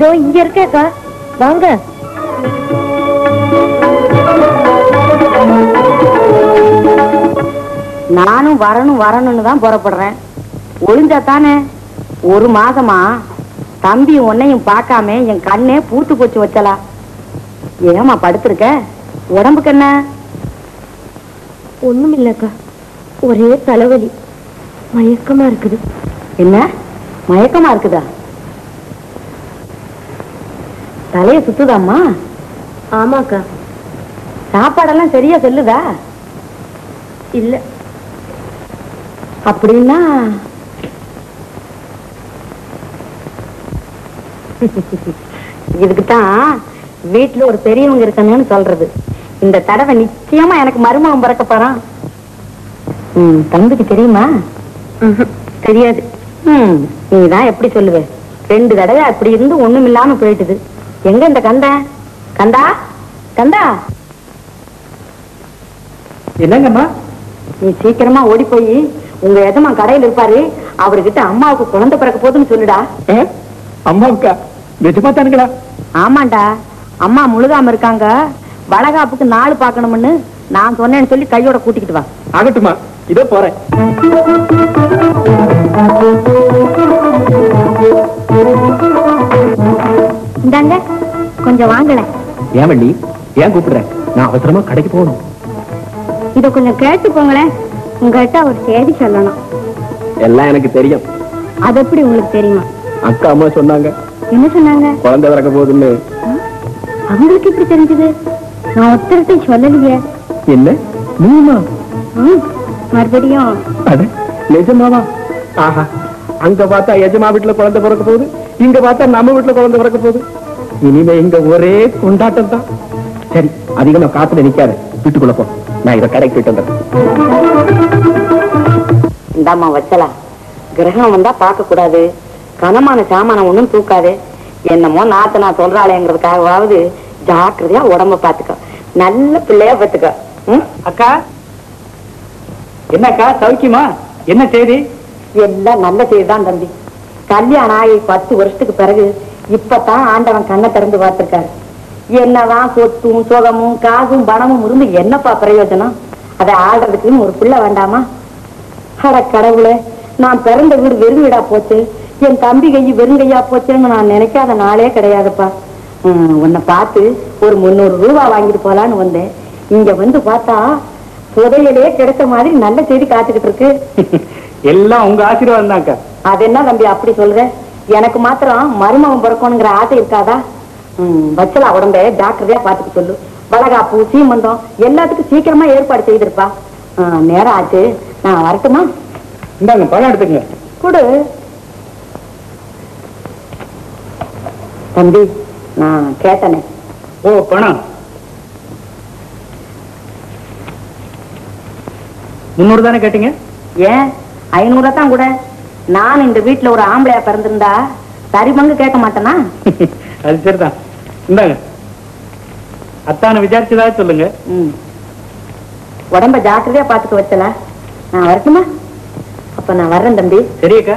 இதோ இங்க இருக்கேக்கா வாங்க நானும் வரணும் வரணும்னு தான் புறப்படுறேன் ஒளிஞ்சா தானே ஒரு மாசமா தம்பி உன்னையும் பார்க்காம என் கண்ணே பூத்து போச்சு வச்சலா ஏமா படுத்திருக்க உடம்புக்கு என்ன ஒண்ணும் இல்லக்கா ஒரே தலைவலி மயக்கமா இருக்குது என்ன மயக்கமா இருக்குதா தலைய சுத்துதாம்மா ஆமாக்கா சாப்பாடெல்லாம் சரியா செல்லுதா இல்ல அப்படின்னா இதுக்கு தான் வீட்டுல ஒரு பெரியவங்க இருக்கணும்னு சொல்றது இந்த தடவை நிச்சயமா எனக்கு மருமகன் பிறக்க போறான் ம், தம்பிக்கு தெரியுமா தெரியாது ம் நீதான் எப்படி சொல்லுவ ரெண்டு தடவை அப்படி இருந்து ஒண்ணும் இல்லாம போயிட்டுது எங்க இந்த கந்தா கந்தா கந்தா என்னங்கம்மா நீ சீக்கிரமா ஓடி போய் உங்க எஜமா கடையில இருப்பாரு அவர்கிட்ட அம்மாவுக்கு குழந்தை பிறக்க போதுன்னு சொல்லுடா அம்மாவுக்கா நிஜமா தானுங்களா ஆமாண்டா அம்மா முழுகாம இருக்காங்க வளகாப்புக்கு நாள் பார்க்கணும்னு நான் சொன்னேன்னு சொல்லி கையோட கூட்டிக்கிட்டு வா ஆகட்டுமா இதோ போறேன் இந்தாங்க கொஞ்சம் வாங்கல ஏன் வள்ளி ஏன் கூப்பிடுறேன் நான் அவசரமா கடைக்கு போகணும் இத கொஞ்சம் கேட்டு போங்களேன் உங்ககிட்ட ஒரு செய்தி சொல்லணும் எல்லாம் எனக்கு தெரியும் அது எப்படி உங்களுக்கு தெரியுமா அக்கா அம்மா சொன்னாங்க என்ன சொன்னாங்க குழந்தை பிறக்க போகுதுன்னு அவங்களுக்கு எப்படி தெரிஞ்சது நான் ஒருத்தர்கிட்ட சொல்லலையே என்ன நீமா ம், மறுபடியும் அட நிஜமாவா ஆஹா அங்க பார்த்தா எஜமா வீட்டுல குழந்தை பிறக்க போகுது இங்க பார்த்தா நம்ம வீட்டுல குழந்தை பிறக்க போகுது இனிமே இங்க ஒரே கொண்டாட்டம் தான் சரி அதிகமா காத்துல நிக்காத வீட்டுக்குள்ள போ நான் இதை கடைக்கு போயிட்டு வந்துடுறேன் இந்தாம்மா வச்சலா கிரகம் வந்தா பார்க்க கூடாது கனமான சாமானம் ஒண்ணும் தூக்காது என்னமோ நாத்த நான் சொல்றாளேங்கிறதுக்காகவாவது ஜாக்கிரதையா உடம்ப பாத்துக்க நல்ல பிள்ளையா பாத்துக்க ம்? அக்கா என்னக்கா சௌக்கியமா என்ன செய்தி எல்லாம் நல்ல செய்திதான் தம்பி கல்யாணம் ஆகி பத்து வருஷத்துக்கு பிறகு இப்பதான் ஆண்டவன் கண்ணை திறந்து பார்த்திருக்காரு என்னதான் சொத்தும் சுகமும் காசும் பணமும் இருந்து என்னப்பா பிரயோஜனம் அதை ஆடுறதுக்குன்னு ஒரு பிள்ளை வேண்டாமா அட கடவுளே நான் பிறந்த வீடு வெறும் வீடா போச்சு என் தம்பி கை வெறுங்கையா போச்சுன்னு நான் நினைக்காத நாளே கிடையாதுப்பா உம், உன்னை பார்த்து ஒரு முந்நூறு ரூபா வாங்கிட்டு போலான்னு வந்தேன் இங்க வந்து பார்த்தா புதையலே கிடைச்ச மாதிரி நல்ல செய்தி காத்துக்கிட்டு இருக்கு எல்லாம் உங்க ஆசீர்வாதம் தான்க்கா அது என்ன தம்பி அப்படி சொல்ற எனக்கு மாத்திரம் மருமகன் பிறக்கணுங்கிற ஆசை இருக்காதா ம், வச்சலா உடம்ப ஜாக்கிரதையா பாத்துக்க சொல்லு வளகாப்பு சீமந்தம் எல்லாத்துக்கும் சீக்கிரமா ஏற்பாடு செய்திருப்பா ஆ, நேரம் ஆச்சு நான் வரட்டுமா இந்தாங்க பழம் எடுத்துக்கங்க கொடு தம்பி நான் கேட்டனே ஓ பணம் முன்னூறு தானே கேட்டீங்க ஏன் ஐநூறு தான் கூட நான் இந்த வீட்டுல ஒரு ஆம்பளையா பிறந்திருந்தா சரி பங்கு கேட்க மாட்டேனா அது சரிதான் இந்தாங்க அத்தான விசாரிச்சதா சொல்லுங்க ம். உடம்ப ஜாக்கிரதையா பாத்துக்க வச்சல நான் வரட்டுமா அப்ப நான் வர்றேன் தம்பி சரியக்கா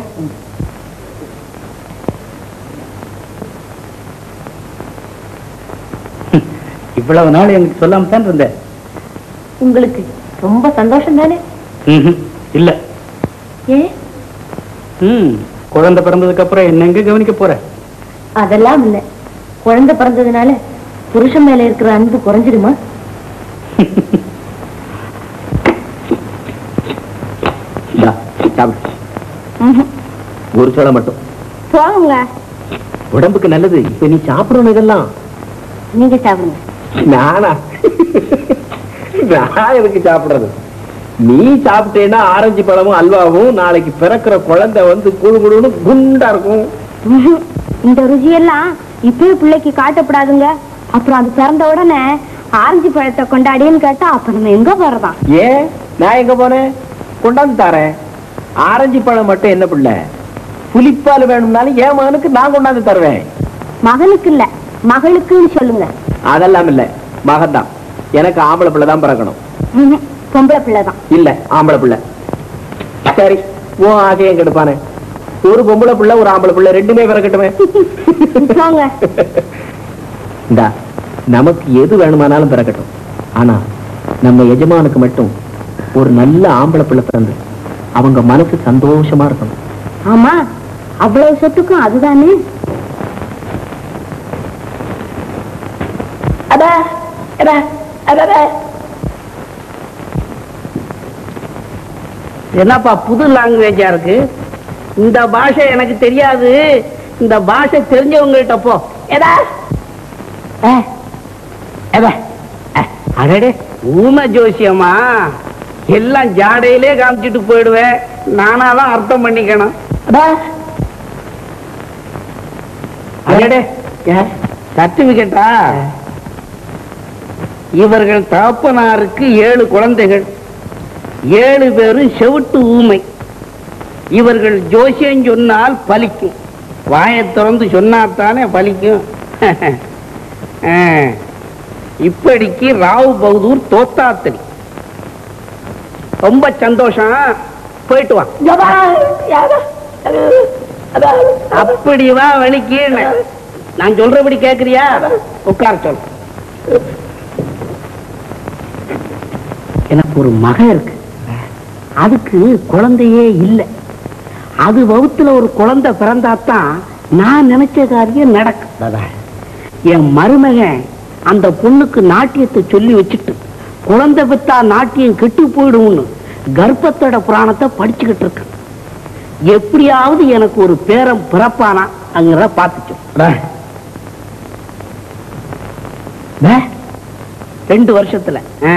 இவ்வளவு நாள் எனக்கு சொல்லாம தான் இருந்தேன் உங்களுக்கு ரொம்ப சந்தோஷம் தானே ம்ஹும். இல்ல ஏன் ம் குழந்தை பிறந்ததுக்கு அப்புறம் என்ன எங்க கவனிக்க போற அதெல்லாம் இல்ல குழந்தை பிறந்ததுனால புருஷன் மேல இருக்கிற அன்பு குறைஞ்சிடுமா இந்தா, சாப்பிடு ஒரு சோளை மட்டும் போங்க உடம்புக்கு நல்லது இப்ப நீ சாப்பிடணும் இதெல்லாம் நீங்க சாப்பிடுங்க நானா நான் எதுக்கு சாப்பிடுறது நீ சாப்பிட்டேன்னா ஆரஞ்சு பழமும் அல்வாவும் நாளைக்கு பிறக்கிற குழந்தை வந்து குழு குழுன்னு குண்டா இருக்கும் ம்ஹும். இந்த ருசியெல்லாம் இப்பவே பிள்ளைக்கு காட்டப்படாதுங்க அப்புறம் அது பிறந்த உடனே ஆரஞ்சு பழத்தை கொண்டாடின்னு கேட்டா அப்ப நம்ம எங்க போறதாம் ஏன் நான் எங்க போனேன் கொண்டாந்து தரேன் ஆரஞ்சு பழம் மட்டும் என்ன பிள்ளை புளிப்பால் வேணும்னாலும் என் மகனுக்கு நான் கொண்டாந்து தருவேன் மகனுக்கு இல்ல மகளுக்குன்னு சொல்லுங்க அதெல்லாம் இல்ல மகன்தான் எனக்கு ஆம்பளை பிள்ளை தான் பிறக்கணும் ம்ஹும். பொம்பளை பிள்ளைதான் இல்ல ஆம்பளை பிள்ளை சரி உன் ஆசையும் கெடுப்பானே ஒரு பொம்பளை பிள்ளை ஒரு ஆம்பளை பிள்ளை ரெண்டுமே பிறக்கட்டுமே போங்க இந்தா நமக்கு எது வேணுமானாலும் பிறக்கட்டும் ஆனா நம்ம எஜமானுக்கு மட்டும் ஒரு நல்ல ஆம்பளை பிள்ளை பிறந்து அவங்க மனசு சந்தோஷமா இருக்கணும் ஆமா அவ்வளவு சொத்துக்கும் அதுதானே அடா அடா அடா என்னப்பா புது லாங்குவேஜா இருக்கு இந்த பாஷை எனக்கு தெரியாது இந்த பாஷை தெரிஞ்சவங்ககிட்ட போ ஏடா ஏ, ஏடா, ஏ, அடடே ஊமை ஜோசியமா எல்லாம் ஜாடையிலே காமிச்சிட்டு போயிடுவேன் நானாதான் அர்த்தம் பண்ணிக்கணும் அடா. அடடே சர்டிபிகேட்டா இவர்கள் தகப்பனாருக்கு ஏழு குழந்தைகள் ஏழு பேரும் செவிட்டு ஊமை இவர்கள் ஜோசியம் சொன்னால் பலிக்கும் வாயை திறந்து சொன்னாத்தானே பலிக்கும் ஆ, இப்படிக்கு ராவ் பகதூர் தோத்தாத்தடி ரொம்ப சந்தோஷம் போயிட்டு வா அப்படி வா வலிக்கு நான் சொல்றபடி கேக்குறியா உட்கார சொல் எனக்கு ஒரு மகன் இருக்கு அதுக்கு குழந்தையே இல்லை அது வகுத்துல ஒரு குழந்தை பிறந்தாத்தான் நான் நினைச்ச காரியம் நடக்கும் என் மருமகன் அந்த பொண்ணுக்கு நாட்டியத்தை சொல்லி வச்சுட்டு குழந்தை பெத்தா நாட்டியம் கெட்டு போயிடும்னு கர்ப்பத்தோட புராணத்தை படிச்சுக்கிட்டு இருக்கு எப்படியாவது எனக்கு ஒரு பேரம் பிறப்பானா அங்க பார்த்துச்சோம் ரெண்டு வருஷத்துல ஆ.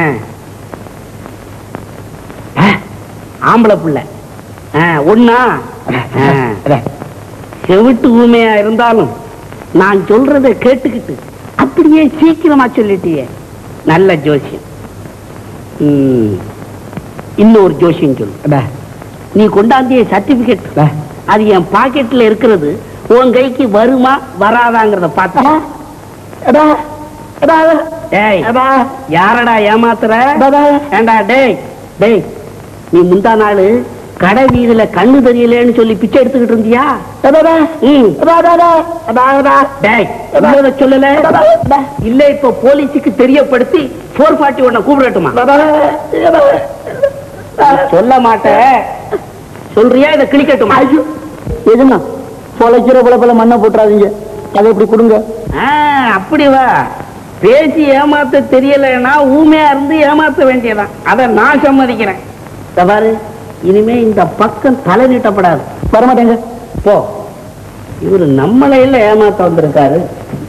ஆ, ஆம்பளை புள்ள ஆ, ஒண்ணா ஆ. செவிட்டு ஊமையா இருந்தாலும் நான் சொல்றதை கேட்டுக்கிட்டு அப்படியே சீக்கிரமா சொல்லிட்டியே நல்ல ஜோசியம் ம். இன்னொரு ஜோசியம் சொல்லு நீ கொண்டாந்திய சர்டிபிகேட் அது என் பாக்கெட்ல இருக்கிறது உன் கைக்கு வருமா வராதாங்கிறத பார்த்து டேய் யாரடா ஏமாத்துற ஏண்டா டேய் டேய் நீ முந்தா நாள் கடை வீதியில கண்ணு தெரியலன்னு சொல்லி பிச்சை எடுத்துக்கிட்டு இருந்தியா ம். டேய், உள்ளத சொல்லல இல்ல இப்ப போலீஸுக்கு தெரியப்படுத்தி போர் பாட்டி உன்னை கூப்பிடட்டுமா சொல்ல மாட்டேன் சொல்றியா இதை கிளிக்கட்டுமா எதுனா பொழைக்கிற போல போல மண்ணை போட்டுறாதீங்க அதை இப்படி கொடுங்க ஆ, அப்படி வா பேசி ஏமாத்த தெரியலைன்னா ஊமையா இருந்து ஏமாத்த வேண்டியதான் அதை நான் சம்மதிக்கிறேன் இதோ பாரு இனிமே இந்த பக்கம் தலை நீட்டப்படாது வரமாட்டேங்க போ இவரு நம்மளையில ஏமாத்த வந்திருக்காரு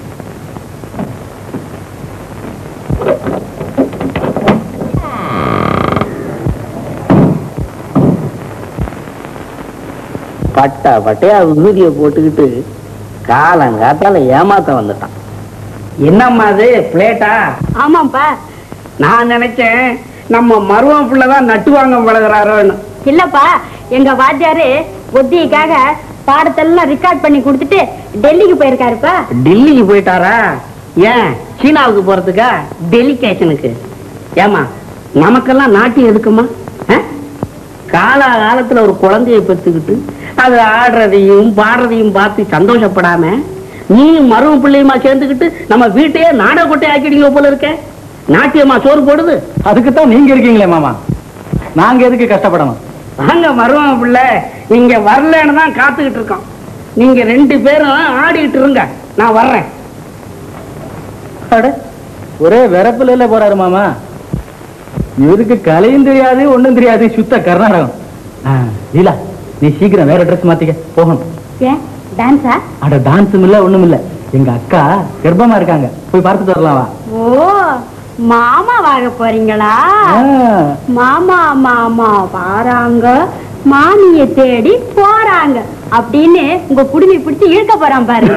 பட்டா பட்டையா விபூதிய போட்டுக்கிட்டு காலங்காத்தால ஏமாத்த வந்துட்டான் என்னம்மா அது பிளேட்டா ஆமாப்பா நான் நினைச்சேன் நம்ம மருவம் பிள்ளைதான் நட்டுவாங்க பழகிறாரோன்னு இல்லப்பா எங்க வாத்தியாரு புத்திக்காக பாடத்தெல்லாம் ரெக்கார்ட் பண்ணி கொடுத்துட்டு டெல்லிக்கு போயிருக்காருப்பா டெல்லிக்கு போயிட்டாரா ஏன் சீனாவுக்கு போறதுக்கா டெலிகேஷனுக்கு ஏமா நமக்கெல்லாம் நாட்டியம் எதுக்குமா காலா காலத்துல ஒரு குழந்தையை பெற்றுக்கிட்டு அது ஆடுறதையும் பாடுறதையும் பார்த்து சந்தோஷப்படாம நீ மரும பிள்ளையுமா சேர்ந்துக்கிட்டு நம்ம வீட்டையே நாடக கொட்டை ஆக்கிடுங்க போல இருக்க நாட்டியமா சோறு போடுது அதுக்கு தான் நீங்க இருக்கீங்களே மாமா நாங்க எதுக்கு கஷ்டப்படணும் வாங்க மரும பிள்ளை நீங்க வரலன்னு தான் காத்துக்கிட்டு இருக்கோம் நீங்க ரெண்டு பேரும் ஆடிட்டு இருங்க நான் வர்றேன் அட, ஒரே வெறப்புல போறாரு மாமா இவருக்கு கலையும் தெரியாது ஒண்ணும் தெரியாது சுத்த கர்நாடகம் ஆ, லீலா நீ சீக்கிரம் வேற ட்ரெஸ் மாத்திக்க போகணும் ஏன் டான்ஸா அட டான்ஸும் இல்ல ஒண்ணும் இல்ல எங்க அக்கா கர்ப்பமா இருக்காங்க போய் பார்த்துட்டு வரலாம் வா ஓ மாமா வாங்க போறீங்களா ஆ. மாமா மாமா வாராங்க மாமிய தேடி போறாங்க அப்படின்னு உங்க குடுமி பிடிச்சு இழுக்க போறான் பாரு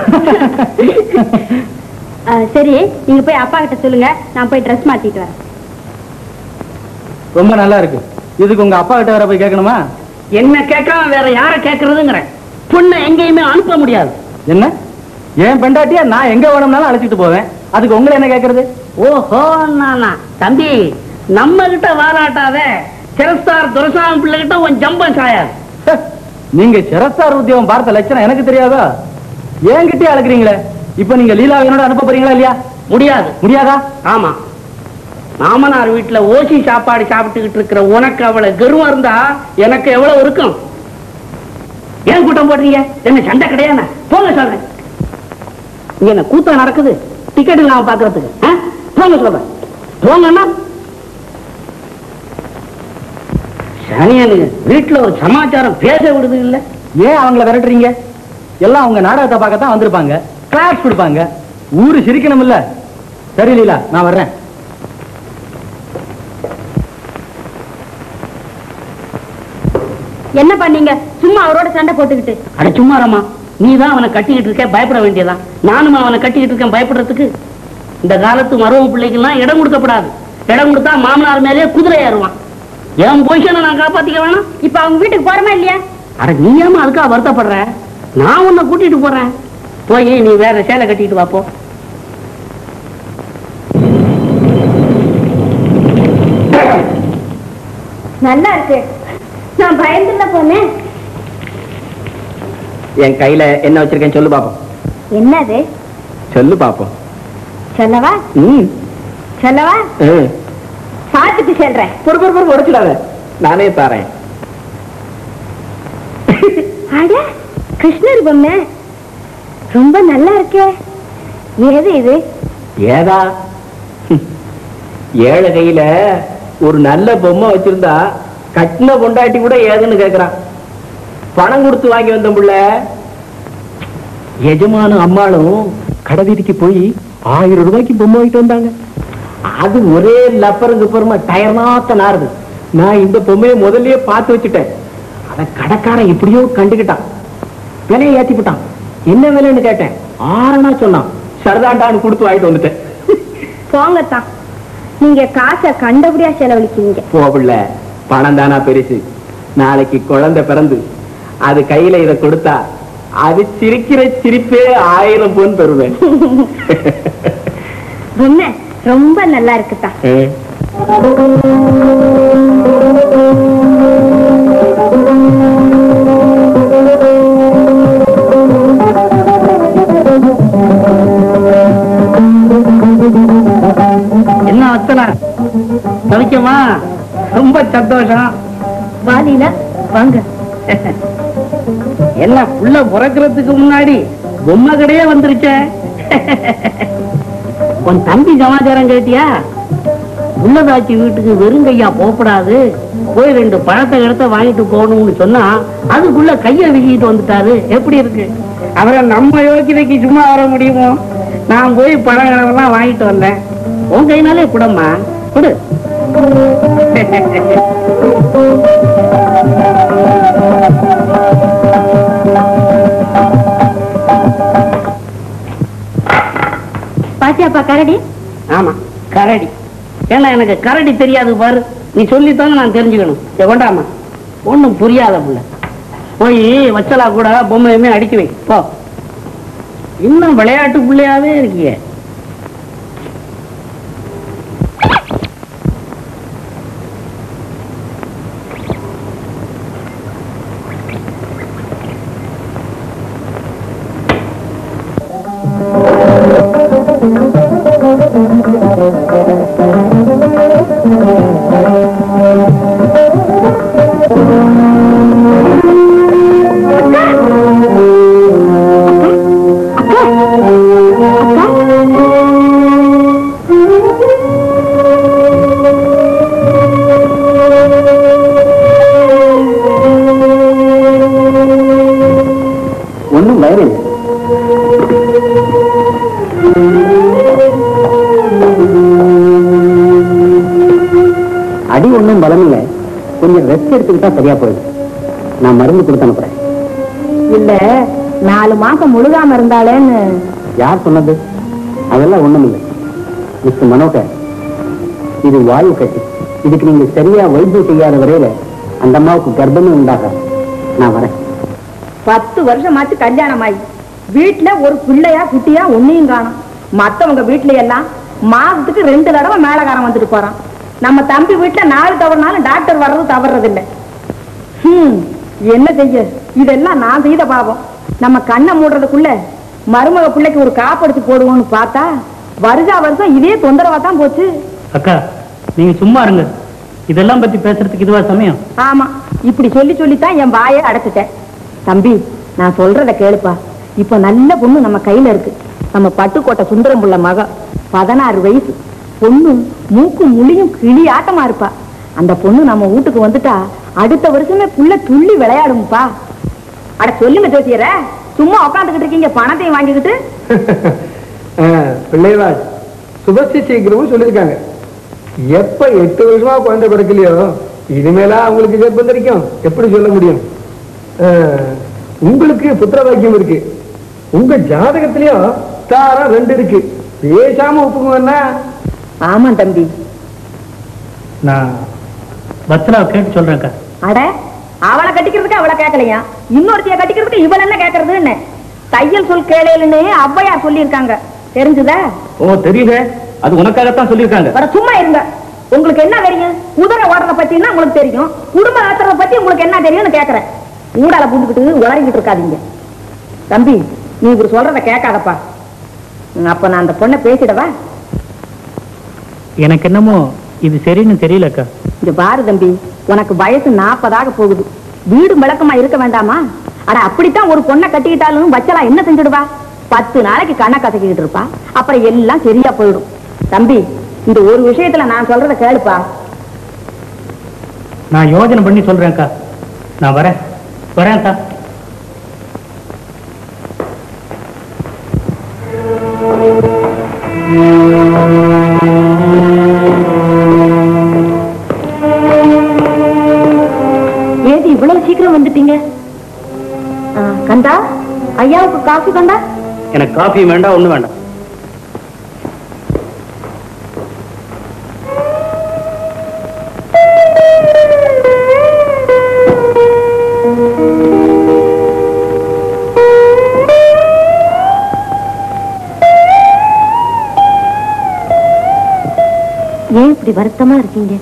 ஆ, சரி நீங்க போய் அப்பா கிட்ட சொல்லுங்க நான் போய் ட்ரெஸ் மாத்திட்டு வரேன் ரொம்ப நல்லா இருக்கு இதுக்கு உங்க அப்பா கிட்ட வேற போய் கேட்கணுமா என்ன கேட்காம வேற யார கேட்கறதுங்கிறேன் பொண்ணை எங்கேயுமே அனுப்ப முடியாது என்ன என் பெண்டாட்டியா நான் எங்க வேணும்னாலும் அழைச்சிட்டு போவேன் அதுக்கு உங்களை என்ன கேக்குறது ஓஹோ நானா தம்பி நம்ம கிட்ட வாராட்டாத சிரஸ்தார் துரசாமி பிள்ளை கிட்ட உன் ஜம்பம் சாயாது ஹ, நீங்க சிரஸ்தார் உத்தியோகம் பார்த்த லட்சணம் எனக்கு தெரியாதா என்கிட்டயே அழைக்கிறீங்களே இப்ப நீங்க லீலாவினோட அனுப்ப போறீங்களா இல்லையா முடியாது முடியாதா ஆமா மாமனார் வீட்டுல ஓசி சாப்பாடு சாப்பிட்டுக்கிட்டு இருக்கிற உனக்கு அவ்வளவு கர்வம் இருந்தா எனக்கு எவ்வளவு இருக்கும் ஏன் கூட்டம் போடுறீங்க என்ன சண்டை கிடையாது போங்க சொல்றேன் இங்க என்ன கூட்டம் நடக்குது டிக்கெட் இல்லாம பாக்குறதுக்கு ஆ? போங்க சொல்றேன் போங்கன்னா சனியனுங்க வீட்டுல ஒரு சமாச்சாரம் பேச விடுது இல்ல ஏன் அவங்கள விரட்டுறீங்க எல்லாம் அவங்க நாடகத்தை பார்க்கத்தான் வந்திருப்பாங்க கிளாஸ் கொடுப்பாங்க ஊரு சிரிக்கணும் இல்ல சரி லீலா நான் வர்றேன் என்ன பண்ணீங்க சும்மா அவரோட சண்டை போட்டுக்கிட்டு அட சும்மாரம்மா நீ தான் அவனை கட்டிக்கிட்டு இருக்க பயப்பட வேண்டியதான் நானும் அவனை கட்டிக்கிட்டு இருக்கேன் பயப்படுறதுக்கு இந்த காலத்து மரும பிள்ளைக்கெல்லாம் இடம் கொடுக்கப்படாது இடம் கொடுத்தா மாமனார் மேலே குதிரை ஏறுவான் என் பொசிஷனை நான் காப்பாத்திக்க வேணாம் இப்ப அவங்க வீட்டுக்கு போறோமா இல்லையா அட நீ ஏமா அதுக்காக வருத்தப்படுற நான் உன்னை கூட்டிட்டு போறேன் போய் நீ வேற சேலை கட்டிட்டு வா போ நல்லா இருக்கு நான் பயந்துல போனேன் என் கையில என்ன வச்சிருக்கேன் சொல்லு பாப்போம் என்னது சொல்லு பாப்போம் சொல்லவா ம் சொல்லவா ம். பார்த்துட்டு சொல்றேன் பொறு பொறு பொறு உடைச்சிடாத நானே தாரேன் அட கிருஷ்ணர் பொம்மை ரொம்ப நல்லா இருக்கே ஏது இது ஏதா ஏழை கையில ஒரு நல்ல பொம்மை வச்சிருந்தா கட்டின பொண்டாட்டி கூட ஏதுன்னு கேக்குறான் பணம் கொடுத்து வாங்கி வந்த புள்ள எஜமானும் அம்மாளும் கடை வீதிக்கு போய் ஆயிரம் ரூபாய்க்கு பொம்மை வாங்கிட்டு வந்தாங்க அது ஒரே லப்பருங்க பெருமா டயர்னாத்த நாருது நான் இந்த பொம்மையை முதல்லயே பார்த்து வச்சுட்டேன் அத கடைக்காரன் எப்படியோ கண்டுக்கிட்டான் விலையை ஏத்தி விட்டான் என்ன விலைன்னு கேட்டேன் ஆறனா சொன்னான் சரதாண்டான்னு கொடுத்து வாங்கிட்டு வந்துட்டேன் போங்கத்தான் நீங்க காசை கண்டபடியா செலவழிக்கிறீங்க போகல பணம் தானா பெருசு நாளைக்கு குழந்தை பிறந்து அது கையில இத கொடுத்தா அது சிரிக்கிற சிரிப்பே ஆயிரம் பொன் தருவேன் பொம்மை ரொம்ப நல்லா இருக்குதான் என்ன வச்சலா சமைக்கமா ரொம்ப சந்தோஷம் வாலியில வாங்க என்ன புள்ள பிறக்கிறதுக்கு முன்னாடி பொம்மை கடையே வந்துருச்சே உன் தம்பி சமாச்சாரம் கேட்டியா உள்ளதாச்சி வீட்டுக்கு வெறும் கையா போகக்கூடாது போய் ரெண்டு பழத்தை இடத்த வாங்கிட்டு போகணும்னு சொன்னா அதுக்குள்ள கைய வீசிட்டு வந்துட்டாரு எப்படி இருக்கு அவரை நம்ம யோக்கியதைக்கு சும்மா வர முடியுமோ நான் போய் பழங்களெல்லாம் வாங்கிட்டு வந்தேன் உன் கைனாலே குடம்மா கொடு பாத்தியாப்பா கரடி ஆமா கரடி ஏன்னா எனக்கு கரடி தெரியாது பாரு நீ சொல்லித்தானே நான் தெரிஞ்சுக்கணும் இதை கொண்டாமா ஒண்ணும் புரியாத புள்ள போய் வச்சலா கூட பொம்மையுமே அடிக்க வை போ இன்னும் விளையாட்டு பிள்ளையாவே இருக்கியே ஒண்ணும் வயிறு அடி ஒண்ணும் பலம் இல்ல கொஞ்சம் ரெஸ்ட் எடுத்துக்கிட்டா சரியா போயிடும் நான் மருந்து கொடுத்து அனுப்புறேன் இல்ல நாலு மாசம் முழுகாம இருந்தாலேன்னு யார் சொன்னது அதெல்லாம் ஒண்ணும் இல்லை மிஸ்டர் மனோகர் இது வாயு கட்டி இதுக்கு நீங்க சரியா வைத்தியம் செய்யாத வரையில அந்த அம்மாவுக்கு கர்ப்பமே உண்டாகாது நான் வரேன் பத்து வருஷமாச்சு கல்யாணம் ஆகி வீட்டுல ஒரு பிள்ளையா குட்டியா ஒன்னையும் காணும் மத்தவங்க வீட்டுல எல்லாம் மாசத்துக்கு ரெண்டு தடவை மேலகாரம் வந்துட்டு போறான் நம்ம தம்பி வீட்டுல நாலு தவறுனாலும் டாக்டர் வர்றது தவறது இல்ல ஹம், என்ன செய்ய இதெல்லாம் நான் செய்த பாவம் நம்ம கண்ணை மூடுறதுக்குள்ள மருமக பிள்ளைக்கு ஒரு காப்படுத்து போடுவோம்னு பார்த்தா வருஷா வருஷம் இதே தொந்தரவா தான் போச்சு அக்கா நீங்க சும்மா இருங்க இதெல்லாம் பத்தி பேசுறதுக்கு இதுவா சமயம் ஆமா இப்படி சொல்லி சொல்லித்தான் என் வாயை அடைச்சிட்டேன் தம்பி நான் சொல்றத கேளுப்பா இப்ப நல்ல பொண்ணு நம்ம கையில இருக்கு நம்ம பட்டுக்கோட்டை சுந்தரம் புள்ள மக பதினாறு வயசு பொண்ணு மூக்கும் முழியும் கிளி ஆட்டமா இருப்பா அந்த பொண்ணு நம்ம வீட்டுக்கு வந்துட்டா அடுத்த வருஷமே புள்ள துள்ளி விளையாடும்பா அட சொல்லுங்க ஜோசியர சும்மா உட்காந்துக்கிட்டு இருக்கீங்க பணத்தையும் வாங்கிக்கிட்டு பிள்ளைவாஜ் சுபஸ்தி சீக்கிரமும் சொல்லியிருக்காங்க எப்ப எட்டு வருஷமா குழந்தை பிறக்கலையோ இனிமேலா அவங்களுக்கு கர்ப்பம் தெரிக்கும் எப்படி சொல்ல முடியும் அஹ், உங்களுக்கு புத்திர பாக்கியம் இருக்கு உங்க ஜாதகத்திலயும் தாரம் ரெண்டு இருக்கு பேசாம ஒப்புக்குங்கன்னா ஆமா தம்பி நான் பத்ராவை கேட்டு சொல்றேன்க்கா அட அவளை கட்டிக்கிறதுக்கு அவளை கேட்கலையா இன்னொருத்தைய கட்டிக்கிறதுக்கு இவள் என்ன கேட்கறது என்ன தையல் சொல் கேளையிலுன்னு ஔவையார் சொல்லியிருக்காங்க தெரிஞ்சுதா ஓ தெரியுதே அது உனக்காகத்தான் சொல்லியிருக்காங்க வர சும்மா இருங்க உங்களுக்கு என்ன தெரியும் குதிரை ஓடுறத பத்தினா உங்களுக்கு தெரியும் குடும்ப நடத்துறத பத்தி உங்களுக்கு என்ன தெரியும்னு கேக்குறேன் ஊடால பூந்துக்கிட்டு உளறிக்கிட்டு இருக்காதீங்க தம்பி நீ இவர் சொல்றத கேட்காதப்பா ம், அப்ப நான் அந்த பொண்ணை பேசிடவா எனக்கு என்னமோ இது சரின்னு தெரியலக்கா இங்க பாரு தம்பி உனக்கு வயசு நாற்பதாக போகுது வீடு விளக்கமா இருக்க வேண்டாமா அட அப்படித்தான் ஒரு பொண்ணை கட்டிக்கிட்டாலும் வச்சலா என்ன செஞ்சுடுவா பத்து நாளைக்கு கண்ணை கசக்கிட்டு இருப்பா அப்புறம் எல்லாம் சரியா போயிடும் தம்பி இந்த ஒரு விஷயத்துல நான் சொல்றத கேளுப்பா நான் யோசனை பண்ணி சொல்றேன்க்கா நான் வரேன் வரேன்க்கா ஏது இவ்வளவு சீக்கிரம் வந்துட்டீங்க ஆ, கந்தா ஐயாவுக்கு காசு கந்தா எனக்கு காஃபி வேண்டாம் ஒண்ணும் வேண்டாம் ஏன் இப்படி வருத்தமா இருக்கீங்க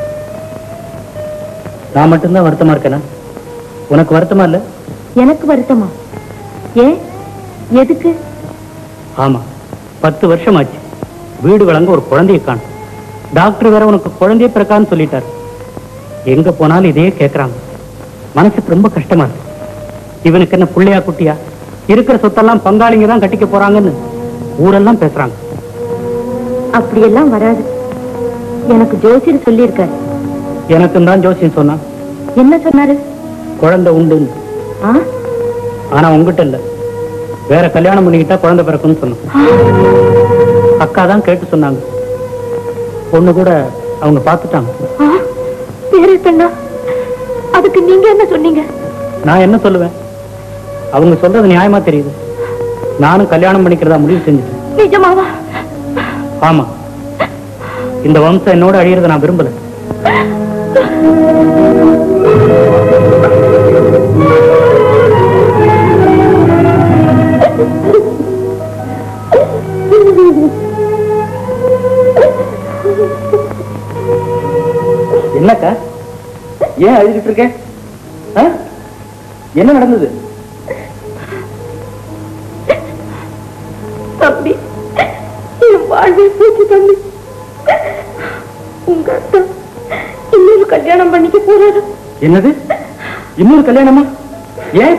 நான் மட்டும்தான் வருத்தமா இருக்கேனா உனக்கு வருத்தமா இல்ல எனக்கு வருத்தமா ஏன் எதுக்கு ஆமா பத்து வருஷம் ஆச்சு வீடு வழங்க ஒரு குழந்தையை காணும் டாக்டர் வேற உனக்கு குழந்தைய பிறக்கான்னு சொல்லிட்டார் எங்க போனாலும் இதே கேக்குறாங்க மனசுக்கு ரொம்ப கஷ்டமா இருக்கு இவனுக்கு என்ன புள்ளையா குட்டியா இருக்கிற சொத்தெல்லாம் பங்காளிங்க தான் கட்டிக்க போறாங்கன்னு ஊரெல்லாம் பேசுறாங்க அப்படியெல்லாம் வராது எனக்கு ஜோசியர் சொல்லியிருக்காரு எனக்கும் தான் ஜோசியம் சொன்னான் என்ன சொன்னாரு குழந்தை உண்டுன்னு ஆ ஆனா உங்ககிட்ட இல்ல வேற கல்யாணம் பண்ணிக்கிட்டா குழந்தை பிறக்கும்னு சொன்னான் அக்கா தான் கேட்டு சொன்னாங்க பொண்ணு கூட அவங்க பார்த்துட்டாங்க ஆ, பேரத்தண்ணா அதுக்கு நீங்க என்ன சொன்னீங்க நான் என்ன சொல்லுவேன் அவங்க சொல்றது நியாயமா தெரியுது நானும் கல்யாணம் பண்ணிக்கிறதா முடிவு செஞ்சுட்டேன் நிஜமாவா ஆமா இந்த வம்சம் என்னோட அழியறதை நான் விரும்பல என்னக்கா ஏன் அழுதுட்டு இருக்க ஆ? என்ன நடந்தது தம்பி என் வாழ்வே போச்சு தம்பி உங்க அத்தா இன்னொரு கல்யாணம் பண்ணிக்க போறாரு என்னது இன்னொரு கல்யாணமா ஏன்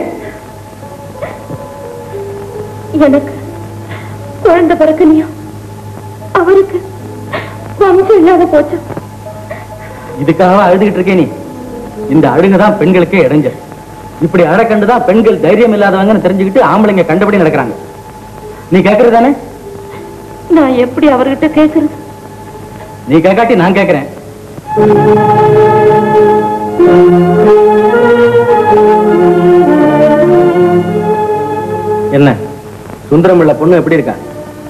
எனக்கு குழந்தை பிறக்கலையா அவருக்கு வம்சம் இல்லாத போச்சு இதுக்காக அழுதுகிட்டு இருக்கே நீ இந்த அழுகுதான் பெண்களுக்கே இடைஞ்சல் இப்படி அழ கண்டுதான் பெண்கள் தைரியம் இல்லாதவங்கன்னு தெரிஞ்சுக்கிட்டு ஆம்பளைங்க கண்டபடி நடக்கிறாங்க நீ கேக்குறது தானே நான் எப்படி அவர்கிட்ட கேக்குறது நீ கேட்காட்டி நான் கேக்குறேன் என்ன சுந்தரம் உள்ள பொண்ணு எப்படி இருக்கா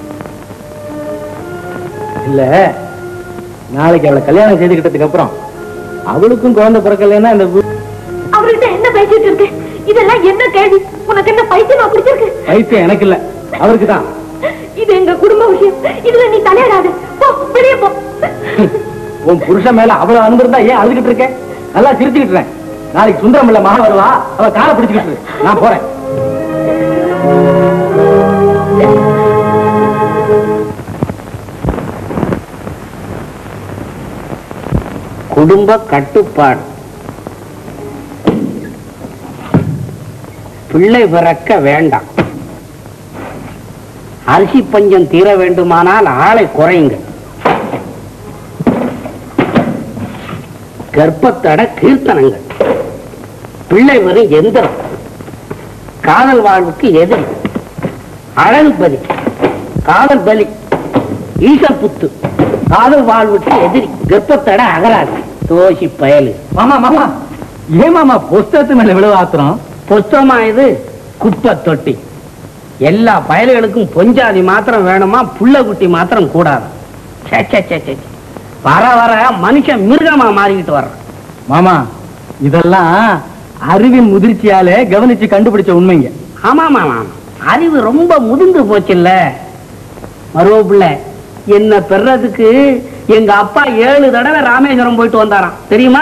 இல்ல நாளைக்கு அவளை கல்யாணம் செய்துக்கிட்டதுக்கு அப்புறம் அவளுக்கும் குழந்தை பிறக்கலைன்னா இந்த வீ- அவர்கிட்ட என்ன பேசிட்டு இருக்கு இதெல்லாம் என்ன கேள்வி உனக்கு என்ன பைத்தியமா பிடிச்சிருக்கு பைத்தியம் எனக்கு இல்ல அவருக்கு தான் இது எங்க குடும்ப விஷயம் இதுல நீ தலையிடாத போ வெளியே போ உன் புருஷன் மேல அவ்வளவு அன்பு இருந்தா ஏன் அழுதுகிட்டு இருக்க நல்லா சிரிச்சுக்கிட்டு இருக்கேன். நாளைக்கு சுந்தரம் இல்ல மகன் வருவா அவ காலை பிடிச்சுக்கிட்டு இரு. நான் போறேன் குடும்ப கட்டுப்பாடு பிள்ளை பிறக்க வேண்டாம் அரிசி பஞ்சம் தீர வேண்டுமானால் ஆளை குறையுங்கள் கர்ப்பத்தட கீர்த்தனங்கள் பிள்ளை வரும் எந்திரம் காதல் வாழ்வுக்கு எதிரி அழகு பலி காதல் பலி ஈசல் புத்து காதல் வாழ்வுக்கு எதிரி கர்ப்பத்தட அகராது தோசி பயலு மாமா மாமா ஏன் மாமா புஸ்தகத்து மேல விழுவ ஆத்திரம் புத்தமா இது குப்பை தொட்டி எல்லா பயல்களுக்கும் பொஞ்சாதி மாத்திரம் வேணுமா புள்ள குட்டி மாத்திரம் கூடாது ச்சே, ச்சே, ச்சே, ச்சே, ச்சே. வர வர மனுஷன் மிருகமா மாறிக்கிட்டு வர்றான் மாமா இதெல்லாம் அறிவின் முதிர்ச்சியாலே கவனிச்சு கண்டுபிடிச்ச உண்மைங்க ஆமா ஆமா அறிவு ரொம்ப முதிர்ந்து போச்சுல்ல மருவ பிள்ளை என்ன பெறதுக்கு எங்க அப்பா ஏழு தடவை ராமேஸ்வரம் போயிட்டு வந்தாராம் தெரியுமா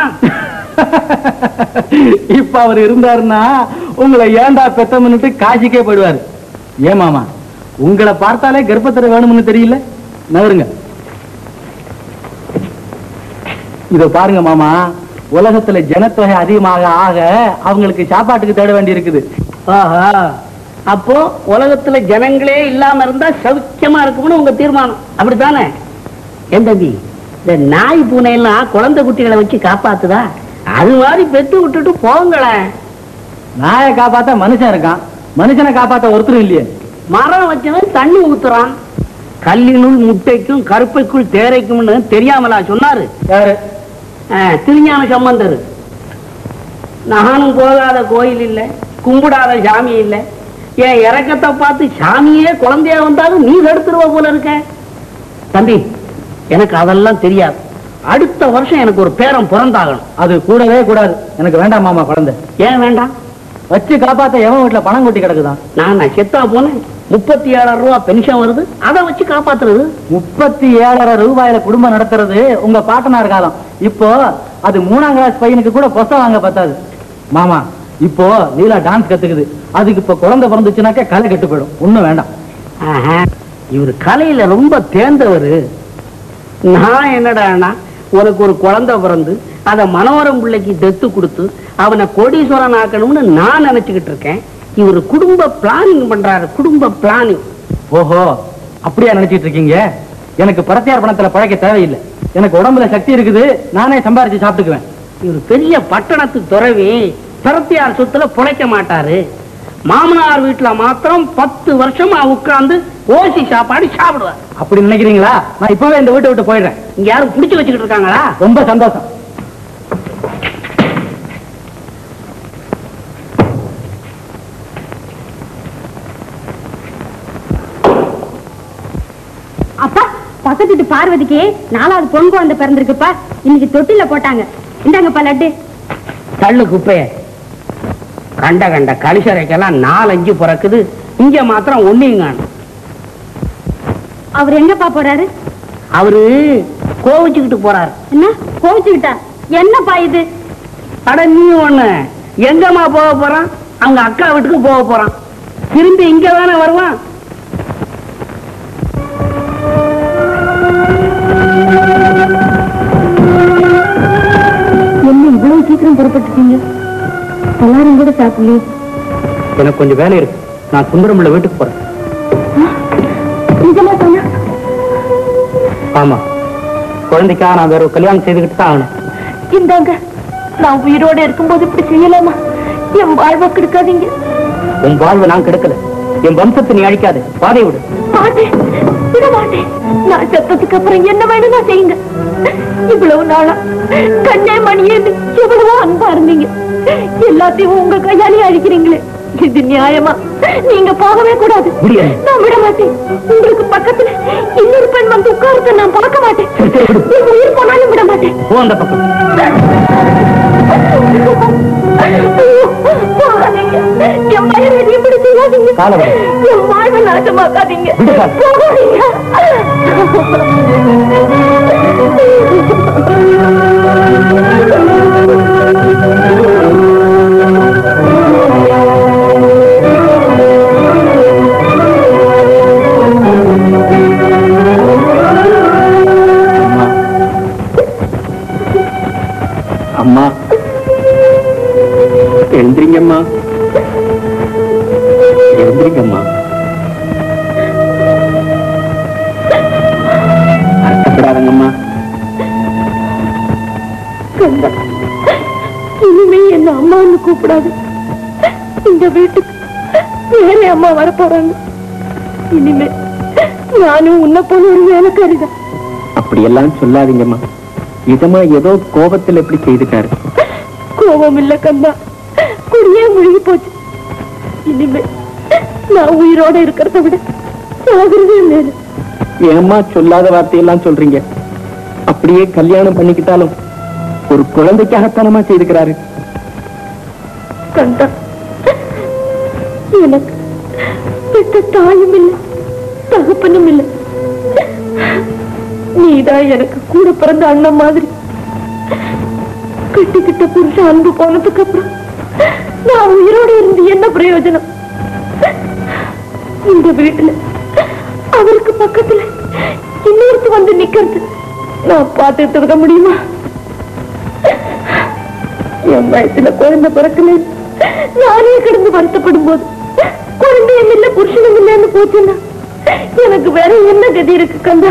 இப்ப அவர் இருந்தாருன்னா உங்களை ஏண்டா பெத்தம்னுட்டு காசிக்கே போயிடுவாரு ஏன் மாமா உங்களை பார்த்தாலே கர்ப்பத்தரை வேணும்னு தெரியல நகருங்க இதோ பாருங்க மாமா உலகத்துல ஜனத்தொகை அதிகமாக ஆக அவங்களுக்கு சாப்பாட்டுக்கு தேட வேண்டி இருக்குது ஆஹா அப்போ உலகத்துல ஜனங்களே இல்லாம இருந்தா சௌக்கியமா இருக்கும்னு உங்க தீர்மானம் அப்படித்தானே ஏன் தம்பி இந்த நாய் பூனை எல்லாம் குழந்தை குட்டிகளை வச்சு காப்பாத்துதா அது மாதிரி பெத்து விட்டுட்டு போங்களேன் நாயை காப்பாத்த மனுஷன் இருக்கான் மனுஷனை காப்பாத்த ஒருத்தரும் இல்லையே மரம் வச்சவன் தண்ணி ஊத்துறான் கல்லினுள் முட்டைக்கும் கருப்பைக்குள் தேரைக்கும்னு தெரியாமலா சொன்னாரு யாரு ஆ, திருஞான சம்பந்தர் நானும் போகாத கோயில் இல்ல கும்பிடாத சாமி இல்ல என் இறக்கத்தை பார்த்து சாமியே குழந்தையா வந்தாலும் நீ கெடுத்துருவ போல இருக்க தம்பி எனக்கு அதெல்லாம் தெரியாது அடுத்த வருஷம் எனக்கு ஒரு பேரன் பிறந்தாகணும் அது கூடவே கூடாது எனக்கு வேண்டாம் மாமா குழந்தை ஏன் வேண்டாம் வச்சு காப்பாத்த எவன் வீட்டுல பணம் கொட்டி கிடக்குதான் நான் நான் செத்தா போனேன் முப்பத்தி ஏழாயிரம் ரூபாய் பென்ஷன் வருது அதை வச்சு காப்பாத்துறது முப்பத்தி ஏழரை ரூபாயில குடும்பம் நடத்துறது உங்க பாட்டனார் காலம் இப்போ அது மூணாம் கிளாஸ் பையனுக்கு கூட புஸ்தகம் வாங்க பத்தாது மாமா இப்போ லீலா டான்ஸ் கத்துக்குது அதுக்கு இப்போ குழந்தை பிறந்துச்சுனாக்கா கலை கெட்டு போயிடும் ஒண்ணும் வேண்டாம் ஆஹா, இவர் கலையில ரொம்ப தேர்ந்தவர் நான் என்னடான்னா உனக்கு ஒரு குழந்தை பிறந்து அதை மனோரம் பிள்ளைக்கு தெத்து கொடுத்து அவனை கோடீஸ்வரன் ஆக்கணும்னு நான் நினைச்சுக்கிட்டு இருக்கேன் இவர் குடும்ப பிளானிங் பண்றாரு குடும்ப பிளானிங் ஓஹோ அப்படியா நினைச்சிட்டு இருக்கீங்க எனக்கு பரத்தியார் பணத்துல பழைக்க தேவையில்லை எனக்கு உடம்புல சக்தி இருக்குது நானே சம்பாரிச்சு சாப்பிட்டுக்குவேன் இவர் பெரிய பட்டணத்து துறவி பிறத்தியார் சொத்துல புழைக்க மாட்டாரு மாமனார் வீட்டுல மாத்திரம் பத்து வருஷமா உட்கார்ந்து ஓசி சாப்பாடு சாப்பிடுவார் அப்படி நினைக்கிறீங்களா நான் இப்பவே இந்த வீட்டை விட்டு போயிடுறேன் இங்க யாரும் புடிச்சு வச்சுக்கிட்டு இருக்காங்களா ரொம்ப சந்தோஷம் அப்பா பக்கத்து வீட்டு பார்வதிக்கு நாலாவது பொன் குழந்தை பிறந்திருக்குப்பா இன்னைக்கு தொட்டில போட்டாங்க இந்தாங்கப்பா லட்டு தள்ளு குப்பைய கண்ட கண்ட கலிசரைக்கெல்லாம் நாலஞ்சு பிறக்குது இங்க மாத்திரம் ஒன்னையும் காணும் அவர் எங்கப்பா போறாரு அவரு கோவிச்சுக்கிட்டு போறாரு என்ன கோவிச்சுக்கிட்டா என்னப்பா இது அட நீ ஒண்ணு எங்கம்மா போக போறான் அவங்க அக்கா வீட்டுக்கு போக போறான் திரும்பி இங்க தானே வருவான் என்ன இவ்வளவு சீக்கிரம் புறப்பட்டுட்டீங்க எல்லாரும் கூட சாப்பிடலையே எனக்கு கொஞ்சம் வேலை இருக்கு நான் சுந்தரமுள்ள வீட்டுக்கு போறேன் நிஜமா சொன்னா ஆமா குழந்தைக்கா நான் வேற ஒரு கல்யாணம் செய்துக்கிட்டு தான் ஆகணும் இந்தாங்க நான் உயிரோட இருக்கும்போது இப்படி செய்யலாமா என் வாழ்வை கெடுக்காதீங்க உன் வாழ்வை நான் கெடுக்கல என் வம்சத்தை நீ அழிக்காது பாதை விடு மாட்டேன் விட மாட்டேன் நான் செத்ததுக்கு அப்புறம் என்ன வேணும் நான் செய்யுங்க இவ்வளவு நாளா கண்ணே மணியேன்னு எவ்வளவோ அன்பா இருந்தீங்க எல்லாத்தையும் உங்க கையாலே அழிக்கிறீங்களே இது நியாயமா நீங்க போகவே கூடாது முடியாது. நான் விட மாட்டேன் உங்களுக்கு பக்கத்துல இன்னொரு பெண் வந்து உட்கார்த்த நான் பார்க்க மாட்டேன் என் உயிர் போனாலும் விட மாட்டேன் போ அந்த பக்கம் போகாதீங்க என் வயிறு இப்படி செய்யாதீங்க காலை வை. என் வாழ்வை நாசமாக்காதீங்க விடு காலை. போகாதீங்க ஆ கூப்பிடாது இந்த வீட்டுக்கு வேற அம்மா வர போறாங்க இனிமே நானும் உன்னை போல ஒரு வேலைக்காரிதான் அப்படியெல்லாம் சொல்லாதீங்கம்மா இதமா ஏதோ கோபத்தில் எப்படி செய்துட்டாரு கோபம் இல்ல கண்ணா குடியே முழுகி போச்சு இனிமே நான் உயிரோட இருக்கிறத விட சாகுறதே மேல ஏம்மா சொல்லாத வார்த்தையெல்லாம் சொல்றீங்க அப்படியே கல்யாணம் பண்ணிக்கிட்டாலும் ஒரு குழந்தைக்காகத்தானமா செய்துக்கிறாரு கண்டா எனக்கு பெத்த தாயும் இல்லை தகப்பனும் இல்லை நீதான் எனக்கு கூட பிறந்த அண்ணன் மாதிரி கட்டிக்கிட்ட புருஷன் அன்பு போனதுக்கு அப்புறம் நான் உயிரோட இருந்து என்ன பிரயோஜனம் இந்த வீட்டுல அவருக்கு பக்கத்துல இன்னொருத்து வந்து நிக்கிறது நான் பார்த்துட்டு இருக்க முடியுமா என் வயசுல குழந்தை பிறக்கல நானே கிடந்து வருத்தப்படும் போது குழந்தையும் இல்ல புருஷனும் இல்லைன்னு போச்சுன்னா எனக்கு வேற என்ன கதி இருக்கு கந்தா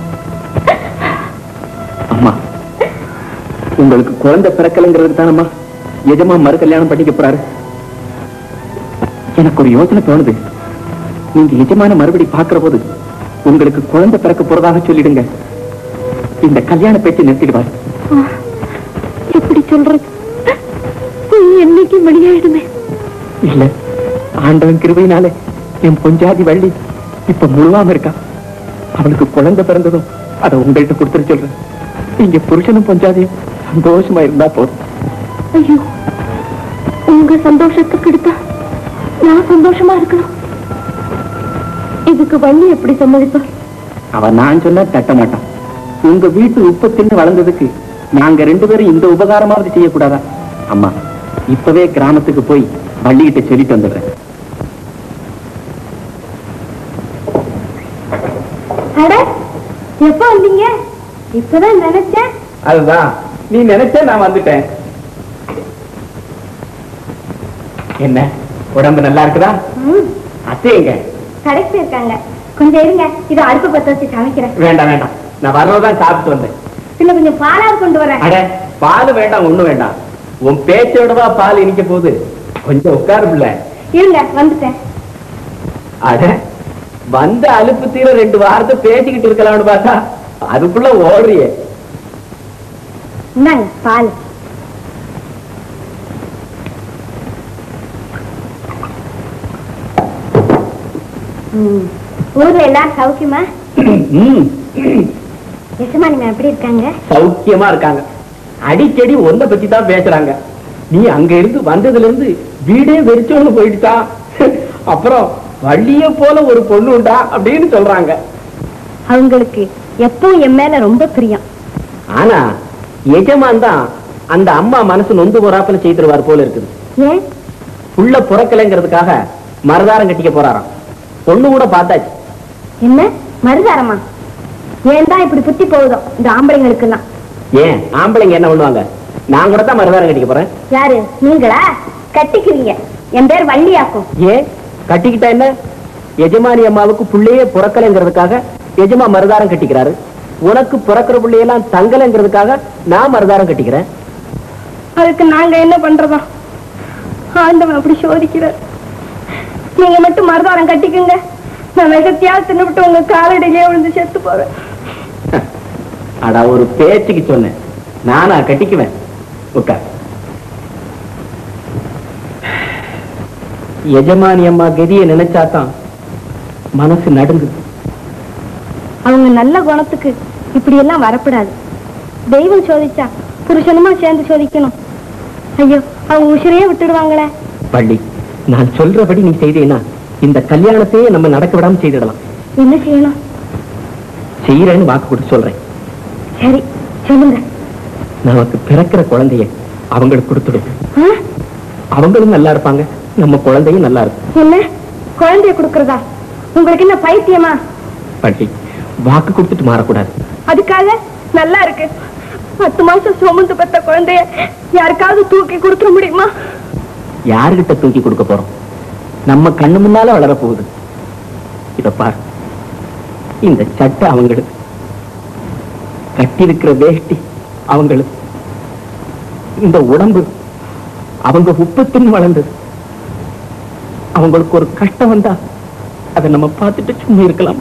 அம்மா உங்களுக்கு குழந்தை பிறக்கலைங்கிறது தானம்மா எஜமா மறு கல்யாணம் பண்ணிக்க போறாரு எனக்கு ஒரு யோசனை தோணுது நீங்க எஜமான மறுபடி பாக்குற போது உங்களுக்கு குழந்தை பிறக்க போறதாக சொல்லிடுங்க இந்த கல்யாண பேச்சு நிறுத்திடுவார் எப்படி சொல்றது பொய் என்னைக்கு வெளியாயிடுமே இல்ல ஆண்டவன் கிருபையினாலே என் பொஞ்சாதி வள்ளி இப்ப முழுவாம இருக்கா அவளுக்கு குழந்தை பிறந்ததும் அதை உங்கள்கிட்ட கொடுத்துட்டு சொல்றேன் நீங்க புருஷனும் பொஞ்சாதியும் சந்தோஷமா இருந்தா போதும் ஐயோ உங்க சந்தோஷத்துக்கு எடுத்தா நான் சந்தோஷமா இருக்கணும் இதுக்கு வள்ளி எப்படி சம்மதிப்பார் அவன் நான் சொன்னா தட்ட மாட்டான் உங்க வீட்டு உப்பு தின்னு வளர்ந்ததுக்கு நாங்க ரெண்டு பேரும் இந்த உபகாரமாவது செய்யக்கூடாதா அம்மா இப்பவே கிராமத்துக்கு போய் வள்ளிகிட்ட சொல்லிட்டு வந்துடுறேன் அட எப்ப வந்தீங்க இப்பதான் நினைச்சேன் அதுதான் நீ நினைச்ச நான் வந்துட்டேன் என்ன உடம்பு நல்லா இருக்குதா அத்தைங்க கடைக்கு போயிருக்காங்க கொஞ்சம் இருங்க இது அடுப்பு பத்த வச்சு சமைக்கிறேன் வேண்டாம் வேண்டாம் நான் வரதான் சாப்பிட்டு வந்தேன் இல்ல கொஞ்சம் பாலாறு கொண்டு வரேன் அட பால் வேண்டாம் ஒண்ணும் வேண்டாம் உன் பேச்சோடவா பால் இனிக்க போகுது கொஞ்சம் உட்காரு பிள்ளை இருங்க வந்துட்டேன் அட வந்த அலுப்பு தீர ரெண்டு வாரத்தை பேசிக்கிட்டு இருக்கலாம்னு பார்த்தா அதுக்குள்ள ஓடுறியே இந்தாங்க பால் ஊர்ல எல்லாரும் சௌக்கியமா ம், எசமானிமா எப்படி இருக்காங்க சௌக்கியமா இருக்காங்க அடிக்கடி ஒன்ன பத்தி தான் பேசுறாங்க நீ அங்க இருந்து வந்ததுல இருந்து வீடே வெறிச்சோன்னு போயிடுச்சா அப்புறம் வள்ளிய போல ஒரு பொண்ணு உண்டா அப்படின்னு சொல்றாங்க அவங்களுக்கு எப்பவும் என் மேல ரொம்ப பிரியம் ஆனா எஜமான் தான் அந்த அம்மா மனசு நொந்து போறாப்புல செய்திருவார் போல இருக்குது ஏன் புள்ள புறக்கலைங்கிறதுக்காக மரதாரம் கட்டிக்க போறாராம் பொண்ணு கூட பார்த்தாச்சு என்ன மருதாரமா ஏன் தான் இப்படி புத்தி போகுதோ இந்த ஆம்பளைங்களுக்கு எல்லாம் ஏன் ஆம்பளைங்க என்ன பண்ணுவாங்க நான் கூட தான் மரதாரம் கட்டிக்க போறேன் யாரு நீங்களா கட்டிக்கிறீங்க என் பேர் வள்ளியாக்கும் ஏன் கட்டிக்கிட்டா என்ன எஜமானி அம்மாவுக்கு புள்ளையே புறக்கலைங்கிறதுக்காக எஜமா மருதாரம் கட்டிக்கிறாரு உனக்கு பிறக்கிற பிள்ளையெல்லாம் தங்கலைங்கிறதுக்காக நான் மருதாரம் கட்டிக்கிறேன் அதுக்கு நாங்க என்ன பண்றதா ஆண்டவன் அப்படி சோதிக்கிறார் நீங்க மட்டும் மருதாரம் கட்டிக்குங்க நான் விஷத்தையா தின்னுபிட்டு உங்க காலடியிலே விழுந்து செத்து போவேன் அடா ஒரு பேச்சுக்கு சொன்னேன் நானா கட்டிக்குவேன் உட்கார் எஜமானி அம்மா கதியை நினைச்சாதான் மனசு நடுங்குது அவங்க நல்ல குணத்துக்கு இப்படி எல்லாம் வரப்படாது தெய்வம் சோதிச்சா புருஷனுமா சேர்ந்து சோதிக்கணும் ஐயோ அவங்க உசிரையே விட்டுடுவாங்களே பள்ளி நான் சொல்றபடி நீ செய்தேன்னா இந்த கல்யாணத்தையே நம்ம நடக்க விடாம செய்திடலாம் என்ன செய்யணும் செய்யறேன்னு வாக்கு கொடுத்து சொல்றேன் சரி சொல்லுங்க நமக்கு பிறக்கிற குழந்தைய அவங்களுக்கு கொடுத்துடும் ஆ? அவங்களும் நல்லா இருப்பாங்க நம்ம குழந்தையும் நல்லா இருக்கும் என்ன குழந்தைய கொடுக்கறதா உங்களுக்கு என்ன பைத்தியமா பள்ளி வாக்கு கொடுத்துட்டு மாறக்கூடாது அதுக்காக நல்லா இருக்கு பத்து மாசம் சுமந்து பெத்த குழந்தைய யாருக்காவது தூக்கி கொடுத்துட முடியுமா யாருகிட்ட தூக்கி கொடுக்க போறோம் நம்ம கண்ணு முன்னால வளர போகுது இத பார் இந்த சட்டை அவங்களுக்கு கட்டியிருக்கிற வேஷ்டி அவங்களுக்கு இந்த உடம்பு அவங்க உப்பத்தின் வளர்ந்தது அவங்களுக்கு ஒரு கஷ்டம் வந்தா அதை நம்ம பார்த்துட்டு சும்மா இருக்கலாம்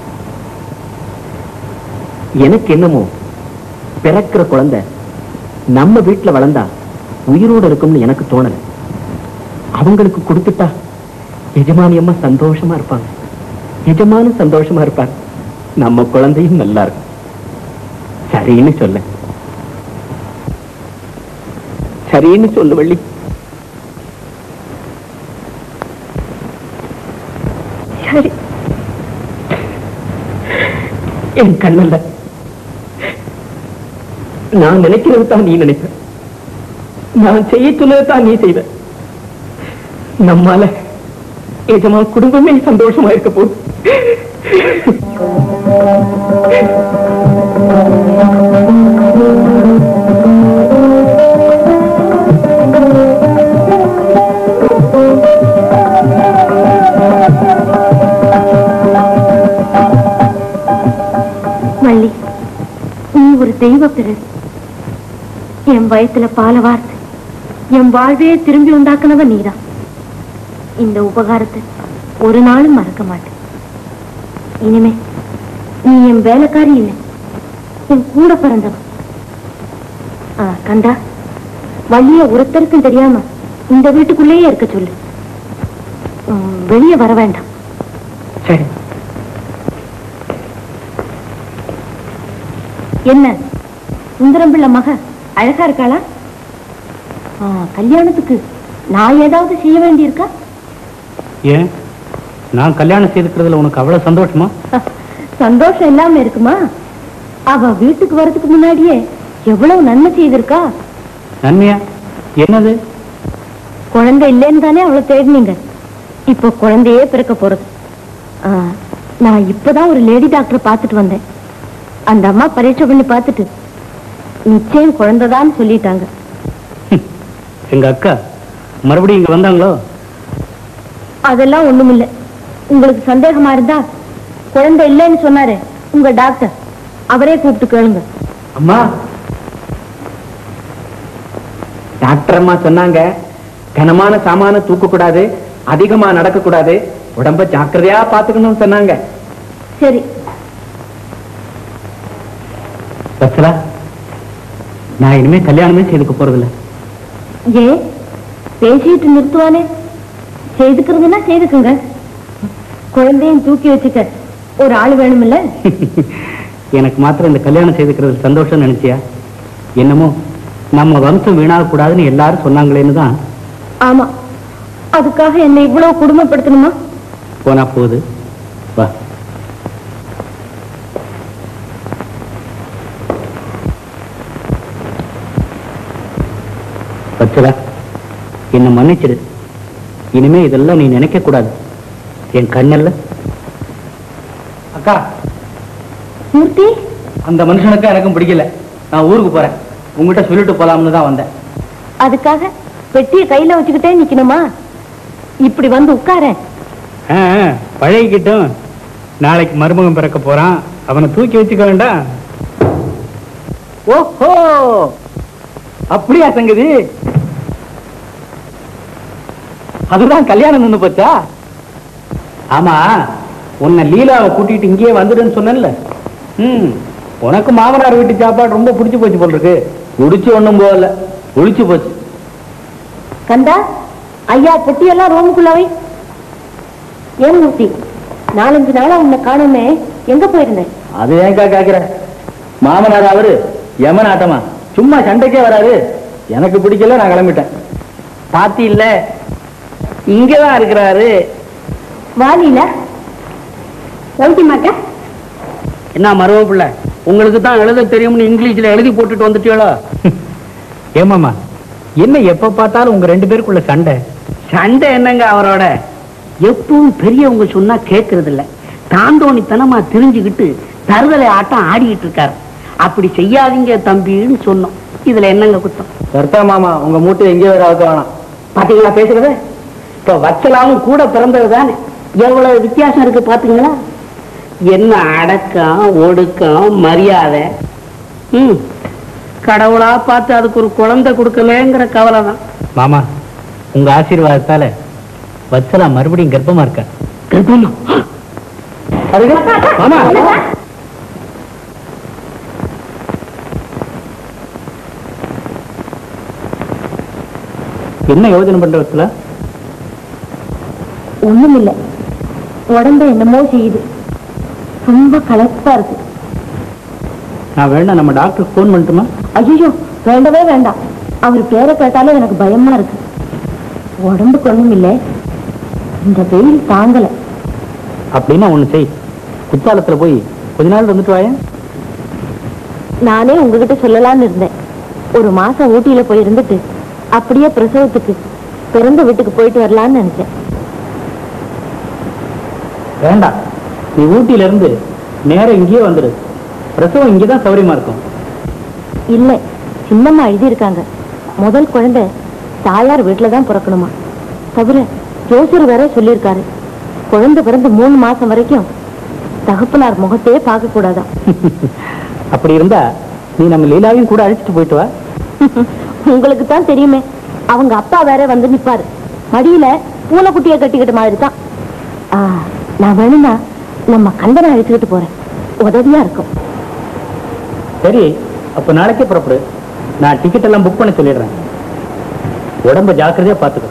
எனக்கு என்னமோ பிறக்கிற குழந்தை நம்ம வீட்டுல வளர்ந்தா உயிரோட இருக்கும்னு எனக்கு தோணல அவங்களுக்கு கொடுத்துட்டா எஜமானி அம்மா சந்தோஷமா இருப்பாங்க எஜமானு சந்தோஷமா இருப்பாங்க நம்ம குழந்தையும் நல்லா இருக்கும் சரின்னு சொல்ல சரின்னு சொல்லு வள்ளி சரி என் கண்ணல்ல நான் நினைக்கிறது தான் நீ நினைப்ப நான் செய்ய சொன்னது தான் நீ செய்வ நம்மால எஜமா குடும்பமே சந்தோஷமா இருக்க போகுது மல்லி நீ ஒரு தெய்வ பிறகு என் வயசுல பால வார்த்து என் வாழ்வையே திரும்பி உண்டாக்குனவ நீதான் இந்த உபகாரத்தை ஒரு நாளும் மறக்க மாட்டேன் இனிமே நீ என் வேலைக்காரி இல்லை என் கூட பிறந்தவன் ஆ, கண்டா வள்ளிய ஒருத்தருக்கும் தெரியாம இந்த வீட்டுக்குள்ளேயே இருக்க சொல்லு ம், வெளியே வர வேண்டாம் சரி என்ன சுந்தரம் பிள்ளை மக அழகா இருக்காளா ஆ, கல்யாணத்துக்கு நான் ஏதாவது செய்ய வேண்டியிருக்கா ஏன் நான் கல்யாணம் செய்துக்கிறதுல உனக்கு அவ்வளவு சந்தோஷமா சந்தோஷம் இல்லாம இருக்குமா அவ வீட்டுக்கு வர்றதுக்கு முன்னாடியே எவ்வளவு நன்மை செய்திருக்கா நன்மையா என்னது குழந்தை இல்லைன்னு தானே அவளை தேடினீங்க இப்போ குழந்தையே பிறக்க போறது ஆ, நான் இப்பதான் ஒரு லேடி டாக்டர் பார்த்துட்டு வந்தேன் அந்த அம்மா பரீட்சை பண்ணி பார்த்துட்டு நிச்சயம் குழந்தைதான் சொல்லிட்டாங்க எங்க அக்கா மறுபடியும் இங்க வந்தாங்களோ அதெல்லாம் ஒண்ணுமில்ல உங்களுக்கு சந்தேகமா இருந்தா குழந்தை இல்லைன்னு சொன்னாரு உங்க டாக்டர் அவரே கூப்பிட்டு கேளுங்க அம்மா டாக்டர் அம்மா சொன்னாங்க கனமான சாமான தூக்க கூடாது அதிகமா நடக்க கூடாது உடம்ப ஜாக்கிரதையா பாத்துக்கணும்னு சொன்னாங்க சரி வத்சலா நான் இனிமே கல்யாணமே செய்துக்க போறதில்ல ஏன் பேசிட்டு நிறுத்துவானே செய்துக்கிறதுன்னா செய்துக்குங்க குழந்தையும் தூக்கி வச்சுக்க ஒரு ஆள் வேணுமில்ல எனக்கு மாத்திரம் இந்த கல்யாணம் செய்துக்கிறது சந்தோஷம் நினைச்சியா என்னமோ நம்ம வம்சம் வீணாக கூடாதுன்னு எல்லாரும் சொன்னாங்களேன்னு தான் ஆமா அதுக்காக என்னை இவ்வளவு குடும்பப்படுத்தணுமா போனா போகுது வா வச்சலா என்ன மன்னிச்சிடு இனிமே இதெல்லாம் நீ நினைக்க கூடாது என் கண்ணல்ல அக்கா மூர்த்தி அந்த மனுஷனுக்கு எனக்கும் பிடிக்கல நான் ஊருக்கு போறேன் உங்ககிட்ட சொல்லிட்டு போலாம்னு தான் வந்தேன் அதுக்காக பெட்டியை கையில வச்சுக்கிட்டே நிக்கணுமா இப்படி வந்து உட்கார ஆ, ஆ, பழகிக்கிட்டும் நாளைக்கு மருமகன் பிறக்க போறான் அவனை தூக்கி வச்சுக்க வேண்டாம் ஓஹோ அப்படியா சங்கதி அதுதான் கல்யாணம் நின்னு போச்சா ஆமா உன்னை லீலாவை கூட்டிட்டு இங்கேயே வந்துடுன்னு சொன்னேன்ல ம் உனக்கு மாமனார் வீட்டு சாப்பாடு ரொம்ப பிடிச்சு போச்சு போல் இருக்கு குடிச்சு ஒண்ணும் போகல குளிச்சு போச்சு கந்தா ஐயா பெட்டியெல்லாம் ரூமுக்குள்ள வை ஏன் மூர்த்தி நாலஞ்சு நாளா உன்னை காணுமே எங்க போயிருந்தேன் அது ஏன்க்கா கேக்குற மாமனார் அவரு யமன் ஆட்டமா சும்மா சண்டைக்கே வராரு எனக்கு பிடிக்கல நான் கிளம்பிட்டேன் பாத்தி இல்ல இங்கதான் இருக்கிறாரு வாலில சௌக்கியமாக்கா என்ன மருவ பிள்ளை உங்களுக்கு தான் எழுத தெரியும்னு இங்கிலீஷ்ல எழுதி போட்டுட்டு வந்துட்டீங்களோ ஏமாமா என்ன எப்ப பார்த்தாலும் உங்க ரெண்டு பேருக்குள்ள சண்டை சண்டை என்னங்க அவரோட எப்பவும் பெரியவங்க சொன்னா கேட்கறது இல்ல தாண்டோணித்தனமா தெரிஞ்சுக்கிட்டு தருதலை ஆட்டம் ஆடிக்கிட்டு இருக்காரு அப்படி செய்யாதீங்க தம்பின்னு சொன்னோம் இதுல என்னங்க குத்தம் கர்த்தா மாமா உங்க மூட்டை எங்கேயோ வேற அவுக்க வேணாம் பாத்தீங்களா பேசுறது இப்ப வச்சலாவும் கூட பிறந்தது தானே எவ்வளவு வித்தியாசம் இருக்கு பாத்தீங்களா என்ன அடக்கம் ஒடுக்கம் மரியாதை ம் கடவுளா பார்த்து அதுக்கு ஒரு குழந்தை கொடுக்கலங்கிற கவலை தான் மாமா உங்க ஆசீர்வாதத்தால வத்சலா மறுபடியும் கர்ப்பமா இருக்கா கர்ப்பமா மாமா என்ன யோஜனை பண்ற வத்சலா ஒண்ணுமில்ல உடம்ப என்னமோ செய்யுது ரொம்ப களைப்பா இருக்கு நான் வேணா நம்ம டாக்டருக்கு ஃபோன் பண்ணட்டுமா ஐயோ வேண்டவே வேண்டாம் அவர் பேரை கேட்டாலே எனக்கு பயமா இருக்கு உடம்புக்கு ஒண்ணும் இல்ல இந்த வெயில் தாங்கல அப்படின்னா ஒண்ணு செய் குத்தாலத்துல போய் கொஞ்ச நாள் வந்துட்டு வாயேன் நானே உங்ககிட்ட சொல்லலாம்னு இருந்தேன் ஒரு மாசம் ஊட்டியில போய் இருந்துட்டு அப்படியே பிரசவத்துக்கு பிறந்த வீட்டுக்கு போயிட்டு வரலாம்னு நினைச்சேன் வேண்டாம் நீ ஊட்டியில இருந்து நேரம் இங்கேயே வந்துடு பிரசவம் இங்கதான் சௌரியமா இருக்கும் இல்ல சின்னம்மா எழுதியிருக்காங்க முதல் குழந்தை தாயார் வீட்டுல தான் பிறக்கணுமா தவிர ஜோசியர் வேற சொல்லியிருக்காரு குழந்தை பிறந்து மூணு மாசம் வரைக்கும் தகப்பனார் முகத்தையே பார்க்க கூடாதாம் அப்படி இருந்தா நீ நம்ம லீலாவையும் கூட அழைச்சிட்டு போயிட்டு வா உங்களுக்கு தான் தெரியுமே அவங்க அப்பா வேற வந்து நிப்பாரு மடியில பூனைக்குட்டியை கட்டிக்கிட்ட மாதிரி தான் ஆ, நான் வேணும்னா நம்ம கந்தனை அழைச்சுக்கிட்டு போறேன் உதவியா இருக்கும் சரி அப்ப நாளைக்கே புறப்படு நான் டிக்கெட் எல்லாம் புக் பண்ண சொல்லிடுறேன் உடம்ப ஜாக்கிரதையா பாத்துக்கோ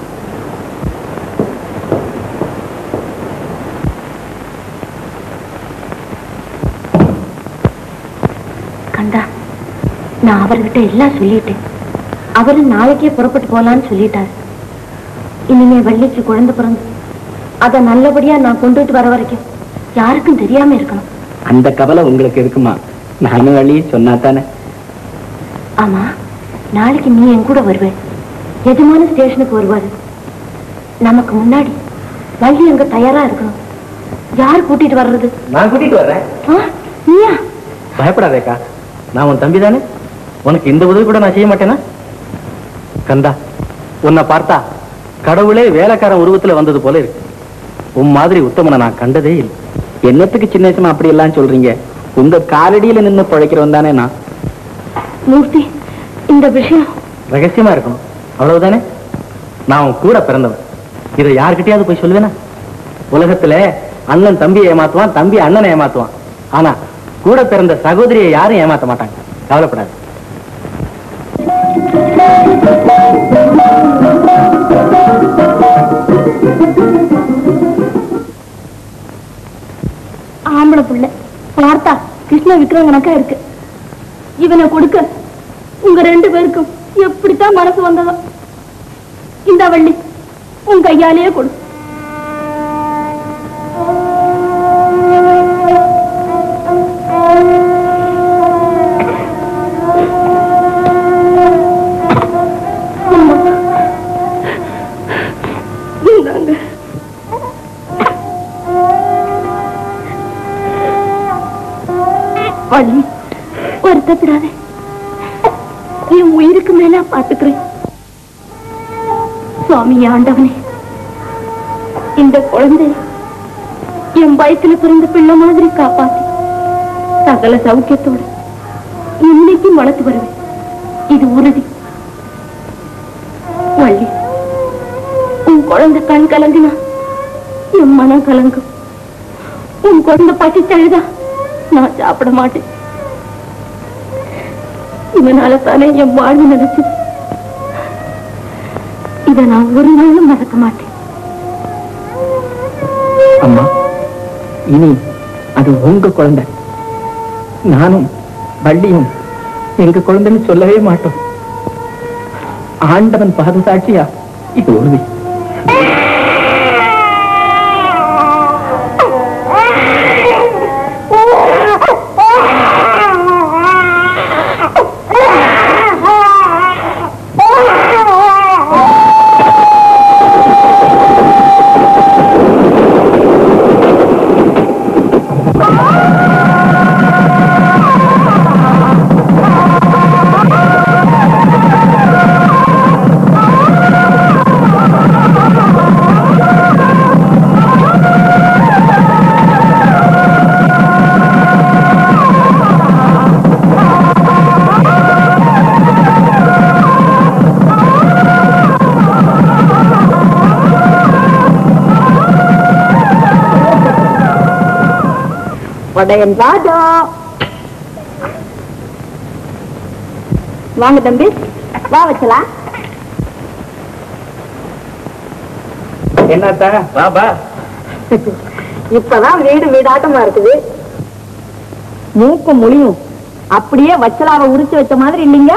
கந்தா நான் அவர்கிட்ட எல்லாம் சொல்லிட்டேன் அவரு நாளைக்கே புறப்பட்டு போலான்னு சொல்லிட்டாரு இனிமே வள்ளிக்கு குழந்தை பிறந்து அதை நல்லபடியா நான் கொண்டுட்டு வர வரைக்கும் யாருக்கும் தெரியாம இருக்கணும் அந்த கவலை உங்களுக்கு இருக்குமா நானும் வழி சொன்னா தானே ஆமா நாளைக்கு நீ என் கூட வருவேன் எஜமான ஸ்டேஷனுக்கு வருவாரு நமக்கு முன்னாடி வள்ளி அங்க தயாரா இருக்கணும் யார் கூட்டிட்டு வர்றது நான் கூட்டிட்டு வர்றேன் ஆ, நீயா பயப்படாதேக்கா நான் உன் தம்பி தானே உனக்கு இந்த உதவி கூட நான் செய்ய மாட்டேனா கந்தா உன்னை பார்த்தா கடவுளே வேலைக்காரன் உருவத்துல வந்தது போல இருக்கு உன் மாதிரி உத்தமனை நான் கண்டதே இல்லை என்னத்துக்கு சின்ன வயசுமா அப்படி எல்லாம் சொல்றீங்க உங்க காலடியில நின்னு பிழைக்கிறவன் தானே நான் மூர்த்தி இந்த விஷயம் ரகசியமா இருக்கணும் அவ்வளவுதானே நான் உன் கூட பிறந்தவன் இதை யார்கிட்டயாவது போய் சொல்லுவேனா உலகத்துல அண்ணன் தம்பியை ஏமாத்துவான் தம்பி அண்ணனை ஏமாத்துவான் ஆனா கூட பிறந்த சகோதரியை யாரும் ஏமாத்த மாட்டாங்க கவலைப்படாது ஆம்பளை புள்ள பார்த்தா கிருஷ்ண விக்ரம் கணக்கா இருக்கு இவனை கொடுக்க உங்க ரெண்டு பேருக்கும் எப்படித்தான் மனசு வந்ததோ இந்த வள்ளி உன் கையாலேயே கொடு அம்மா. இந்தாங்க வள்ளி வருத்தப்படாத என் உயிருக்கு மேல பாத்துக்கிறேன் சுவாமி ஆண்டவனே இந்த குழந்தை என் வயத்துல பிறந்த பிள்ளை மாதிரி காப்பாத்தி சகல சௌக்கியத்தோடு இன்னைக்கும் வளர்த்து வருவேன் இது உறுதி வள்ளி உன் குழந்தை கண் கலங்குனா என் மனம் கலங்கும் உன் குழந்தை பசிச்சழுதா நான் சாப்பிட மாட்டேன் இதனால தானே என் வாழ்வு நினைச்சு இத நான் ஒரு நாளும் மறக்க மாட்டேன் அம்மா இனி அது உங்க குழந்தை நானும் வள்ளியும் எங்க குழந்தைன்னு சொல்லவே மாட்டோம் ஆண்டவன் பாதசாட்சியா இது உறுதி ஆ படையன் ராஜா வாங்க தம்பி வா வச்சலாம் என்னத்தா பாபா இப்பதான் வீடு வீடாட்டமா இருக்குது மூக்கு மொழியும் அப்படியே வச்சலாவை உரிச்சு வச்ச மாதிரி இல்லைங்க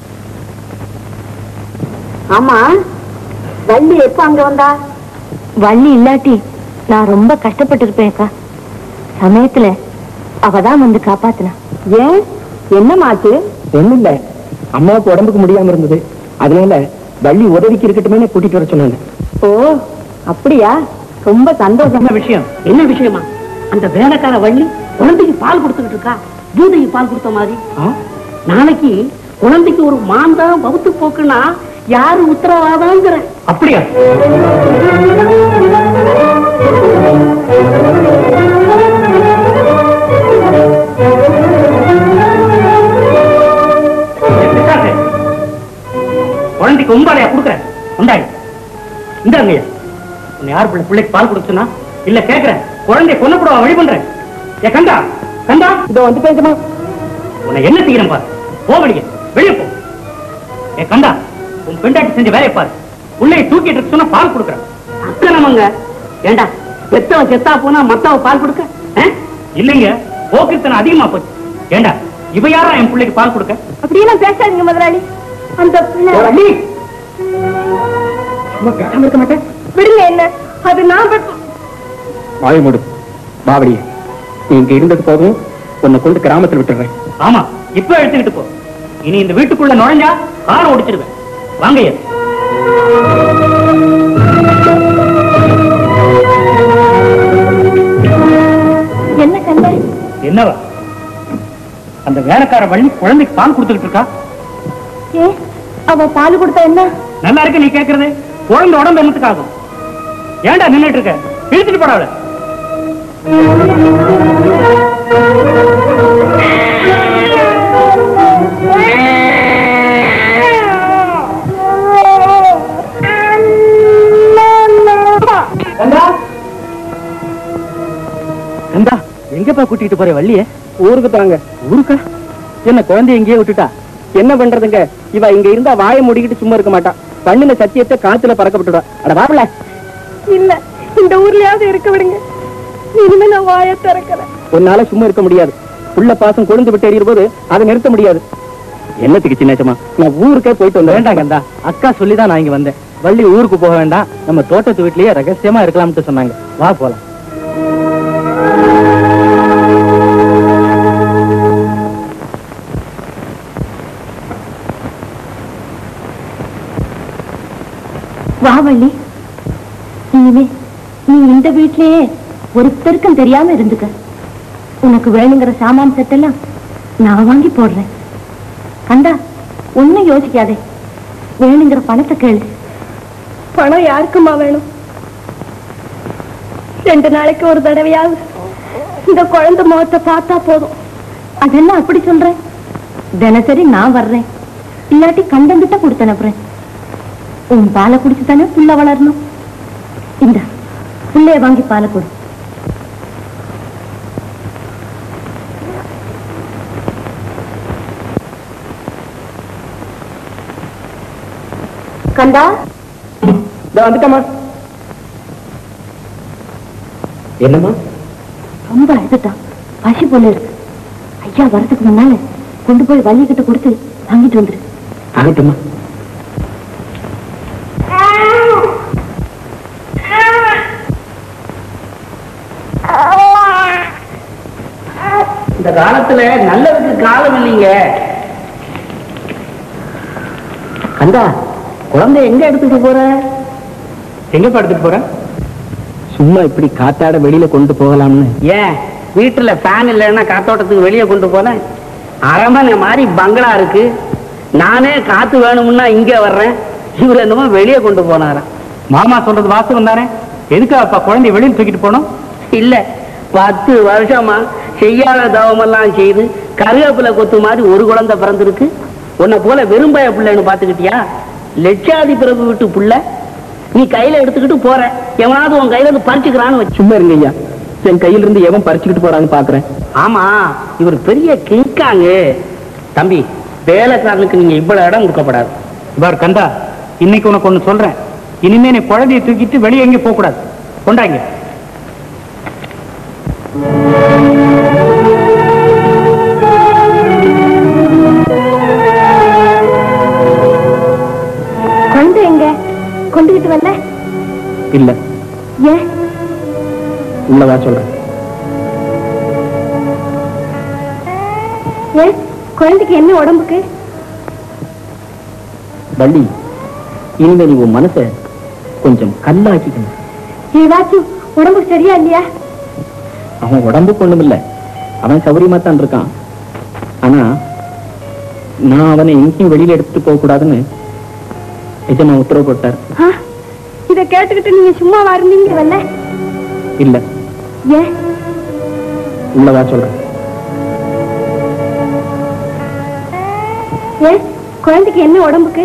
ஆமா வள்ளி எப்ப அங்க வந்தா வள்ளி இல்லாட்டி நான் ரொம்ப கஷ்டப்பட்டு இருப்பேன்க்கா சமயத்துல அவதான் வந்து காப்பாத்தினா ஏன் என்னமாச்சு ஒண்ணும் இல்ல அம்மாவுக்கு உடம்புக்கு முடியாம இருந்தது அதனால வள்ளி உதவிக்கு இருக்கட்டுமே கூட்டிட்டு வர சொன்னாங்க ஓ அப்படியா ரொம்ப சந்தோஷம் என்ன விஷயம் என்ன விஷயமா அந்த வேலைக்கார வள்ளி குழந்தைக்கு பால் கொடுத்துக்கிட்டு இருக்கா பூதைக்கு பால் கொடுத்த மாதிரி ஆ? நாளைக்கு குழந்தைக்கு ஒரு மாந்தம் வகுத்து போக்குன்னா யாரு உத்தரவாதங்கிற அப்படியா பிசாசே, குழந்தைக்கு உம்பாலையா கொடுக்குறேன் உண்டாடி இந்தாங்கய்யா உன்னை யார் பிள்ளை பிள்ளைக்கு பால் கொடுத்துனா இல்ல கேக்குறேன் குழந்தைய கொல்ல கூட வழி பண்றேன் ஏ கண்டா கண்டா இதோ வந்து பேசுமா உன்னை என்ன செய்யறேன் பாரு போ வெளியே வெளியே போ ஏ கண்டா உன் பெண்டாட்டி செஞ்ச வேலையை பாரு உள்ளே தூக்கிட்டு இருக்க சொன்னா பால் கொடுக்குறேன் அக்கனமங்க ஏண்டா பெத்தவன் செத்தா போனா மத்தவ பால் கொடுக்க ஆ? இல்லைங்க போக்கிருத்தனை அதிகமா போச்சு ஏண்டா இவ யாரா என் பிள்ளைக்கு பால் கொடுக்க அப்படியெல்லாம் பேசாதீங்க முதலாளி அந்த பிள்ளை வள்ளி சும்மா பேசாம இருக்க மாட்டேன் விடுங்க என்ன அது நான் பெற்ற- வாய மூடு பாவடி நீ இங்க இருந்தது போதும் உன்னை கொண்டு கிராமத்தில் விட்டுறேன் ஆமா இப்ப எடுத்துக்கிட்டு போ இனி இந்த வீட்டுக்குள்ள நுழைஞ்சா காரை ஓடிச்சிடுவேன் வாங்கய்யா என்ன கண்ட என்னவா அந்த வேலைக்கார வள்ளி குழந்தைக்கு பால் கொடுத்துக்கிட்டு இருக்கா ஏ அவ பால் கொடுத்தா என்ன நல்லா இருக்கு நீ கேக்குறது குழந்தை உடம்பு என்னத்துக்காகும் ஏன்டா நின்னுட்டு இருக்க இழுத்துட்டு போடாவல கண்டா எங்கப்பா கூட்டிட்டு போற வள்ளிய ஊருக்கு தாங்க ஊருக்கா என்ன குழந்தைய எங்கேயே விட்டுட்டா என்ன பண்றதுங்க இவ இங்க இருந்தா வாயை மூடிக்கிட்டு சும்மா இருக்க மாட்டா பண்ணின சத்தியத்தை காத்துல பறக்க விட்டுடுவா அட வாப்பல இல்ல இந்த ஊர்லயாவது இருக்க விடுங்க இனிமே நான் வாய திறக்கிறேன் உன்னால சும்மா இருக்க முடியாது உள்ள பாசம் கொழுந்து விட்டு எறியும் போது அதை நிறுத்த முடியாது என்னத்துக்கு சின்னச்சமா நான் ஊருக்கே போயிட்டு வந்தேன் வேண்டாம் கந்தா அக்கா சொல்லிதான் நான் இங்க வந்தேன் வள்ளி ஊருக்கு போக வேண்டாம் நம்ம தோட்டத்து வீட்லயே ரகசியமா இருக்கலாம்னு சொன்னாங்க வா போலாம் வா வள்ளி இனிமே நீ இந்த வீட்லயே ஒருத்தருக்கும் தெரியாம இருந்துக்க உனக்கு வேணுங்கிற சாமான் செட்டெல்லாம் நான் வாங்கி போடுறேன் கண்டா ஒண்ணும் யோசிக்காதே வேணுங்கிற பணத்தை கேளு பணம் யாருக்குமா வேணும் ரெண்டு நாளைக்கு ஒரு தடவையாவது இந்த குழந்தை முகத்தை பார்த்தா போதும் அதெல்லாம் அப்படி சொல்றேன் தினசரி நான் வர்றேன் இல்லாட்டி கண்டங்கிட்ட கொடுத்து அனுப்புறேன் உன் பாலை குடிச்சு தானே புள்ள வளரணும் இந்த புள்ளைய வாங்கி பாலை கொடு கண்டா இதோ வந்துட்டமா என்னம்மா ரொம்ப அழுதுட்டான் பசி போல இருக்கு ஐயா வரதுக்கு முன்னால கொண்டு போய் வள்ளி கிட்ட கொடுத்து வாங்கிட்டு வந்துரு ஆகட்டுமா இந்த காலத்துல நல்லதுக்கு காலம் இல்லைங்க கந்தா குழந்தை எங்க எடுத்துட்டு போற எங்க படுத்துட்டு போற சும்மா இப்படி காத்தாட வெளியில கொண்டு போகலாம்னு ஏன் வீட்டுல ஃபேன் இல்லைன்னா காத்தோட்டத்துக்கு வெளியே கொண்டு போனேன் அரமனை மாதிரி பங்களா இருக்கு நானே காத்து வேணும்னா இங்க வர்றேன் இவர் என்னமோ வெளியே கொண்டு போனாராம் மாமா சொல்றது வாசகம் தானே எதுக்கு அப்பா குழந்தைய வெளியில் தூக்கிட்டு போனோம் இல்ல பத்து வருஷமா செய்யாத தவமெல்லாம் செய்து கருவேப்பிலை கொத்து மாதிரி ஒரு குழந்தை பிறந்திருக்கு உன்னை போல வெறும்பய பிள்ளைன்னு பாத்துக்கிட்டியா லட்சாதி பிறப்பு விட்டு புள்ள நீ கையில எடுத்துக்கிட்டு போற எவனாவது உன் கையில இருந்து பறிச்சுக்கிறான்னு வச்சு சும்மா இருங்க ஐயா என் கையில இருந்து எவன் பறிச்சுக்கிட்டு போறான்னு பாக்குறேன் ஆமா இவர் பெரிய கிங்காங்க தம்பி வேலைக்காரனுக்கு நீங்க இவ்வளவு இடம் கொடுக்கப்படாது பார் கந்தா இன்னைக்கு உனக்கு ஒண்ணு சொல்றேன் இனிமே நீ குழந்தையை தூக்கிட்டு வெளியே எங்கேயும் போக கூடாது கொண்டாங்க குழந்தை எங்க கொண்டுகிட்டு வரல இல்ல ஏன் உள்ளதா சொல்றேன் ஏன் குழந்தைக்கு என்ன உடம்புக்கு வள்ளி இனிமே நீ உன் மனச கொஞ்சம் கல்லாக்கிக்கணும் ஏதாச்சும் உடம்புக்கு சரியா இல்லையா அவன் உடம்புக்கு ஒண்ணும் இல்ல அவன் சௌரியமா தான் இருக்கான் ஆனா நான் அவனை எங்கேயும் வெளியில எடுத்துட்டு போக கூடாதுன்னு எஜமா உத்தரவு போட்டார் ஆ, இத கேட்டுக்கிட்டு நீங்க சும்மாவா இருந்தீங்க வரல இல்ல ஏன் உள்ளதா சொல்றேன் ஏன் குழந்தைக்கு என்ன உடம்புக்கு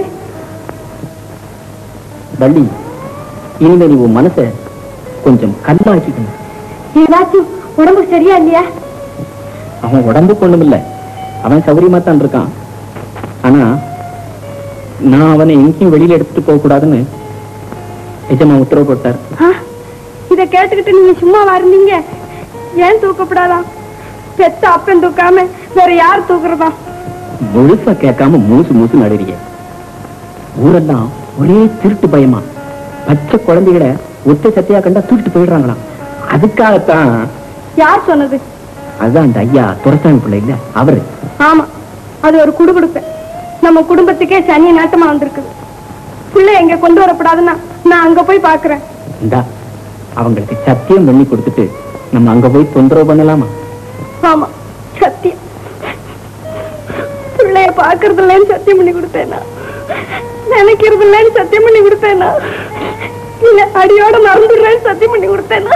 வள்ளி இனிமே நீ உன் மனச கொஞ்சம் கல்லாக்கிக்கணும் ஏதாச்சும் உடம்புக்கு சரியா இல்லையா அவன் உடம்புக்கு ஒண்ணும் இல்ல அவன் சௌரியமா தான் இருக்கான் ஆனா நான் அவனை எங்கேயும் வெளியில எடுத்துட்டு போக கூடாதுன்னு எஜமா உத்தரவு போட்டார் ஆ, இத கேட்டுக்கிட்டு நீங்க சும்மாவா இருந்தீங்க ஏன் தூக்கப்படாதா பெத்த அப்பன் தூக்காம வேற யார் தூக்குறதா முழுசா கேட்காம மூசு மூசு நடுறீங்க ஊரெல்லாம் ஒரே திருட்டு பயமா பச்சை குழந்தைகளை ஒத்தை சத்தையா கண்டா தூக்கிட்டு போயிடுறாங்களாம் அதுக்காகத்தான் யார் சொன்னது அதுதான் அந்த ஐயா துரசாமி பிள்ளை இல்ல அவரு ஆமா அது ஒரு குடுகுடுப்பு நம்ம குடும்பத்துக்கே சனி நாட்டமா வந்திருக்குது புள்ள எங்க கொண்டு வரப்படாதுன்னா நான் அங்க போய் பாக்குறேன் இந்தா அவங்களுக்கு சத்தியம் பண்ணி கொடுத்துட்டு நம்ம அங்க போய் தொந்தரவு பண்ணலாமா ஆமா சத்தியம் பிள்ளைய பாக்குறது இல்லைன்னு சத்தியம் பண்ணி கொடுத்தேனா நினைக்கிறது இல்லைன்னு சத்தியம் பண்ணி கொடுத்தேனா இல்ல அடியோட மறந்துடுறேன்னு சத்தியம் பண்ணி கொடுத்தேனா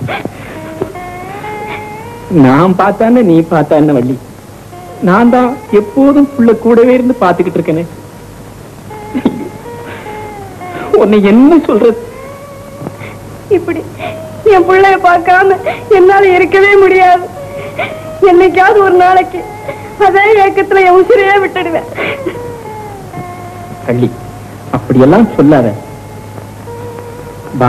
நான் பார்த்தானே நீ பார்த்தா என்ன வள்ளி நான் தான் எப்போதும் புள்ள கூடவே இருந்து பார்த்துக்கிட்டு இருக்கேனே உன்னை என்ன சொல்றது இப்படி என் பிள்ளைய பார்க்காம என்னால இருக்கவே முடியாது என்னைக்காவது ஒரு நாளைக்கு அதே ஏக்கத்துல என் உசிரையே விட்டுடுவேன் கள்ளி அப்படியெல்லாம் சொல்லாத வா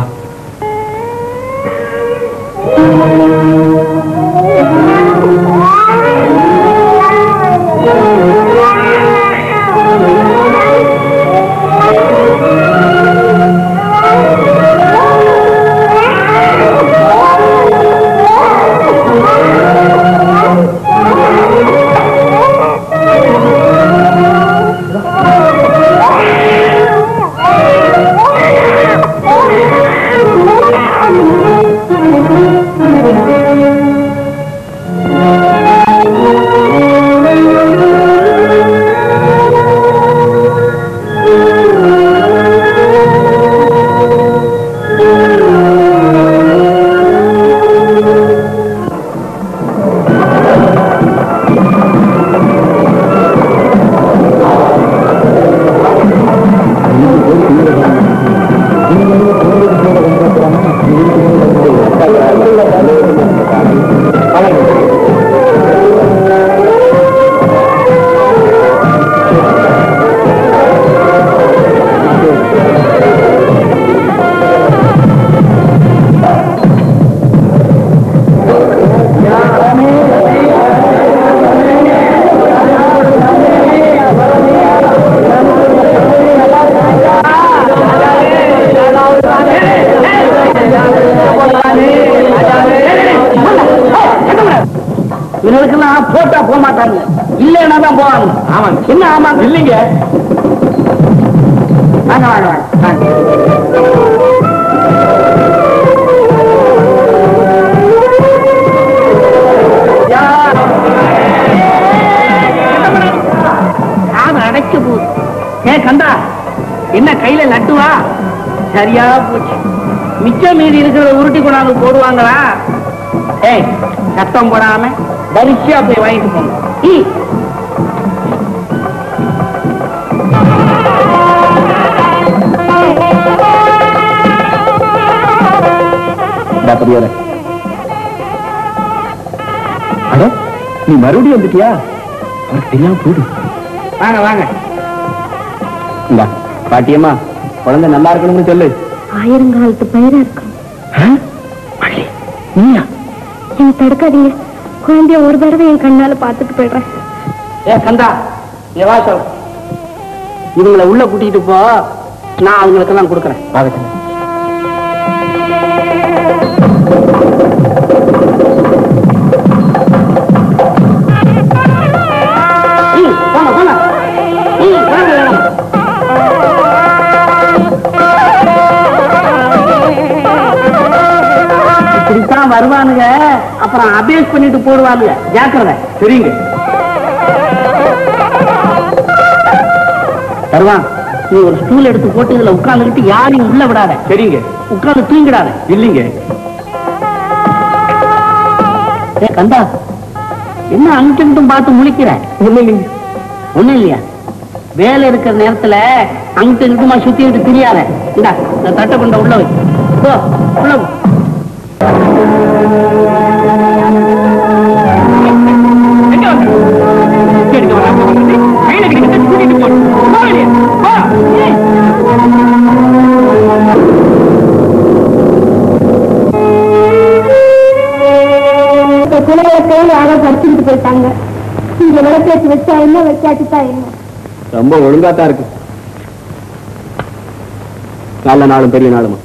இவங்களுக்கெல்லாம் போட்டா போக மாட்டாங்க இல்லைன்னா தான் போவாங்க ஆமாங்க என்ன ஆமாங்க இல்லைங்க வாங்க வாங்க வாங்க வாங்க காது அடைச்சு போகுது ஏ கந்தா என்ன கையில லட்டுவா சரியா போச்சு மிச்சம் மீதி இருக்கிறத உருட்டி கொண்டாந்து போடுவாங்களா ஏய் சத்தம் போடாம வரிசையா போய் வாங்கிட்டு போங்க ஈ. இந்தா பெரியவரே நீ மறுபடியும் வந்துட்டியா அவருக்கு தெரியாம போடு வாங்க வாங்க இந்தா பாட்டியம்மா குழந்தை நல்லா இருக்கணும்னு சொல்லு ஆயிரங்காலத்து பயிரா இருக்கும் நீயா என்ன தடுக்காதீங்க குழந்தைய ஒரு தடவை என் கண்ணால பாத்துட்டு போயிடுறேன் ஏ கந்தா ஏ வா சொல் இவங்களை உள்ள கூட்டிட்டு போ நான் அவங்களுக்கெல்லாம் கொடுக்குறேன் ஆகட்டும் ம், போங்க போங்க ம், வாங்க. இப்படித்தான் வருவானுங்க அப்புறம் அபேஸ் பண்ணிட்டு போடுவானுங்க ஜாக்கிரதை சரிங்க வருவான் நீ ஒரு ஸ்டூல் எடுத்து போட்டு இதுல உட்கார்ந்துகிட்டு யாரையும் உள்ள விடாத சரிங்க உட்கார்ந்து தூங்கிடாத இல்லைங்க ஏ கந்தா என்ன அங்கிட்டும் பார்த்து முழிக்கிற ஒண்ணு இல்லைங்க ஒண்ணும் இல்லையா வேலை இருக்கிற நேரத்துல அங்கிட்டு இங்கிட்டுமா சுத்திட்டு தெரியாத இந்தா இந்த தட்டை கொண்ட உள்ள வை போ உள்ள போ இந்த குலவிளக்கையும் யாரோ பறிச்சுட்டு போயிட்டாங்க இங்க விளக்கேற்றி வச்சா என்ன வைக்காச்சுட்டா என்ன ரொம்ப ஒழுங்கா தான் இருக்கு நல்ல நாளும் பெரிய நாளுமா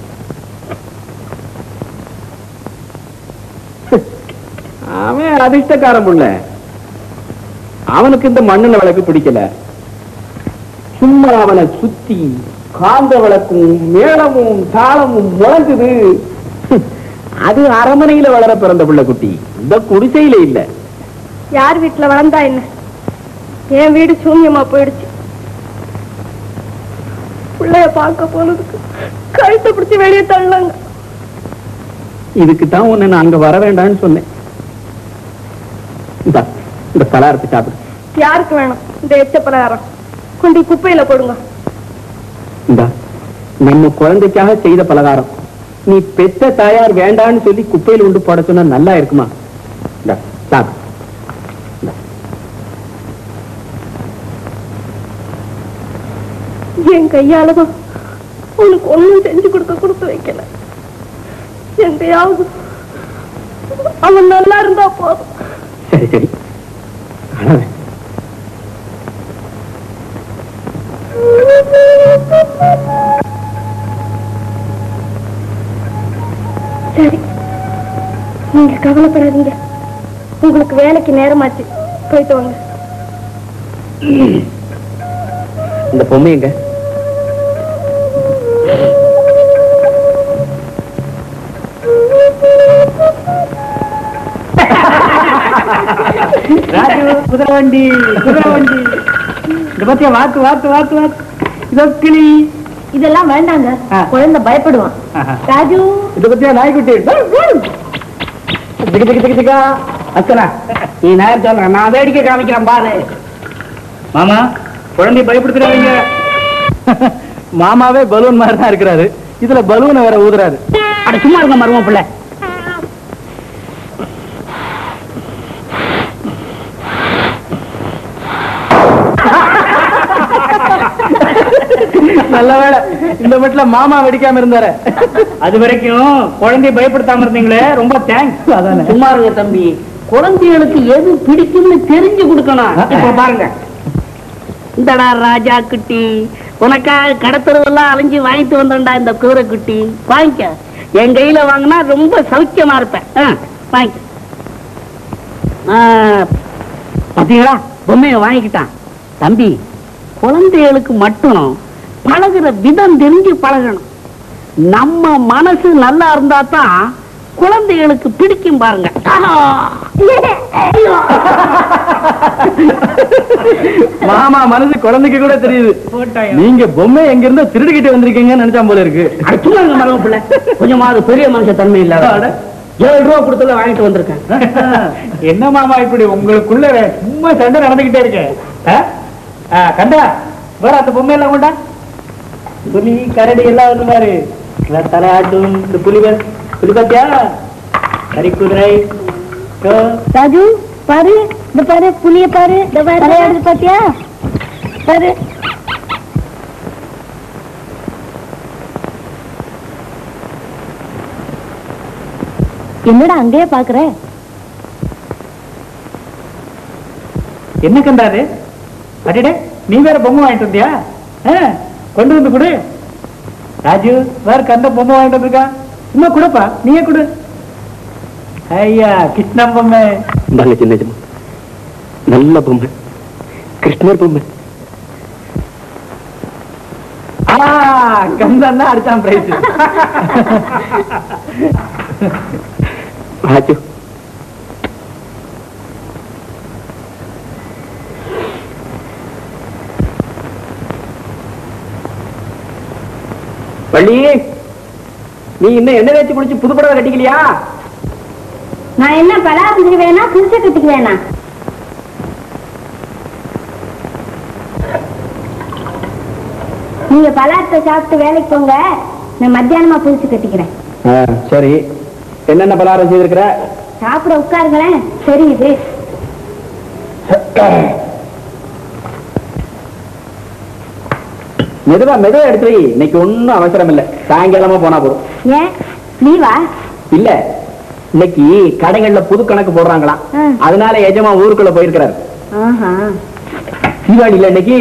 அவன் அதிர்ஷ்டக்காரன் புள்ள அவனுக்கு இந்த மண்ணுல விளக்கு பிடிக்கல சும்மா அவனை சுத்தி காந்த விளக்கும் மேளமும் தாளமும் முழங்குது அது அரமனையில வளர பிறந்த பிள்ளை குட்டி இந்த குடிசையில இல்ல யார் வீட்டுல வளர்ந்தா என்ன என் வீடு சூன்யமா போயிடுச்சு பிள்ளைய பார்க்க போனதுக்கு கழுத்தை பிடிச்சி வெளியே தள்ளாங்க இதுக்கு தான் உன்னை நான் அங்க வர வேண்டாம்னு சொன்னேன் இந்தா, இந்த பலகாரத்தை சாப்பிடு யாருக்கு வேணும் இந்த எச்ச பலகாரம் கொண்டு குப்பையில போடுங்க இந்தா நம்ம குழந்தைக்காக செய்த பலகாரம் நீ பெத்த தாயார் வேண்டான்னு சொல்லி குப்பையில உண்டு போட சொன்னா நல்லா இருக்குமா இந்தா, சாப்பிடு என் கையாலதான் உனக்கு ஒண்ணும் செஞ்சு கொடுக்க கொடுத்து வைக்கல எந்தையாவது அவன் நல்லா இருந்தா போதும் சரி சரி அழாத. சரி நீங்க கவலைப்படாதீங்க உங்களுக்கு வேலைக்கு நேரமாச்சு போயிட்டு வாங்க இந்த பொம்மை எங்க ராஜு குதிரை வண்டி குதிரை வண்டி இந்த பத்தியா வாத்து வாத்து வாத்து வாத்து இதோ கிளி இதெல்லாம் வேண்டாங்க ஆ. குழந்தை பயப்படுவான் ராஜு இத பத்தியா நாய்க்குட்டி திக்கு திக்கு திக்கு திக்கா அச்சனா நீ நேரம் சொல்றேன் நான் வேடிக்கை காமிக்கிறேன் பாரு மாமா குழந்தை பயப்படுத்துறாங்க மாமாவே பலூன் மாதிரி தான் இருக்கிறாரு இதுல பலூனை வேற ஊதுறாரு அட சும்மா இருக்க மரும பிள்ளை நல்ல வேளை இந்த வீட்டுல மாமா வெடிக்காம இருந்தாரு அது வரைக்கும் குழந்தைய பயப்படுத்தாம இருந்தீங்களே ரொம்ப தேங்க்ஸ் அதானே சும்மா இருங்க தம்பி குழந்தைகளுக்கு எது பிடிக்கும்னு தெரிஞ்சு கொடுக்கணும் இப்ப பாருங்க இந்தடா ராஜா குட்டி உனக்காக கடத்தருவெல்லாம் அலைஞ்சு வாங்கிட்டு வந்தேன்டா இந்த கூரை குட்டி வாங்கிக்க என் கையில வாங்கினா ரொம்ப சௌக்கியமா இருப்பேன் ஆ, வாங்கிக்க ஆ, பாத்தீங்களா பொம்மைய வாங்கிக்கிட்டான் தம்பி குழந்தைகளுக்கு மட்டும் பழகுற விதம் தெரிஞ்சு பழகணும் நம்ம மனசு நல்லா இருந்தா தான் குழந்தைகளுக்கு பிடிக்கும் பாருங்க மாமா மனசு குழந்தைக்கு கூட தெரியுது நீங்க பொம்மை எங்க இருந்தோ திருடிக்கிட்டு வந்திருக்கீங்கன்னு நினைச்சா போல இருக்கு அடுத்துங்க மரபு பிள்ளை கொஞ்சமாவது பெரிய மனுஷ தன்மை இல்ல ஏழு ரூபா கொடுத்துல வாங்கிட்டு வந்திருக்கேன் என்ன மாமா இப்படி உங்களுக்குள்ள சும்மா சண்டை நடந்துகிட்டே இருக்கு ஆ? ஆ, கண்டா வேற அந்த பொம்மை எல்லாம் கொண்டா புலி கரடி எல்லாம் வந்து பாரு எல்லாம் தலையாட்டும் இந்த புலிகள் புலி பாத்தியா கறி குதிரை கோ- ராஜு பாரு இந்த பாரு புளிய பாரு இந்த பாரு விளையாடுது பாத்தியா பாரு என்னடா அங்கேயே பாக்குற என்ன கண்டாரு அடடே நீ வேற பொம்மை வாங்கிட்டு வந்தியா ஆ, கொண்டு வந்து கொடு ராஜு வேற கண்ட பொம்மை வாங்கிட்டு வந்திருக்கா சும்மா கொடுப்பா நீயே கொடு ஐயா கிருஷ்ணன் பொம்மை இந்தாங்க சின்ன ஜமா நல்ல பொம்மை கிருஷ்ணர் பொம்மை ஆ கந்தன் தான் அடிச்சான் பிரைஸ் ராஜு வள்ளி நீ இன்னும் என்ன தேய்ச்சி குளிச்சு புது புடவை கட்டிக்கலையா நான் என்ன பலாரத்துக்கு வேணா புதுச கட்டிக்கு வேணா நீங்க பலாரத்தை சாப்பிட்டு வேலைக்கு போங்க நான் மத்தியானமா புதுசு கட்டிக்கிறேன் சரி என்னென்ன பலகாரம் செய்திருக்கிற சாப்பிட உட்காருங்களேன் தெரியுது மெதுவா மெதுவா எடுத்து வை. இன்னைக்கு ஒண்ணும் அவசரம் இல்ல சாயங்காலமா போனா போதும் ஏன் நீவா இல்ல இன்னைக்கு கடைகள்ல புது கணக்கு போடுறாங்களாம் ஆ. அதனால எஜமா ஊருக்குள்ள போயிருக்கிறாரு ஆஹா தீபாவளி இல்ல இன்னைக்கு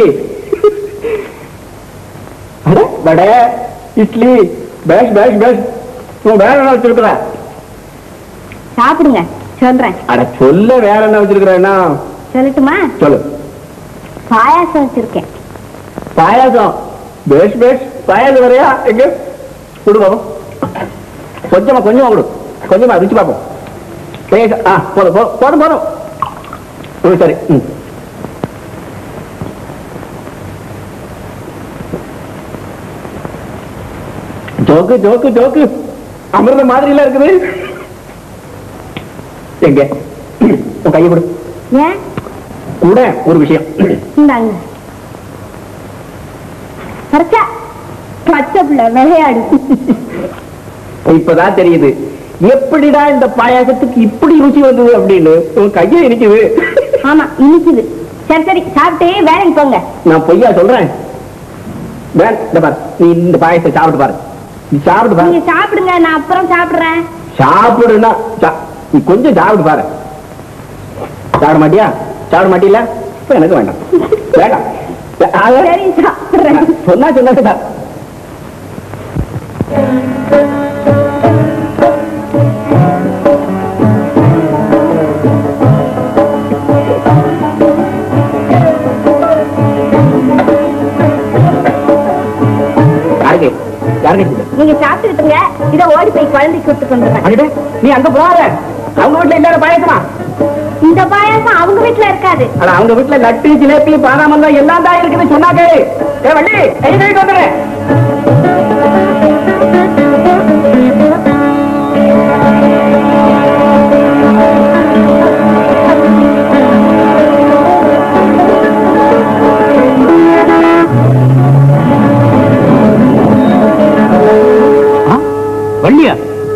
அட, வடை இட்லி பேஷ் பேஷ் பேஷ் உன் வேற என்ன வச்சிருக்கிற சாப்பிடுங்க சொல்றேன் அட சொல்ல வேற என்ன வச்சிருக்கிறேன்னா சொல்லட்டுமா சொல்லு பாயாசம் வச்சிருக்கேன் பாயாசம் பேஷ் பேஷ் பாயாசம் வரையா எங்க கொடு பாப்போம் கொஞ்சமா கொஞ்சமா கொடு கொஞ்சமா ருச்சி பார்ப்போம் லேசா, ஆ போதும் போதும் போதும் போதும் ம், சரி ம் ஜோக்கு ஜோக்கு ஜோக்கு அமிர்த மாதிரில இருக்குது எங்க உன் கையை கொடு ஏன் கூட ஒரு விஷயம் இந்தாங்க பறிச்சா பச்சை பிள்ளை விளையாடு இப்பதான் தெரியுது எப்படிடா இந்த பாயாசத்துக்கு இப்படி ருசி வந்தது அப்படின்னு உன் கையே இருக்குது ஆமா இனிக்குது சரி சரி சாப்பிட்டு வேலைக்கு போங்க நான் பொய்யா சொல்றேன் வேன் இந்த பாரு நீ இந்த பாயசத்தை சாப்பிட்டு பாரு நீ சாப்பிட்டு பாரு நீங்க சாப்பிடுங்க நான் அப்புறம் சாப்பிடுறேன் சாப்பிடுனா சா- நீ கொஞ்சம் சாப்பிட்டு பாரு சாப்பிட மாட்டியா சாப்பிட மாட்டியில இப்ப எனக்கு வேண்டாம் வேண்டாம் அத- சரி சாப்பிடுறேன் சொன்னா சொன்னா யாருக்கு யாருக்கு இது? நீங்க சாப்பிட்டுக்கிட்டுங்க இதை ஓடி போய் குழந்தைக்கு விட்டு கொண்டுறேன் அடடே, நீ அங்க போகாத அவங்க வீட்டுல இல்லாத பாயசமா இந்த பாயாசம் அவங்க வீட்டுல இருக்காது அட அவங்க வீட்டுல லட்டு ஜிலேபி பாதாமல்லம் எல்லாம் தான் இருக்குன்னு சொன்னாங்க ஏ வள்ளி கை கழுவிட்டு வந்துடுறேன் ஆ? வள்ளியா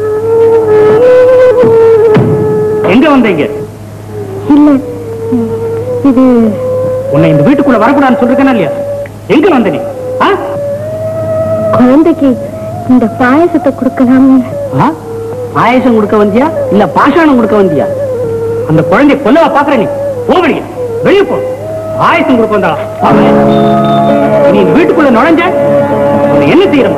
எங்க வந்தீங்க இல்ல இது உன்னை இந்த வீட்டுக்குள்ள வரக்கூடாதுன்னு சொல்லிருக்கேனா இல்லையா எங்க வந்த நீ ஆ? குழந்தைக்கு இந்த பாயசத்தை கொடுக்கலாம்னு ஆ? பாயசம் கொடுக்க வந்தியா இல்ல பாஷாணம் கொடுக்க வந்தியா அந்த குழந்தை கொல்லவா பாக்குற நீ போ வெளியே வெளியே போ பாயசம் கொடுக்க வந்தா நீ இந்த வீட்டுக்குள்ள நுழைஞ்ச உன்னை என்ன செய்யறோம்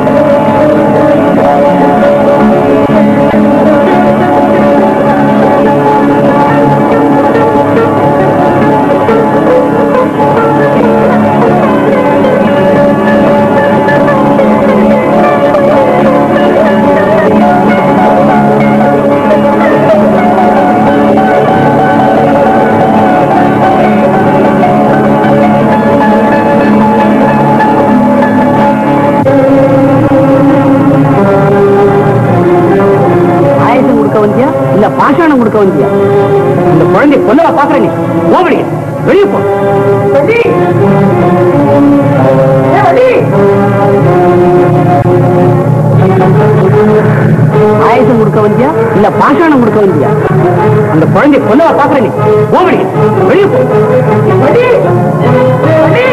பாயசம் கொடுக்க வந்தியா இல்ல பாஷாணம் கொடுக்க வந்தியா இந்த குழந்தை கொல்லவா பாக்குற நீ போ வெளியே வெளியே போ வள்ளி! ஏ, வள்ளி! ஆயுதம் கொடுக்க வந்தியா இல்ல பாஷாணம் கொடுக்க வந்தியா அந்த குழந்தை கொல்லவா பாக்குற நீ போகடி வெளியே போ வடி! வடி!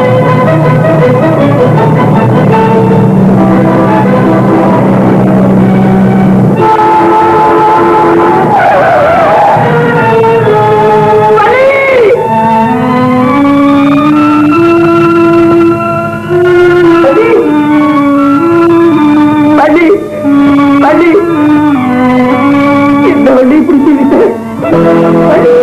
வள்ளி வள்ளி இந்த வள்ளி பிடிச்சி விட்டு வள்ளி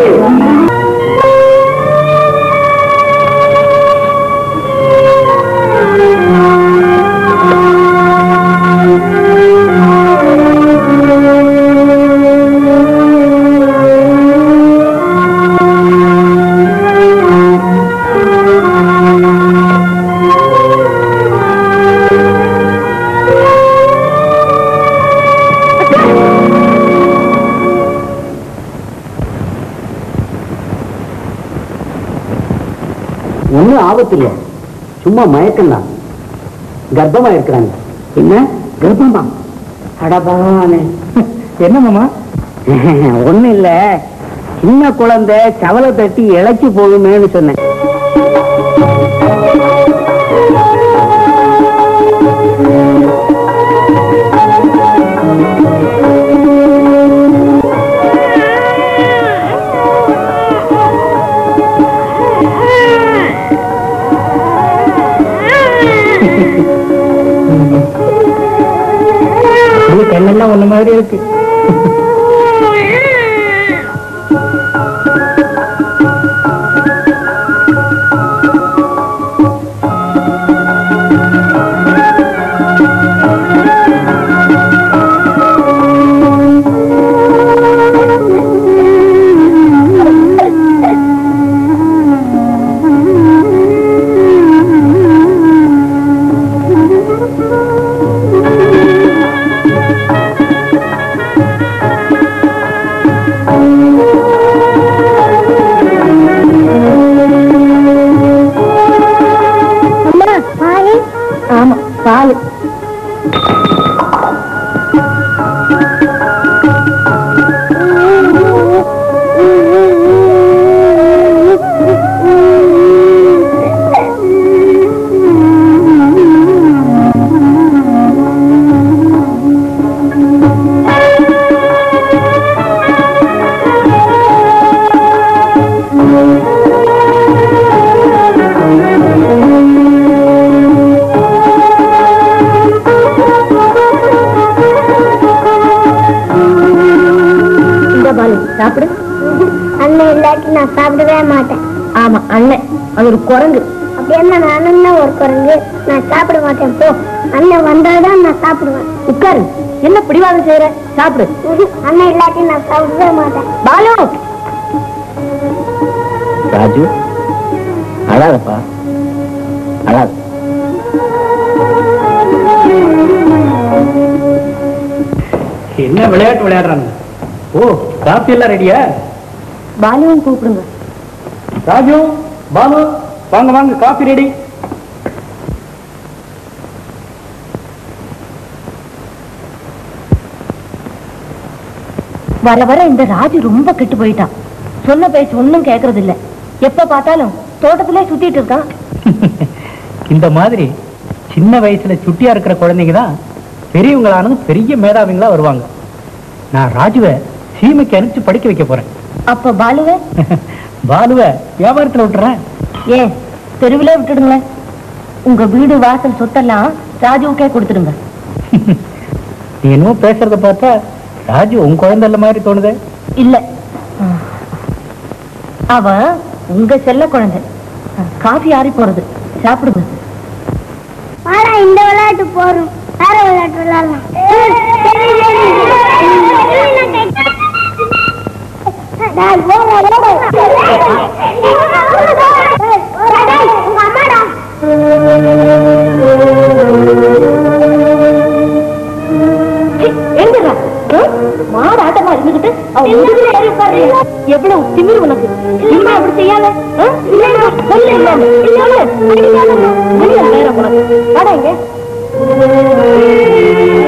ஒன்றும் ஆபத்து இல்லை சும்மா மயக்கம் தான் கர்ப்பமா இருக்கிறாங்க என்ன கர்ப்பமா அடபானே என்ன மாமா ஒண்ணும் இல்ல சின்ன குழந்தை சவலை தட்டி இழைச்சி போகுமேன்னு சொன்னேன் இது கண்ணெல்லாம் ஒண்ணு மாதிரி இருக்கு ஆமா பால் இந்த பாலு சாப்பிடு அண்ணன் இல்லாட்டி நான் சாப்பிடவே மாட்டேன் ஆமா அண்ணன் அது ஒரு குரங்கு அப்படி என்ன நானும் தான் ஒரு குரங்கு நான் சாப்பிட மாட்டேன் போ அண்ணன் வந்தாதான் நான் சாப்பிடுவேன் உட்காரு என்ன பிடிவாதம் செய்யற சாப்பிடு ம்ஹும். அண்ணன் இல்லாட்டி நான் சாப்பிடவே மாட்டேன் பாலு ராஜு அழாதப்பா அழாத என்ன விளையாட்டு விளையாடுறாங்க ஓ காப்பி எல்லாம் ரெடியா பாலுவும் கூப்பிடுங்க ராஜு பாலு வாங்க வாங்க காப்பி ரெடி வர வர இந்த ராஜு ரொம்ப கெட்டு போயிட்டான் சொன்ன பேச்சு ஒண்ணும் கேக்குறது இல்ல எப்ப பார்த்தாலும் தோட்டத்திலே சுத்திட்டு இருக்கான் இந்த மாதிரி சின்ன வயசுல சுட்டியா இருக்கிற குழந்தைங்க தான் பெரியவங்களானதும் பெரிய மேதாவிங்களா வருவாங்க நான் ராஜுவை சீமைக்கு அனுப்பிச்சு படிக்க வைக்க போறேன் அப்ப பாலுவே பாலுவை வியாபாரத்துல விட்டுறேன் ஏன் தெருவிலே விட்டுடுங்களேன் உங்க வீடு வாசல் சொத்தெல்லாம் ராஜுவுக்கே கொடுத்துடுங்க நீ என்னமோ பேசுறத பார்த்தா ராஜு உன் குழந்தை இல்ல மாதிரி தோணுதே இல்ல அவன் உங்க செல்ல குழந்தை காஃபி ஆறி போறது சாப்பிடுங்க வாடா இந்த விளையாட்டு போறோம் வேற விளையாட்டு விளையாடலாம் டேய், போடா, போடா. டேய், உங்க அம்மாடா எங்கடா மாடு ஆட்டமா இருந்துகிட்டு அவன் முதுகுல ஏறி உட்காரு எவ்வளவு திமிரு உனக்கு இனிமே அப்படி செய்யாத ஆ? சொல்லு இல்லாம. சொல்லு. அடிக்காதம்மா. முடியல நேரம் உனக்கு வாடா இங்க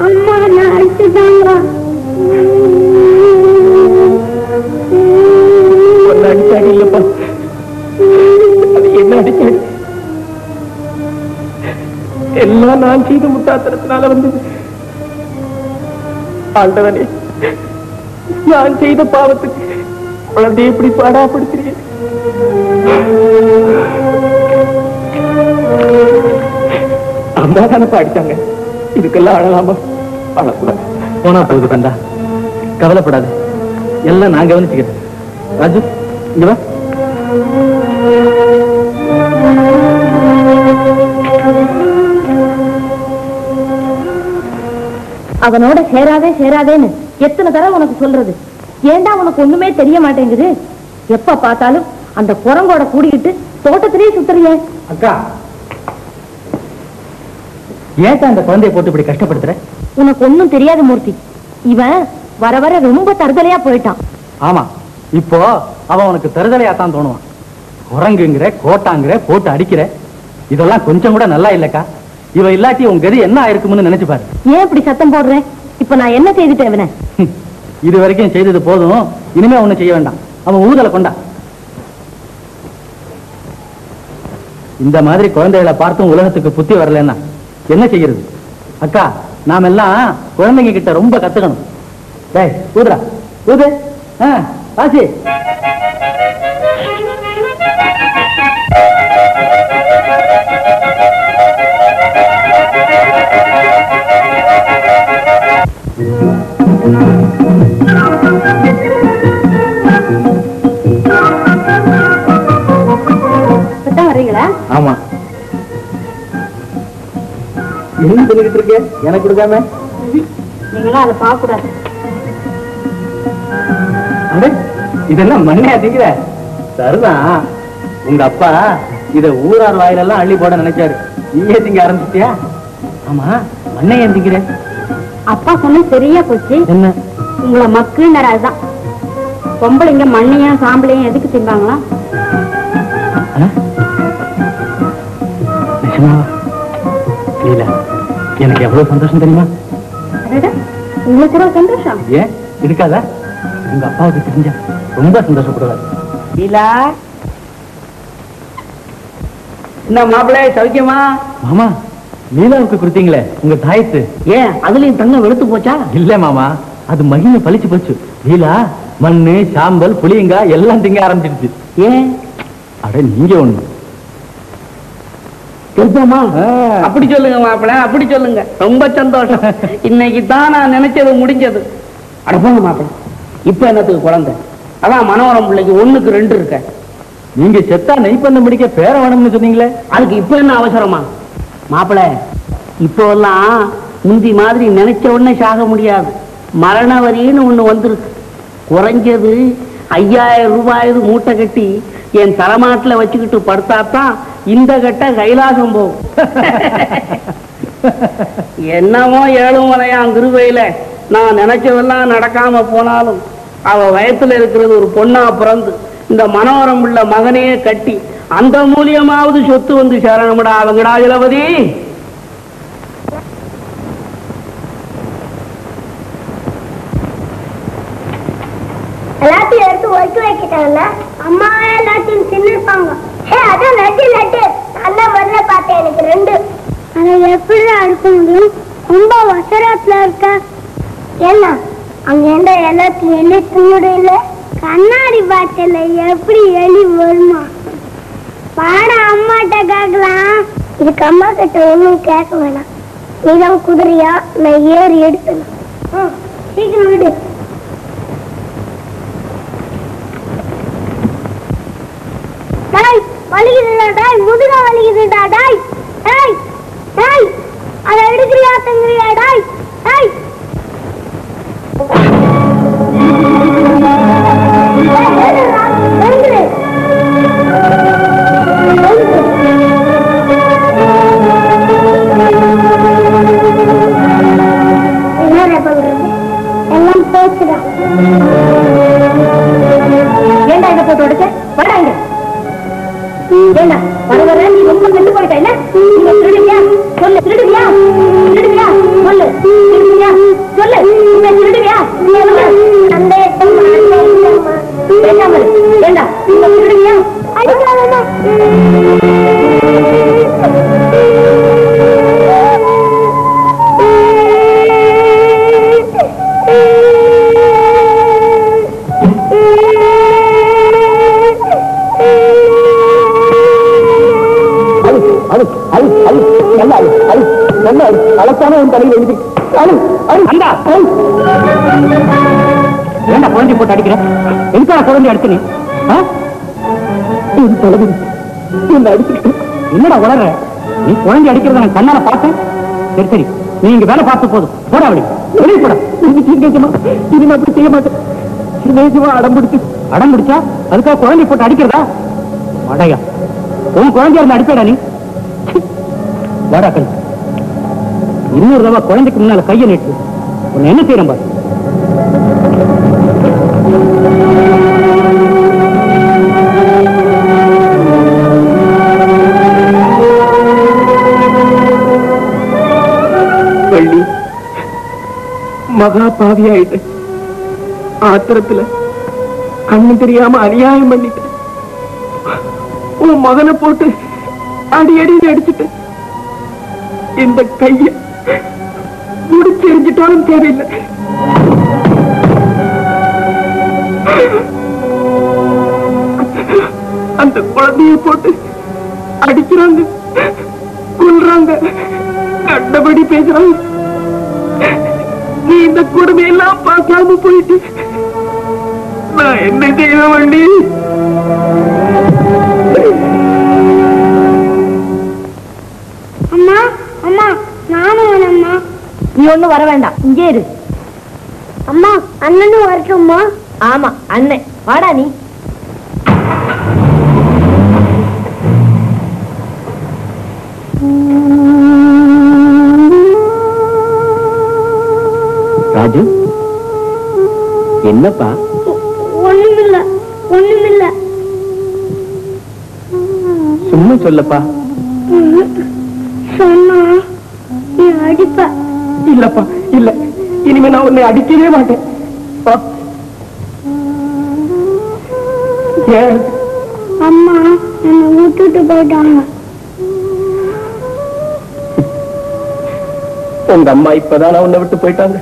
அம்மா நான் அடிச்சுட்டாங்க ஒன்னு அடிச்சாடி இல்லப்பா அது என்ன அடிச்சாடி எல்லாம் நான் செய்த முட்டாத்தனத்தினால வந்தது ஆண்டவனே நான் செய்த பாவத்துக்கு குழந்தை எப்படி பாடாப்படுத்துறீங்க அம்மா தானப்பா அடிச்சாங்க இதுக்கெல்லாம் அழலாமா அழக்கூடாது போனா போகுது கண்டா கவலைப்படாது எல்லாம் நான் கவனிச்சுக்கிறேன் ராஜு இங்க வா அவனோட சேராதே சேராதேன்னு எத்தனை தடவை உனக்கு சொல்றது ஏன்டா உனக்கு ஒண்ணுமே தெரிய மாட்டேங்குது எப்ப பார்த்தாலும் அந்த குரங்கோட கூடிக்கிட்டு தோட்டத்திலேயே சுத்துறியே அக்கா ஏன்டா அந்த குழந்தைய போட்டு இப்படி கஷ்டப்படுத்துற உனக்கு ஒண்ணும் தெரியாது மூர்த்தி இவன் வர வர ரொம்ப தருதலையா போயிட்டான் ஆமா இப்போ அவன் உனக்கு தருதலையா தான் தோணுவான் குரங்குங்கிற கோட்டாங்கிற போட்டு அடிக்கிற இதெல்லாம் கொஞ்சம் கூட நல்லா இல்லக்கா இவ இல்லாட்டி உன் கதி என்ன ஆயிருக்கும்னு நினைச்சு பாரு ஏன் இப்படி சத்தம் போடுறேன் இப்ப நான் என்ன செய்துட்டேன் இவனை ஹம், இது வரைக்கும் செய்தது போதும் இனிமே ஒண்ணும் செய்ய வேண்டாம் அவன் ஊதலை கொண்டா இந்த மாதிரி குழந்தைகளை பார்த்தும் உலகத்துக்கு புத்தி வரலன்னா என்ன செய்யறது அக்கா நாம எல்லாம் குழந்தைங்க கிட்ட ரொம்ப கத்துக்கணும் டேய் ஊதுடா ஊது ஆ, வாசி இப்பதான் வர்றீங்களா ஆமா என்ன சொல்லிக்கிட்டு இருக்க எனக்கு கொடுக்காம நீங்களும் அதை பார்க்க கூடாது அட, இதெல்லாம் மண்ணையா திங்கிற சரிதான் உங்க அப்பா இத ஊரார் வாயிலெல்லாம் அள்ளி போட நினைச்சாரு நீயே திங்க ஆரம்பிச்சிட்டியா ஆமா மண்ணையா திங்கிற அப்பா சொன்ன சரியா போச்சு என்ன உங்களை மக்குன்னு அதுதான் பொம்பளைங்க மண்ணையும் சாம்பலையும் எதுக்கு திம்பாங்களா ஆ? நிஜமாவா லீலா எனக்கு எவ்வளவு சந்தோஷம் தெரியுமா அடடா, உங்களுக்கு கூட சந்தோஷம் ஏன் இருக்காதா உங்க அப்பாவுக்கு தெரிஞ்சா ரொம்ப சந்தோஷப்படுவார் லீலா என்ன மாப்பிள்ளை சௌக்கியமா மாமா லீலாவுக்கு கொடுத்தீங்களே உங்க தாயத்து ஏன் அதுலயும் தங்கம் வெளுத்து போச்சா இல்ல மாமா அது மகிமை பழிச்சு போச்சு லீலா மண்ணு சாம்பல் புளியங்காய் எல்லாம் திங்க ஆரம்பிச்சிடுச்சு ஏன் அட நீங்க ஒண்ணு தெரியுமா ஆ. அப்படி சொல்லுங்க மாப்பிள்ளை அப்படி சொல்லுங்க ரொம்ப சந்தோஷம் இன்னைக்கு தான் நான் நினைச்சது முடிஞ்சது அட போங்க மாப்பிள்ளை இப்ப என்னத்துக்கு குழந்தை அதான் மனோரம் பிள்ளைக்கு ஒண்ணுக்கு ரெண்டு இருக்க நீங்க செத்தா நெய் பண்ண முடிக்க பேர வேணும்னு சொன்னீங்களே அதுக்கு இப்ப என்ன அவசரமா மாப்பிள இப்போ எல்லாம் முந்தி மாதிரி நினைச்ச உடனே சாக முடியாது மரண வரின்னு ஒண்ணு வந்திருக்கு குறைஞ்சது ஐயாயிரம் ரூபாய் மூட்டை கட்டி என் தலைமாட்டுல வச்சுக்கிட்டு படுத்தாத்தான் இந்த கட்ட கைலாசம் போகும் என்னமோ ஏழும் வரையான் கிருபையில நான் நினைச்சதெல்லாம் நடக்காம போனாலும் அவ வயத்துல இருக்கிறது ஒரு பொண்ணா பிறந்து இந்த மனோரம் உள்ள மகனையே கட்டி அந்த மூலியமாவது சொத்து வந்து சேரணும்டா அவங்கடா இளவதி எல்லாத்தையும் எடுத்து ஒதுக்கி வைக்கிட்டாங்கல்ல அம்மா எல்லாத்தையும் தின்னுப்பாங்க ஹே அதான் லட்டு லட்டு நல்லா வரல பார்த்தேன் எனக்கு ரெண்டு அதை எப்படி அடுக்க முடியும் ரொம்ப வசரத்துல இருக்க என்ன அங்க இருந்த எல்லாத்தையும் எலி தின்னுடும் இல்ல கண்ணாடி பாட்டில எப்படி எலி வருமா பாட அம்மாட்ட கேட்கலாம் இதுக்கு அம்மா கிட்ட ஒண்ணும் கேட்க வேணாம் நீதான் குதிரையா நான் ஏறி எடுத்துலாம் ம், சீக்கிரம் விடு டாய் வலிக்குதுடா டாய் முதுக வலிக்குதுடா டாய் டாய் டாய் அதை எடுக்கிறியா தங்குறியா டாய் டாய் எல்லாம் போச்சுடா ஏன்டா இதை போட்டு உடைச்ச வராங்க ஏண்டா வர வர நீ ரொம்ப கெட்டு போயிட்ட என்ன நீங்க திருடுவியா சொல்லு திருடுவியா திருடுவியா சொல்லு திருடுவியா சொல்லு இவன் திருடுவியா சொல்லு. பேசாம இரு. ஏண்டா இவன் திருடுவியா அழு அழு அழு அழு நல்லா அழு அழு நல்லா அழு அழகான உன் தலையில் எழுதி அழு அழு அந்தா. அழு ஏண்டா குழந்தை போட்டு அடிக்கிற எதுக்கான குழந்தை அடிச்சு நீ ஆ? உன் தலைவி என்ன அடிச்சுக்கிட்டு என்னடா உளற நீ குழந்தை அடிக்கிறத நான் கண்ணால பார்த்தேன் சரி சரி நீ இங்க வேலை பார்த்து போதும் போடா அப்படி வெளியே போட நிஜமா இனிமே அப்படி செய்ய மாட்டேன் நிஜமா அடம் பிடிச்சு அடம் பிடிச்சா அதுக்காக குழந்தை போட்டு அடிக்கிறதா அடையா உன் குழந்தைய இருந்து அடிப்பேடா நீ சி. வாடா கண் இன்னொரு தடவை குழந்தைக்கு முன்னால கையை நீட்டு உன்னை என்ன செய்யறேன் பாரு வள்ளி மகா பாவி ஆயிட்டு ஆத்திரத்துல கண்ணு தெரியாம அநியாயம் பண்ணிட்டு உன் மகனை போட்டு அடி அடி அடிச்சுட்டு இந்த கைய முடிச்சு எரிஞ்சிட்டாலும் தேவையில்லை அந்த குழந்தைய போட்டு அடிக்கிறாங்க கொல்றாங்க கண்டபடி பேசுறாங்க நீ இந்த கொடுமையெல்லாம் பார்க்காம போயிட்டு நான் என்ன செய்ய வண்டி அம்மா அம்மா நானும் வரேம்மா நீ ஒண்ணும் வர வேண்டாம் இங்கே இரு அம்மா அண்ணனும் வரட்டும்மா ஆமா அண்ணன் வாடா நீ ராஜு என்னப்பா ஒண்ணுமில்ல ஒண்ணுமில்ல சும்மா சொல்லப்பா சொன்னா நீ அடிப்ப இல்லப்பா இல்ல இனிமே நான் உன்னை அடிக்கவே மாட்டேன் பா. ஏன் அம்மா என்னை விட்டுட்டு போயிட்டாங்க உங்க அம்மா இப்பதான் உன்னை விட்டு போயிட்டாங்க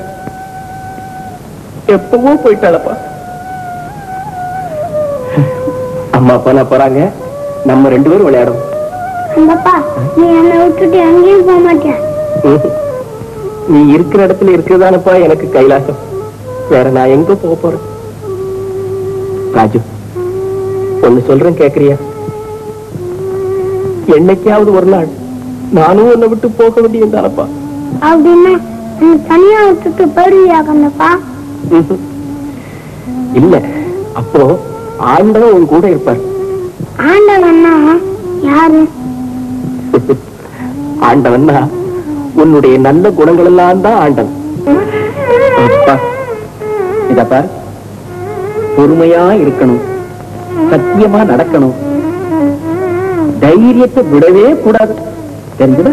எப்பவோ போயிட்டாளப்பா அம்மா அப்பா நான் போறாங்க நம்ம ரெண்டு பேரும் விளையாடும் அந்தப்பா நீ என்னை விட்டுட்டு எங்கேயும் போக மாட்டியா நீ இருக்கிற இடத்துல இருக்கிறதானப்பா எனக்கு கைலாசம் வேற நான் எங்க போக போறேன் ராஜு ஒண்ணு சொல்றேன் கேக்குறியா என்னைக்காவது ஒரு நாள் நானும் உன்னை விட்டு போக வேண்டியதானப்பா அப்படின்னா நீ தனியா விட்டுட்டு போயிடுவியா கந்தப்பா ம்ஹும். இல்ல அப்போ ஆண்டவன் உன் கூட இருப்பார் ஆண்டவன்னா யாரு ஆண்டவன்னா உன்னுடைய நல்ல குணங்கள் எல்லாம் தான் ஆண்டவன் அப்பா, இத பார் பொறுமையா இருக்கணும் சத்தியமா நடக்கணும் தைரியத்தை விடவே கூடாது தெரிஞ்சுதா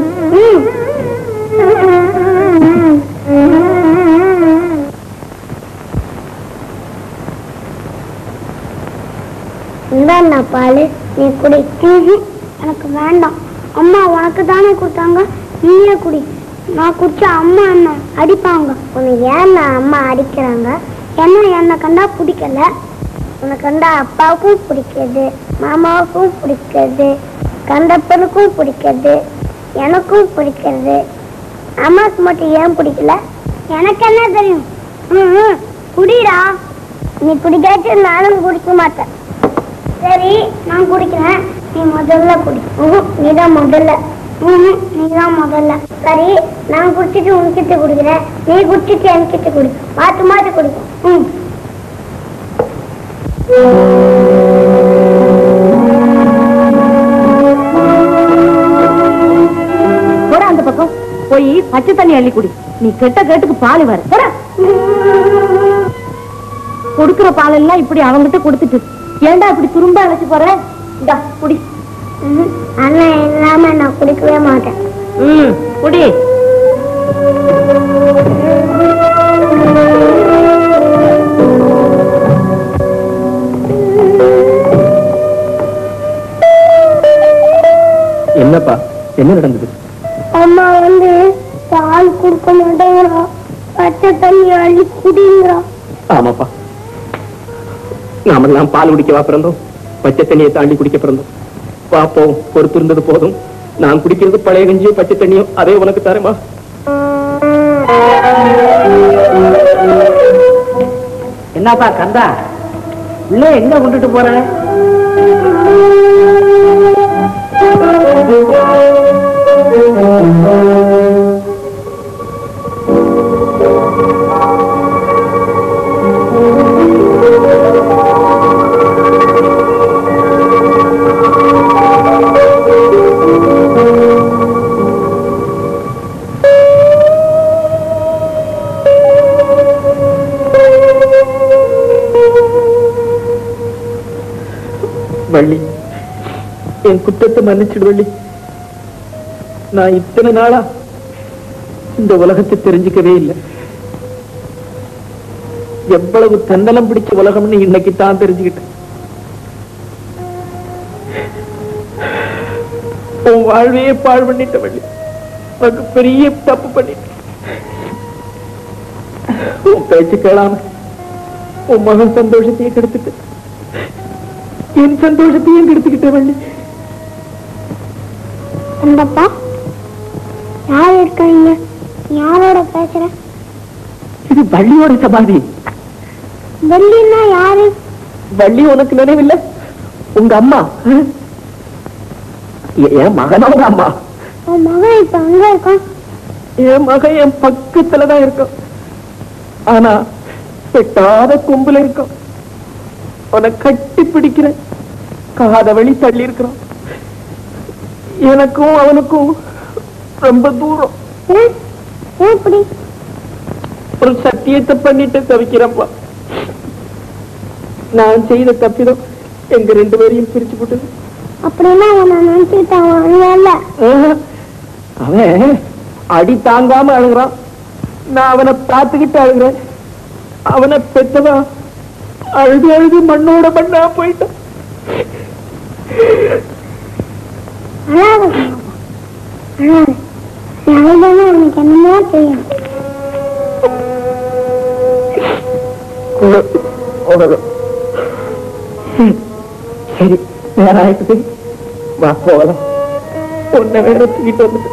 இந்தாண்ணா பாலு நீ குடி ம்ஹும். எனக்கு வேண்டாம் அம்மா உனக்கு தானே கொடுத்தாங்க நீயே குடி நான் குடிச்சா அம்மா என்ன அடிப்பாங்க உனக்கு ஏன் அம்மா அடிக்கிறாங்க என்ன என்னை கண்டா பிடிக்கல உனக்கு கண்டா அப்பாவுக்கும் பிடிக்காது மாமாவுக்கும் பிடிக்காது கண்டப்பனுக்கும் பிடிக்காது எனக்கும் பிடிக்காது அம்மாவுக்கு மட்டும் ஏன் பிடிக்கல எனக்கு என்ன தெரியும் ம், ம், குடிடா நீ குடிக்காச்சு நானும் குடிக்க மாட்டேன் சரி நான் குடிக்கிறேன் நீ முதல்ல குடி ம்ஹும், நீதான் முதல்ல ம்ஹும், நீதான் முதல்ல சரி நான் குடிச்சிட்டு உன்கிட்ட குடிக்கிறேன் நீ குடிச்சிட்டு என்கிட்ட குடி மாத்து மாத்து குடிக்கும் ம் போடா அந்த பக்கம் போய் பச்சை தண்ணி அள்ளி குடி நீ கெட்ட கேட்டுக்கு பால் வர போடா கொடுக்கிற பால் எல்லாம் இப்படி அவங்கிட்ட கொடுத்துட்டு ஏன்டா இப்படி துரும்ப அழைச்சு போற இந்தா குடி ம்ஹும். அண்ணன் இல்லாம நான் குடிக்கவே மாட்டேன் ம் குடி என்னப்பா என்ன நடந்தது அம்மா வந்து பால் கொடுக்க மாட்டேங்கிறா பச்சை தண்ணி அள்ளி குடிங்கிறா ஆமாப்பா நாமெல்லாம் பால் குடிக்கவா பிறந்தோம் பச்சை தண்ணியை தாண்டி குடிக்க பிறந்தோம் பாப்போம் பொறுத்து இருந்தது போதும் நான் குடிக்கிறது பழைய கஞ்சியும் பச்சை தண்ணியும் அதே உனக்கு தரேமா என்னப்பா கந்தா உள்ளே எங்க கொண்டுட்டு போற வள்ளி என் குற்றத்தை மன்னிச்சிடு வள்ளி நான் இத்தனை நாளா இந்த உலகத்தை தெரிஞ்சுக்கவே இல்லை எவ்வளவு தன்னலம் பிடிச்ச உலகம்னு இன்னைக்கு தான் தெரிஞ்சுக்கிட்டேன் உன் வாழ்வையே பாழ் பண்ணிட்ட வள்ளி உனக்கு பெரிய தப்பு பண்ணிட்ட உன் பேச்சு கேளாம உன் மகன் சந்தோஷத்தையும் கெடுத்துட்டு என் சந்தோஷத்தையும் கெடுத்துக்கிட்ட வள்ளி அந்தப்பா யார் இருக்காங்க யாரோட பேசுற இது வள்ளியோட சமாதி வெள்ளின்னா யாரு வள்ளி உனக்கு நினைவில்லை உங்க அம்மா ஹம்? எ- என் மகனோட அம்மா உன் மகன் இப்ப அங்க இருக்கான் என் மகன் என் பக்கத்துலதான் இருக்கான் ஆனா வெட்டாத கொம்புல இருக்கான் அவனை கட்டி பிடிக்கிறேன் காத வழி தள்ளி இருக்கிறான் எனக்கும் அவனுக்கும் ரொம்ப தூரம் ஏன் ஏன் இப்படி ஒரு சத்தியத்தை பண்ணிட்டு தவிக்கிறப்பா நான் செய்த தப்பிதம் எங்க ரெண்டு பேரையும் பிரிச்சு போட்டது அப்படின்னா அவன் நினைச்சுட்டு அவன் அழுவல ஆஹ். அவன் அடி தாங்காம அழுகுறான் நான் அவனை பார்த்துக்கிட்டு அழுகுறேன் அவனை பெத்தவா அழுது அழுது மண்ணோட மண்ணா போயிட்டான் அழாத அழாத அழுதானே அவனுக்கு என்னமோ தெரியும் உலகம். சரி நேரம் ஆயிட்டுது வா போகலாம் உன்னை வேற தூக்கிட்டு வந்துட்டு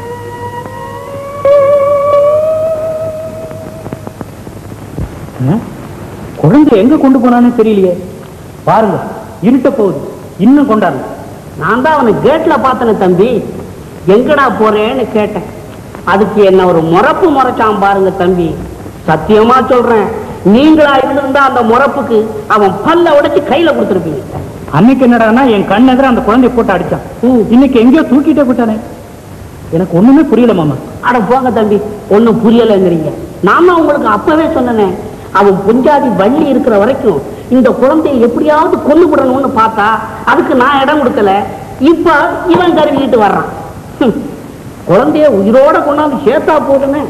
குழந்தை எங்க கொண்டு போனான்னு தெரியலையே பாருங்க இருட்ட போகுது இன்னும் கொண்டாரு நான் தான் அவனை கேட்ல பார்த்தனே தம்பி எங்கடா போறேன்னு கேட்டேன் அதுக்கு என்ன ஒரு முறப்பு முறைச்சான் பாருங்க தம்பி சத்தியமா சொல்றேன் நீங்களா இருந்திருந்தா அந்த முறப்புக்கு அவன் பல்ல உடைச்சு கையில கொடுத்துருப்பீங்க அன்னைக்கு என்னடான்னா என் கண் எதிர அந்த குழந்தைய போட்டு அடிச்சான் இன்னைக்கு எங்கேயோ தூக்கிட்டே போட்டானே எனக்கு ஒண்ணுமே புரியல மாமா அட போங்க தம்பி ஒண்ணும் புரியலைங்கிறீங்க நான் தான் உங்களுக்கு அப்பவே சொன்னனே அவன் புஞ்சாதி வள்ளி இருக்கிற வரைக்கும் இந்த குழந்தையை எப்படியாவது கொண்டு விடணும்னு பார்த்தா அதுக்கு நான் இடம் கொடுக்கல இப்ப இவன் கருவிக்கிட்டு வர்றான் ஹம். குழந்தைய உயிரோட கொண்டாந்து சேர்த்தா போதுமே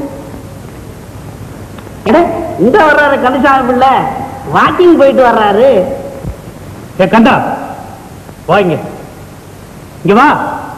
எட, இங்க வர்றாரு கந்தசாமி பிள்ளை வாக்கிங் போயிட்டு வர்றாரு ஏ கந்தா வா இங்க இங்க வா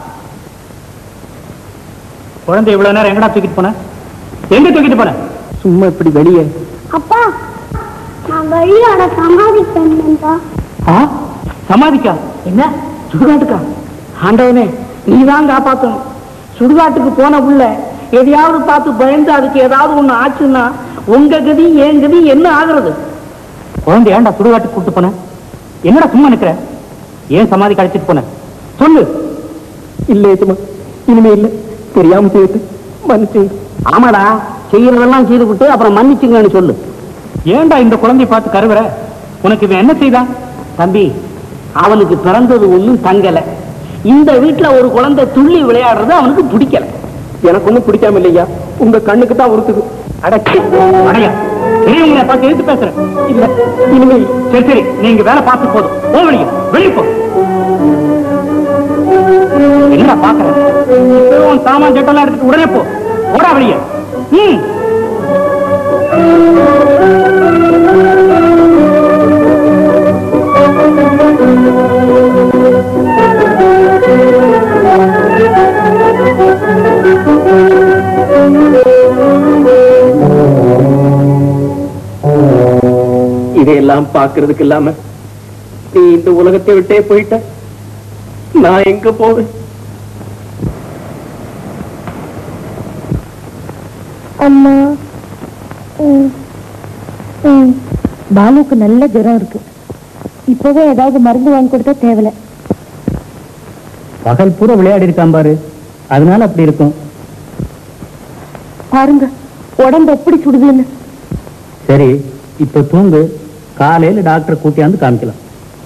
குழந்தை இவ்வளவு நேரம் எங்கடா தூக்கிட்டு போன எங்க தூக்கிட்டு போன சும்மா இப்படி வெளியே அப்பா நான் வழியோட சமாதிப்பா ஆ சமாதிக்கா என்ன சுடுகாட்டுக்கா ஆண்டவனே நீ தான் காப்பாத்தணும் சுடுகாட்டுக்கு போன புள்ள எதையாவது பார்த்து பயந்து அதுக்கு ஏதாவது ஒண்ணு ஆச்சுன்னா உங்க கதி என் கதி என்ன ஆகுறது குழந்தை ஏன்டா சுடுகாட்டுக்கு கூட்டு போன என்னடா சும்மா நிக்கிற ஏன் சமாதி கழிச்சிட்டு போன சொல்லு இல்ல ஏத்துமா இனிமே இல்ல தெரியாம செய்து மன்னிச்சு ஆமாடா செய்யறதெல்லாம் செய்து விட்டு அப்புறம் மன்னிச்சுங்கன்னு சொல்லு ஏன்டா இந்த குழந்தைய பார்த்து கருவுற உனக்கு இவன் என்ன செய்தான் தம்பி அவனுக்கு பிறந்தது ஒண்ணும் தங்கல இந்த வீட்டுல ஒரு குழந்தை துள்ளி விளையாடுறது அவனுக்கு பிடிக்கல எனக்கு ஒண்ணும் பிடிக்காம இல்லையா உங்க கண்ணுக்கு தான் உறுத்துது அடச்சி அடையா பெரியவங்களை பார்த்து எடுத்து பேசுறேன் இல்ல இனிமே இல்ல. சரி சரி நீங்க வேலை பார்த்து போதும் போ வெளியே வெளியே போ என்ன பாக்குறேன் இப்போ உன் சாமான் சட்டெல்லாம் எடுத்துட்டு உடனே போ ஓடா வெளியே ம் ஆ இதையெல்லாம் பாக்குறதுக்கு இல்லாம நீ இந்த உலகத்தை விட்டே போயிட்ட நான் எங்க போவேன் அம்மா பாலுக்கு நல்ல ஜுரம் இருக்கு இப்பவே ஏதாவது மருந்து வாங்கி கொடுத்தா தேவல பகல் பூரா விளையாடி இருக்கான் பாரு அதனால அப்படி இருக்கும் பாருங்க உடம்பு எப்படி சுடுதுன்னு சரி இப்ப தூங்கு காலையில டாக்டர் கூட்டியாந்து காமிக்கலாம்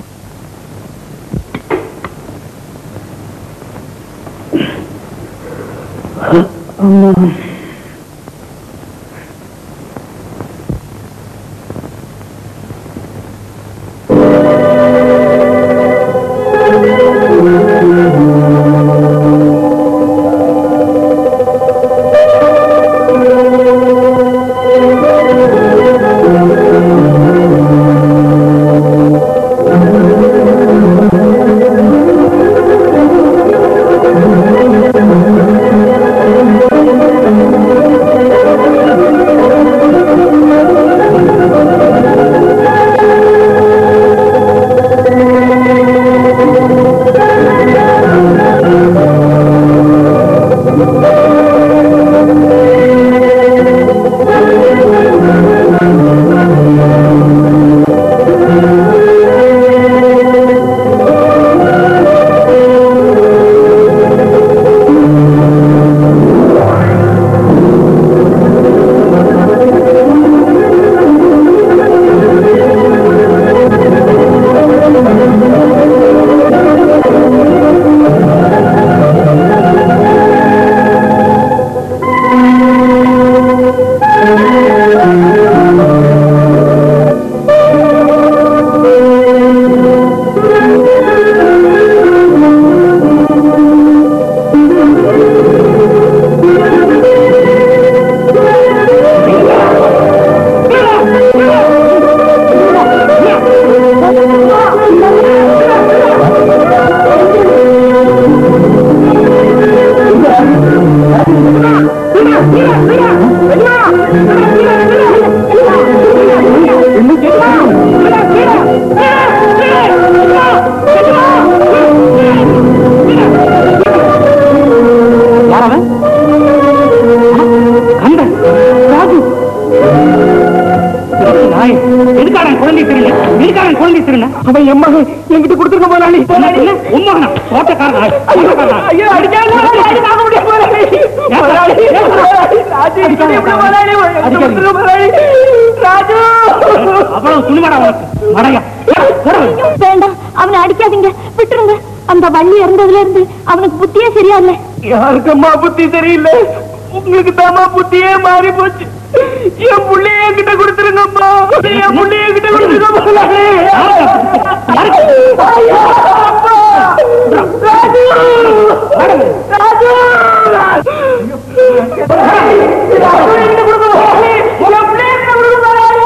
யாரவன் கந்தன் ராஜு நாய் எதுக்காரன் குழந்தை தெரியல எதுக்காரன் குழந்தை தெரியல அவன் என் மகன் என்கிட்ட கொடுத்துருக்க போலாளி உண்மை தோட்டக்காரன் ஐயோ அடிக்காத அடி தாங்க முடியாது போலாளி போலாளி ராஜு எப்படி போலாளி கொடுத்துருக்க போலாளி ராஜு அவ்வளவு துணிமடா உனக்கு மடையா வேண்டாம் அவனை அடிக்காதீங்க விட்டுருங்க அந்த வள்ளி இறந்ததுல இருந்து அவனுக்கு புத்தியே சரியா இல்ல யாருக்கம்மா புத்தி சரியில்லை உங்களுக்கு தாமா புத்தியே மாறி போச்சு என் புள்ளைய என்கிட்ட கொடுத்துருங்கம்மா என் புள்ளைய என்கிட்ட கொடுத்துருங்க போலாளி ஐயோ, அப்பா! ராஜு! ராஜு! ராஜு என்கிட்ட கொடுங்க போலாளி! என் புள்ளைய என்கிட்ட கொடுங்க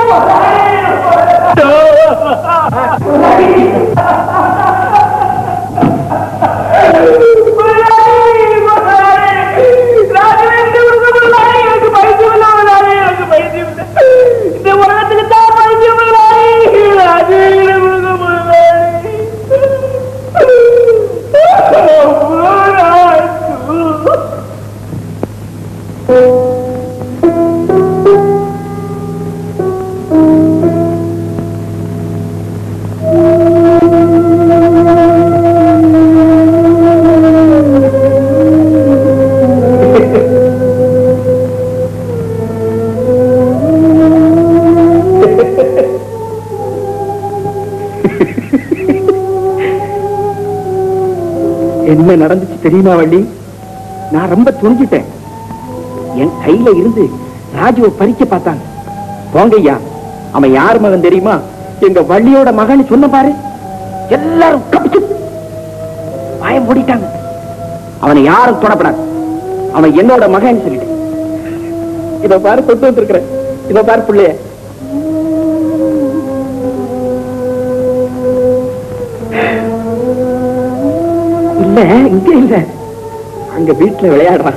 போலாளி! என்ன நடந்துச்சு தெரியுமா வள்ளி நான் ரொம்ப துணிஞ்சிட்டேன் என் கையில இருந்து ராஜுவை பறிக்க பார்த்தாங்க போங்க ஐயா அவன் யார் மகன் தெரியுமா எங்க வள்ளியோட மகன் சொன்ன பாரு எல்லாரும் கப்பிச்சு வாயம் மூடிட்டாங்க அவனை யாரும் தொடப்படாது அவன் என்னோட மகன் சொல்லிட்டு இத பாரு கொண்டு வந்திருக்கிறேன் இத பாரு பிள்ளைய இல்ல இங்க இல்ல அங்க வீட்டுல விளையாடுறான்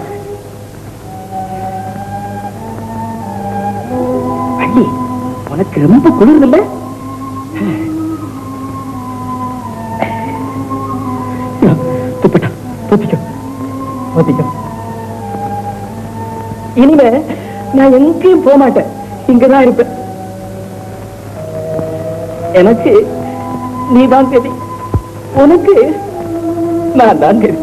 வள்ளி உனக்கு ரொம்ப குளிர் இல்ல ஒத்திக்க இனிமே நான் எங்கேயும் போக மாட்டேன் இங்கதான் இருப்பேன் எனக்கு நீதான் கதி உனக்கு நான் தான் கதி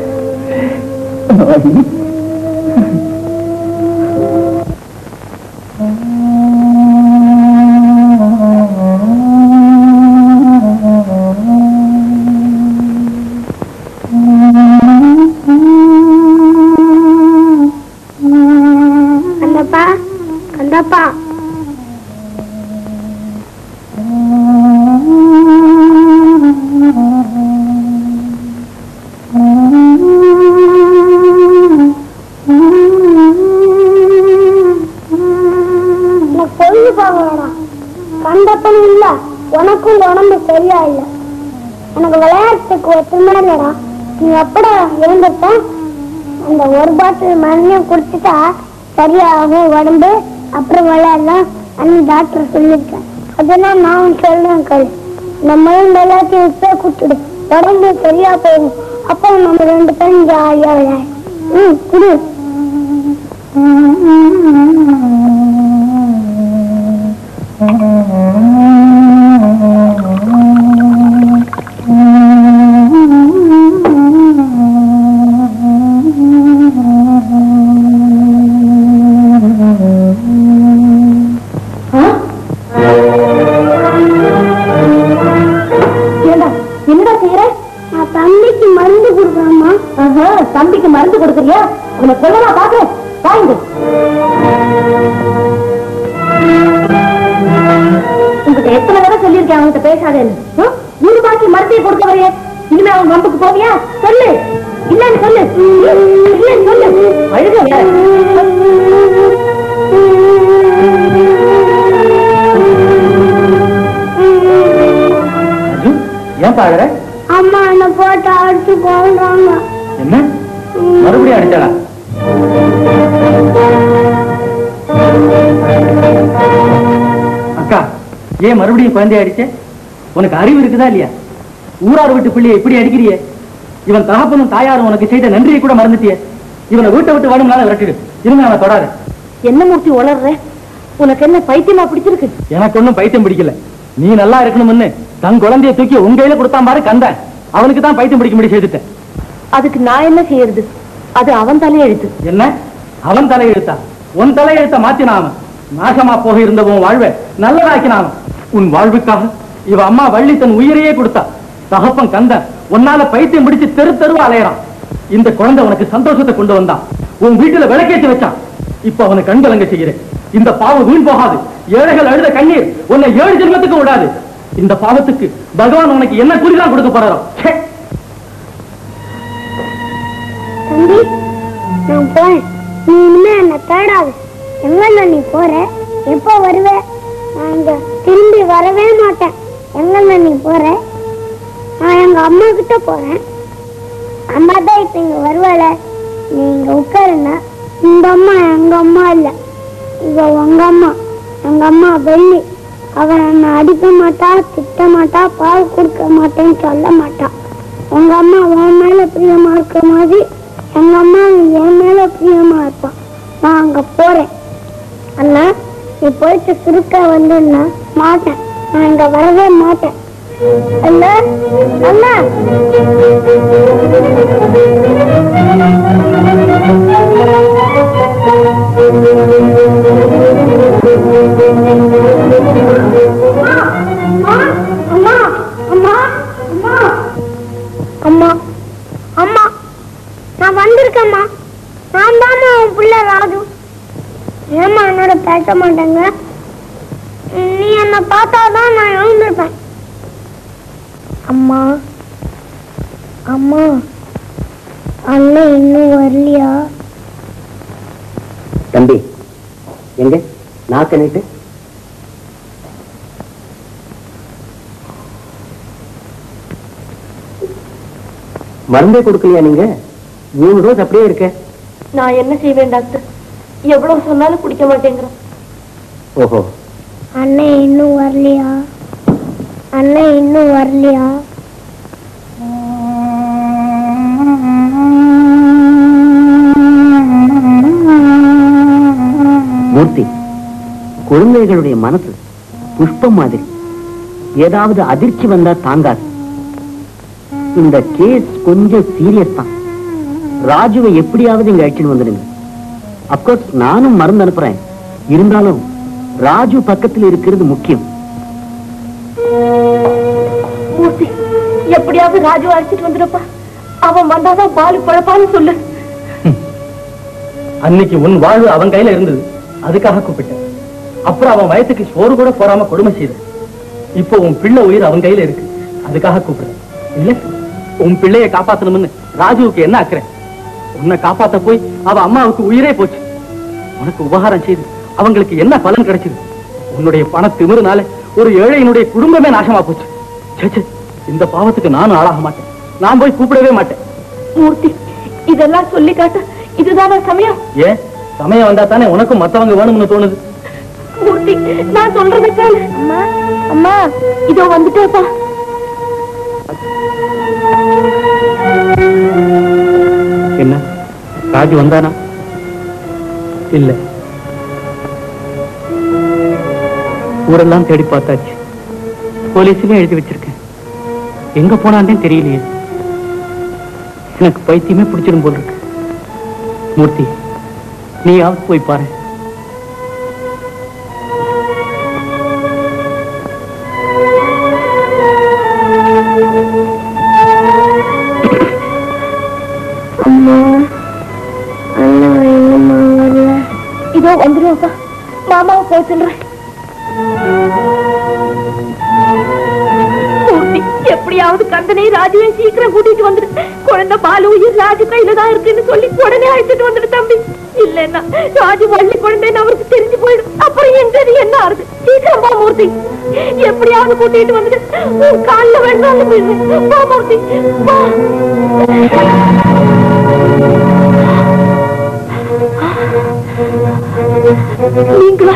கந்தப்பா கந்தப்பா நான் கொல்லு பாக்கலடா கந்தப்பன் இல்ல உனக்கும் உடம்பு சரியா இல்ல எனக்கு விளையாட்டுக்கு ஒத்துமே இல்லடா நீ எப்படா எழுந்திருப்ப அந்த ஒரு பாட்டில் மருந்தையும் குடிச்சிட்டா சரியாகும் உடம்பு அப்புறம் விளையாடலாம் அண்ணன் டாக்டர் சொல்லியிருக்கேன் அதெல்லாம் நான் சொல்றேன் கல் இந்த மருந்து எல்லாத்தையும் இப்பே குடிச்சிடு உடம்பு சரியா போகும் அப்போ நம்ம ரெண்டு பேரும் ஜாலியா விளையாடு ம் குடு ஏண்டா என்னடா செய்யற நான் தம்பிக்கு மருந்து கொடுக்குறேம்மா ஆஹா, தம்பிக்கு மருந்து கொடுக்குறியா உன்னை கொள்ளலாம் பாக்குறேன் வாங்க உங்ககிட்ட எத்தனை தடவை சொல்லியிருக்கேன் அவங்ககிட்ட பேசாதேன்னு ஹம்? வீடு பாக்கி மருந்தையை கொடுக்க வரைய இனிமே அவங்க வம்புக்கு போவியா சொல்லு இல்லன்னு சொல்லு இல்லன்னு சொல்லு அழுக ஏன் பாக்குற அம்மா என்ன போட்டு அடிச்சு கொள்றாங்க என்ன மறுபடியும் அடிச்சாளா அக்கா ஏன் மறுபடியும் குழந்தைய அடிச்ச உனக்கு அறிவு இருக்குதா இல்லையா ஊரார் வீட்டு பிள்ளையை இப்படி அடிக்கிறியே இவன் தகப்பனும் தாயாரும் உனக்கு செய்த நன்றியை கூட மறந்துட்டியே இவனை வீட்டை விட்டு வேணும்னால விரட்டிடு இனிமே அவனை தொடாத என்ன மூர்த்தி உளர்ற உனக்கு என்ன பைத்தியமா பிடிச்சிருக்கு எனக்கு ஒண்ணும் பைத்தியம் பிடிக்கல நீ நல்லா இருக்கணும்னு தன் குழந்தைய தூக்கி உங்க கையில கொடுத்தான் பாரு கந்தன் அவனுக்கு தான் பைத்தியம் பிடிக்க முடியும் செய்துட்டேன் அதுக்கு நான் என்ன செய்யறது அது அவன் தலையெழுத்து என்ன அவன் தலையெழுத்தா உன் தலையெழுத்த மாத்தினான் அவன் நாசமா போக இருந்த உன் வாழ்வை நல்லதாக்கினான் அவன். உன் வாழ்வுக்காக இவ அம்மா வள்ளி தன் உயிரையே கொடுத்தா தகப்பன் கந்தன் உன்னால பைத்தியம் பிடிச்சு தெரு தெருவா அலையறான் இந்த குழந்தை உனக்கு சந்தோஷத்தை கொண்டு வந்தான் உன் வீட்டுல விளக்கேற்றி வச்சான் இப்ப அவனை கண்கலங்க செய்கிறேன் இந்த பாவம் வீண் போகாது ஏழைகள் அழுத கண்ணீர் உன்னை ஏழு ஜென்மத்துக்கு விடாது இந்த பாவத்துக்கு பகவான் உனக்கு என்ன குறிதான் கொடுக்க போறாரோ ச்சே! தம்பி நான் போறேன் நீ இனிமே என்ன தேடாது எங்கல்ல நீ போற எப்போ வருவ நான் இங்க திரும்பி வரவே மாட்டேன் எங்கல்ல நீ போற நான் எங்க அம்மா கிட்ட போறேன் அம்மா தான் இப்ப இங்க வருவாள நீ இங்க உட்காருன்னா இந்த அம்மா எங்க அம்மா இல்ல இவ உங்க அம்மா எங்க அம்மா வெள்ளி அவன் என்ன அடிக்க மாட்டா திட்ட மாட்டா பால் கொடுக்க மாட்டேன்னு சொல்ல மாட்டா உங்க அம்மா உன் மேல பிரியமா இருக்க மாதிரி எங்க அம்மா என் மேல பிரியமா இருப்பான் நான் அங்க போறேன் அண்ணா நீ போயிட்டு சுருக்க வந்துன்னா மாட்டேன் நான் இங்க வரவே மாட்டேன் அண்ணா அண்ணா அம்மா அம்மா அம்மா அம்மா அம்மா அம்மா நான் வந்திருக்கேம்மா நான் தாம்மா உன் பிள்ளை ராஜு ஏம்மா என்னோட பேச மாட்டேங்க நீ என்னை பார்த்தாதான் நான் எழுந்திருப்பேன் அம்மா அம்மா அண்ணன் இன்னும் வரலையா தம்பி எங்க நாக்க நீட்டு மருந்தே கொடுக்கலையா நீங்க மூணு டோஸ் அப்படியே இருக்க நான் என்ன செய்வேன் டாக்டர் எவ்வளவு சொன்னாலும் குடிக்க மாட்டேங்கிறான் ஓஹோ அண்ணன் இன்னும் வரலையா அண்ணன் இன்னும் வரலையா குழந்தைகளுடைய மனசு புஷ்பம் மாதிரி ஏதாவது அதிர்ச்சி வந்தா தாங்காது இந்த கேஸ் கொஞ்சம் சீரியஸ் தான் ராஜுவை எப்படியாவது இங்க அழைச்சிட்டு வந்துடுங்க அப்கோர்ஸ் நானும் மருந்து அனுப்புறேன் இருந்தாலும் ராஜு பக்கத்தில் இருக்கிறது முக்கியம் மூர்த்தி எப்படியாவது ராஜு அழைச்சிட்டு வந்துடுப்பா அவன் வந்தாதான் பாலு பழப்பான்னு சொல்லு அன்னைக்கு உன் வாழ்வு அவன் கையில இருந்தது அதுக்காக கூப்பிட்டேன் அப்புறம் அவன் வயசுக்கு சோறு கூட போறாம கொடுமை செய்த இப்போ உன் பிள்ளை உயிர் அவன் கையில இருக்கு அதுக்காக கூப்பிடுறேன் இல்ல உன் பிள்ளைய காப்பாத்தணும்னு ராஜுவுக்கு என்ன அக்கறை உன்னை காப்பாத்த போய் அவ அம்மாவுக்கு உயிரே போச்சு உனக்கு உபகாரம் செய்து அவங்களுக்கு என்ன பலன் கிடைச்சது உன்னுடைய பண திமிருனால ஒரு ஏழையினுடைய குடும்பமே நாசமா போச்சு ச்சே, ச்சே, இந்த பாவத்துக்கு நானும் ஆளாக மாட்டேன் நான் போய் கூப்பிடவே மாட்டேன் மூர்த்தி இதெல்லாம் சொல்லி காட்ட இதுதானா சமயம் ஏன் சமயம் வந்தா தானே உனக்கும் மத்தவங்க வேணும்னு தோணுது மூர்த்தி நான் சொல்றதை கேளு அம்மா அம்மா இதோ வந்துட்டேப்பா என்ன ராஜு வந்தானா இல்ல ஊரெல்லாம் தேடி பார்த்தாச்சு போலீஸ்லயும் எழுதி வச்சிருக்கேன் எங்க போனான்னே தெரியலையே எனக்கு பைத்தியமே பிடிச்சிடும் போல் இருக்கு மூர்த்தி நீயாவது போய் பாரு அம்மா அண்ணா எங்கம்மா வரல இதோ வந்துருவாப்பா மாமாவை போய் சொல்றேன் மூர்த்தி எப்படியாவது கந்தனை ராஜுவை சீக்கிரம் கூட்டிட்டு வந்துடு குழந்தை பாலு உயிர் ராஜு கையில தான் இருக்குன்னு சொல்லி உடனே அழைச்சிட்டு வந்துடு தம்பி இல்லன்னா ராஜு வள்ளி குழந்தைன்னு அவருக்கு தெரிஞ்சு போயிடும் அப்புறம் எங்கது என்ன ஆறுது சீக்கிரம் போ மூர்த்தி எப்படியாவது கூட்டிட்டு வந்துடு உன் காலில் வேண்டாலும் விழுறேன் போ மூர்த்தி போ நீங்களா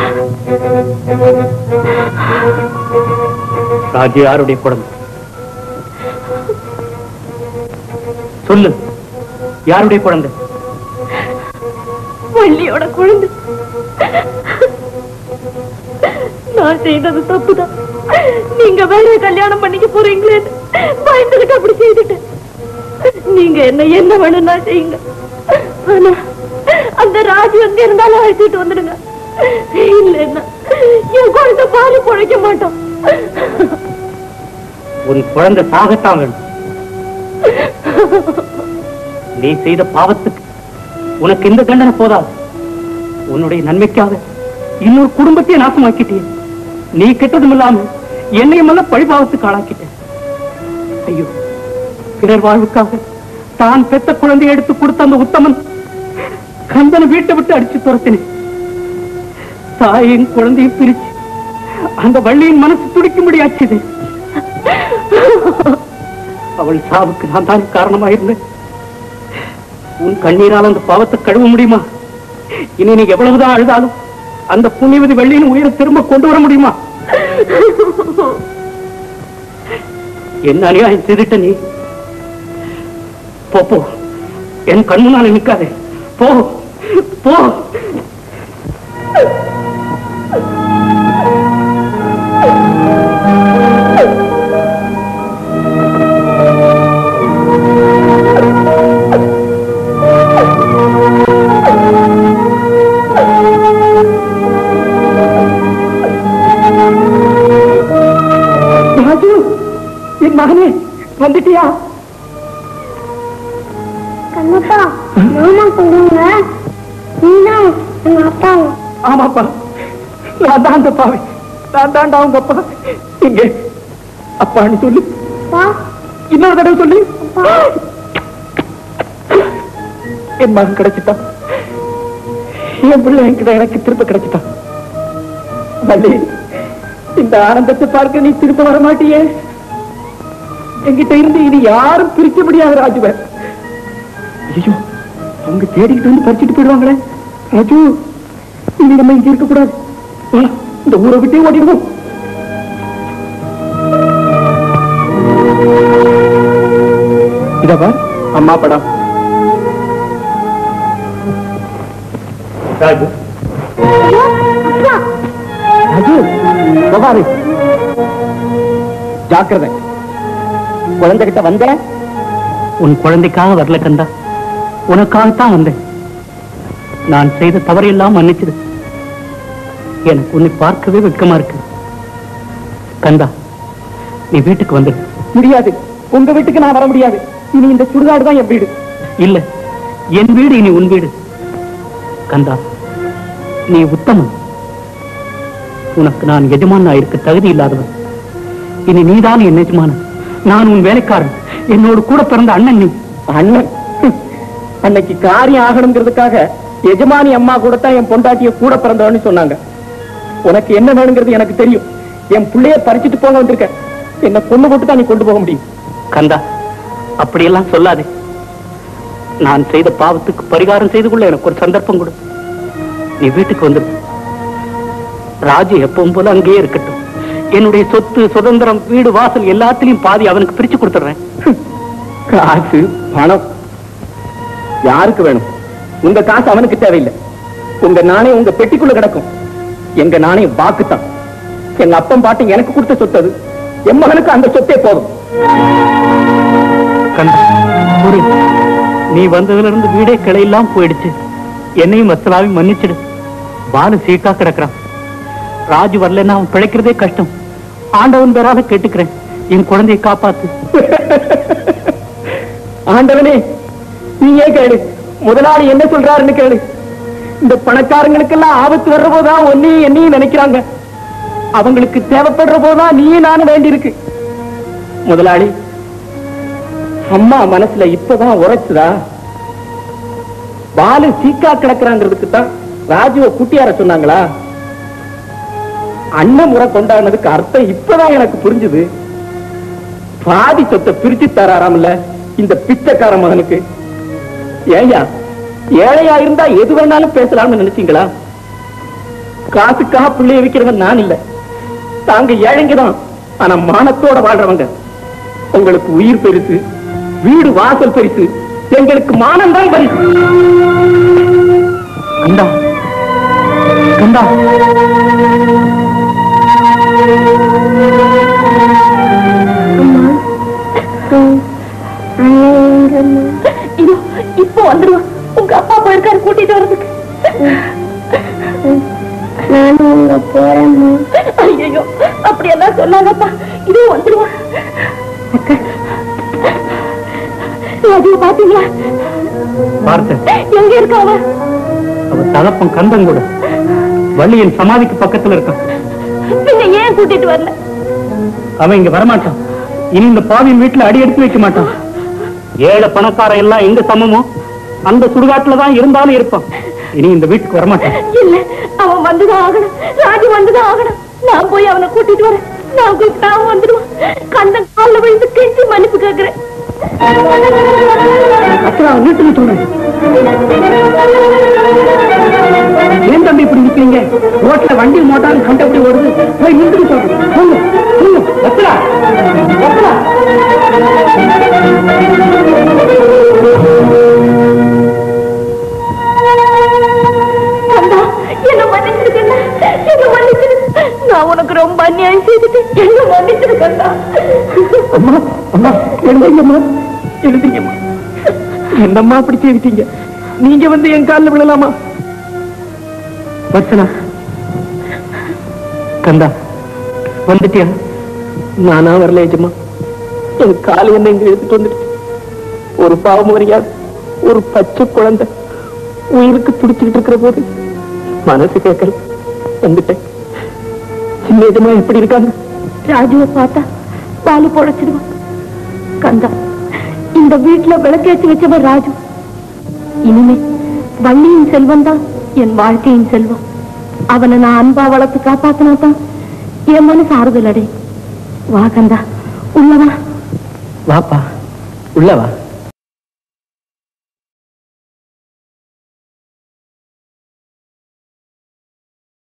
ராஜு யாருடைய குழந்தை சொல்லு யாருடைய குழந்தை வள்ளியோட குழந்தை நான் செய்தது தப்புதான் நீங்க வேற கல்யாணம் பண்ணிக்க போறீங்களேன்னு பயந்துகிட்டு அப்படி செய்துட்டேன் நீங்க என்ன என்ன வேணும்னா செய்யுங்க ஆனா அந்த ராஜு எங்க இருந்தாலும் அழைச்சிட்டு வந்துடுங்க இல்லைன்னா என் குழந்தை பாரு பொழைக்க மாட்டோம் உன் குழந்தை சாகத்தான் வேணும் நீ செய்த பாவத்துக்கு உனக்கு இந்த தண்டனை போதாது உன்னுடைய நன்மைக்காக இன்னொரு குடும்பத்தையே நாசமாக்கிட்டே நீ கெட்டதும் இல்லாம என்னையும் எல்லாம் பழிபாவத்துக்கு ஆளாக்கிட்ட ஐயோ பிறர் வாழ்வுக்காக தான் பெத்த குழந்தையை எடுத்து கொடுத்த அந்த உத்தமன் கந்தனை வீட்டை விட்டு அடிச்சு துரத்தினேன் தாயின் குழந்தையும் பிரிச்சு அந்த வள்ளியின் மனசு துடிக்கும்படி ஆச்சுது அவள் சாவுக்கு நான் தான் காரணமா இருந்தேன் உன் கண்ணீரால் அந்த பாவத்தை கழுவ முடியுமா இனி நீ எவ்வளவுதான் அழுதாலும் அந்த புண்ணியவதி வெள்ளியின் உயிரை திரும்ப கொண்டு வர முடியுமா என்ன அநியாயம் செய்துட்ட நீ போ போ என் கண் முன்னால நிற்காதே போ போ ராஜு என் மகனே வந்துட்டியா கண்ணப்பா மாமா சொல்லுங்க நீதான் எங்க அப்பாவும் ஆமாப்பா நான் தான் அந்த பாவை நான் தான்டா உங்க அப்பா இங்க அப்பான்னு சொல்லி அப்பா இன்னொரு தடவை சொல்லி என் மகன் கிடைச்சிட்டான் என் பிள்ளை என்கிட்ட எனக்கு திரும்ப கிடைச்சிட்டான் வள்ளி இந்த ஆனந்தத்தை பார்க்க நீ திரும்ப வர மாட்டியே என்கிட்ட இருந்து இனி யாரும் பிரிக்க முடியாது ராஜுவ ஐயோ அவங்க தேடிக்கிட்டு வந்து பறிச்சுட்டு போயிடுவாங்களே ராஜு இனி நம்ம இங்க இருக்க கூடாது வா, இந்த ஊரை விட்டே ஓடிடுவோம் இதவா அம்மா படம் ராஜு ஐயோ அப்பா ராஜு பவாரு ஜாக்கிரதை குழந்தைகிட்ட வந்த உன் குழந்தைக்காக வரல கந்தா உனக்காகத்தான் வந்தேன் நான் செய்த தவறையெல்லாம் மன்னிச்சிடு எனக்கு உன்னை பார்க்கவே வெட்கமா இருக்கு கந்தா நீ வீட்டுக்கு வந்துடு முடியாது உங்க வீட்டுக்கு நான் வர முடியாது இனி இந்த சுடுகாடு தான் என் வீடு இல்ல என் வீடு இனி உன் வீடு கந்தா நீ உத்தமன் உனக்கு நான் எஜமான் இருக்க தகுதி இல்லாதவன் இனி நீதான் என் எஜமானன் நான் உன் வேலைக்காரன் என்னோடு கூட பிறந்த அண்ணன் நீ அண்ணன் ஹம். அன்னைக்கு காரியம் ஆகணுங்கிறதுக்காக எஜமானி அம்மா கூட தான் என் பொண்டாட்டிய கூட பிறந்தவன்னு சொன்னாங்க உனக்கு என்ன வேணுங்கிறது எனக்கு தெரியும் என் பிள்ளைய பறிச்சுட்டு போக வந்திருக்க என்ன பொண்ணு போட்டு தான் நீ கொண்டு போக முடியும் கந்தா அப்படியெல்லாம் சொல்லாதே நான் செய்த பாவத்துக்கு பரிகாரம் செய்து கொள்ள எனக்கு ஒரு சந்தர்ப்பம் கொடு நீ வீட்டுக்கு வந்துடு ராஜு எப்பவும் போல அங்கேயே இருக்கட்டும் என்னுடைய சொத்து சுதந்திரம் வீடு வாசல் எல்லாத்திலையும் பாதி அவனுக்கு பிரிச்சு கொடுத்துடுறேன் காசு பணம் யாருக்கு வேணும் உங்க காசு அவனுக்கு தேவையில்லை உங்க நாணயம் உங்க பெட்டிக்குள்ள கிடக்கும் எங்க நாணயம் வாக்குத்தான் எங்க அப்பன் பாட்டி எனக்கு கொடுத்த சொத்து அது என் மகனுக்கு அந்த சொத்தே போதும் கந்தா புரி நீ வந்ததுல இருந்து வீடே கிளையெல்லாம் போயிடுச்சு என்னையும் வசலாவையும் மன்னிச்சிடு பாலு சீக்கா கிடக்குறான் ராஜு வரலன்னா அவன் பிழைக்கிறதே கஷ்டம் ஆண்டவன் பேரால கேட்டுக்கிறேன் என் குழந்தையை காப்பாத்து ஆண்டவனே நீயே கேளு முதலாளி என்ன சொல்றாருன்னு கேளு இந்த பணக்காரங்களுக்கெல்லாம் ஆபத்து வர்ற போதுதான் ஒன்னையும் என்னையும் நினைக்கிறாங்க அவங்களுக்கு தேவைப்படுற போதுதான் நீயும் நானும் வேண்டியிருக்கு முதலாளி அம்மா மனசுல இப்பதான் உரைச்சுதா பாலு சீக்கா கிடக்குறாங்கிறதுக்கு தான் ராஜுவ குட்டியார சொன்னாங்களா அண்ணன் முறை கொண்டாடினதுக்கு அர்த்தம் இப்பதான் எனக்கு புரிஞ்சுது பாதி சொத்தை பிரிச்சு தராராம்ல இந்த பிச்சைக்கார மகனுக்கு ஏயா ஏழையா இருந்தா எது வேணாலும் பேசலாம்னு நினைச்சீங்களா காசுக்காக பிள்ளைய வைக்கிறவன் நான் இல்ல தாங்க ஏழைங்க தான் ஆனா மானத்தோட வாழ்றவங்க உங்களுக்கு உயிர் பெருசு வீடு வாசல் பெருசு எங்களுக்கு மானம் தான் பரிசு கந்தா கந்தா இதோ இப்போ வந்துடுவான் உங்க அப்பா போயிருக்காரு கூட்டிட்டு வர்றதுக்கு நானும் உங்க போறேம்மா ஐயோ அப்படியெல்லாம் சொல்லாதப்பா இதோ வந்துடுவான் அக்கா ராஜுவை பாத்தீங்களா பார்த்தேன் எங்க இருக்கா அவன் அவ தகப்பன் கந்தன் கூட வள்ளியின் சமாதிக்கு பக்கத்துல இருக்கான் பின்ன ஏன் கூட்டிட்டு வரல அவன் இங்க வரமாட்டான் இனி இந்த பாவியின் வீட்டுல அடி எடுத்து வைக்க மாட்டான் ஏழை பணக்காரன் எல்லாம் எங்க சமமோ அந்த சுடுகாட்டுல தான் இருந்தாலும் இருப்பான் இனி இந்த வீட்டுக்கு வரமாட்டான் இல்ல அவன் வந்துதான் ஆகணும் ராஜு வந்துதான் ஆகணும் நான் போய் அவனை கூட்டிட்டு வரேன் நான் கூப்பிட்டா அவன் வந்துடுவான் கந்தன் காலில் விழுந்து கெஞ்சி மன்னிப்பு கேட்கிறேன் அப்புறம் வீட்டுக்கு சொல்றேன் ஏன் தம்பி இப்படி நிக்கிறீங்க ரோட்ல வண்டி மோட்டார் கண்டபடி ஓடுது போய் நின்றுட்டு சொல்றேன் போங்க போங்க வத்தலா வத்தலா கந்தா என்ன மன்னிச்சிரு கந்தா என்ன மன்னிச்சிரு நான் உனக்கு ரொம்ப அநியாயம் செய்துட்டேன் என்ன மன்னிச்சிரு கந்தா அம்மா அம்மா எழுதுங்கம்மா எழுதுங்கம்மா என்னம்மா அப்படி செய்துட்டீங்க நீங்க வந்து என் காலில் விழலாமா வச்சனா கந்தா வந்துட்டியா நானா வரல ஏஜம்மா என் கால் என்ன இங்க எடுத்துட்டு வந்துடுச்சு ஒரு பாவம் வரையாது ஒரு பச்சை குழந்தை உயிருக்கு துடிச்சுக்கிட்டு இருக்கிற போது மனசு கேட்கல வந்துட்டேன் சின்ன ஏஜமா எப்படி இருக்காங்க ராஜுவை பார்த்தா பாலு பொழைச்சிடுவான் கந்தா இந்த வீட்டுல விளக்கேற்றி வச்சவன் ராஜு இனிமே வள்ளியின் செல்வம் தான் என் வாழ்க்கையின் செல்வம் அவனை நான் அன்பா வளர்த்து காப்பாத்தினா தான் என் மனசு ஆறுதல் அடை வா கந்தா உள்ளவா வாப்பா உள்ள வா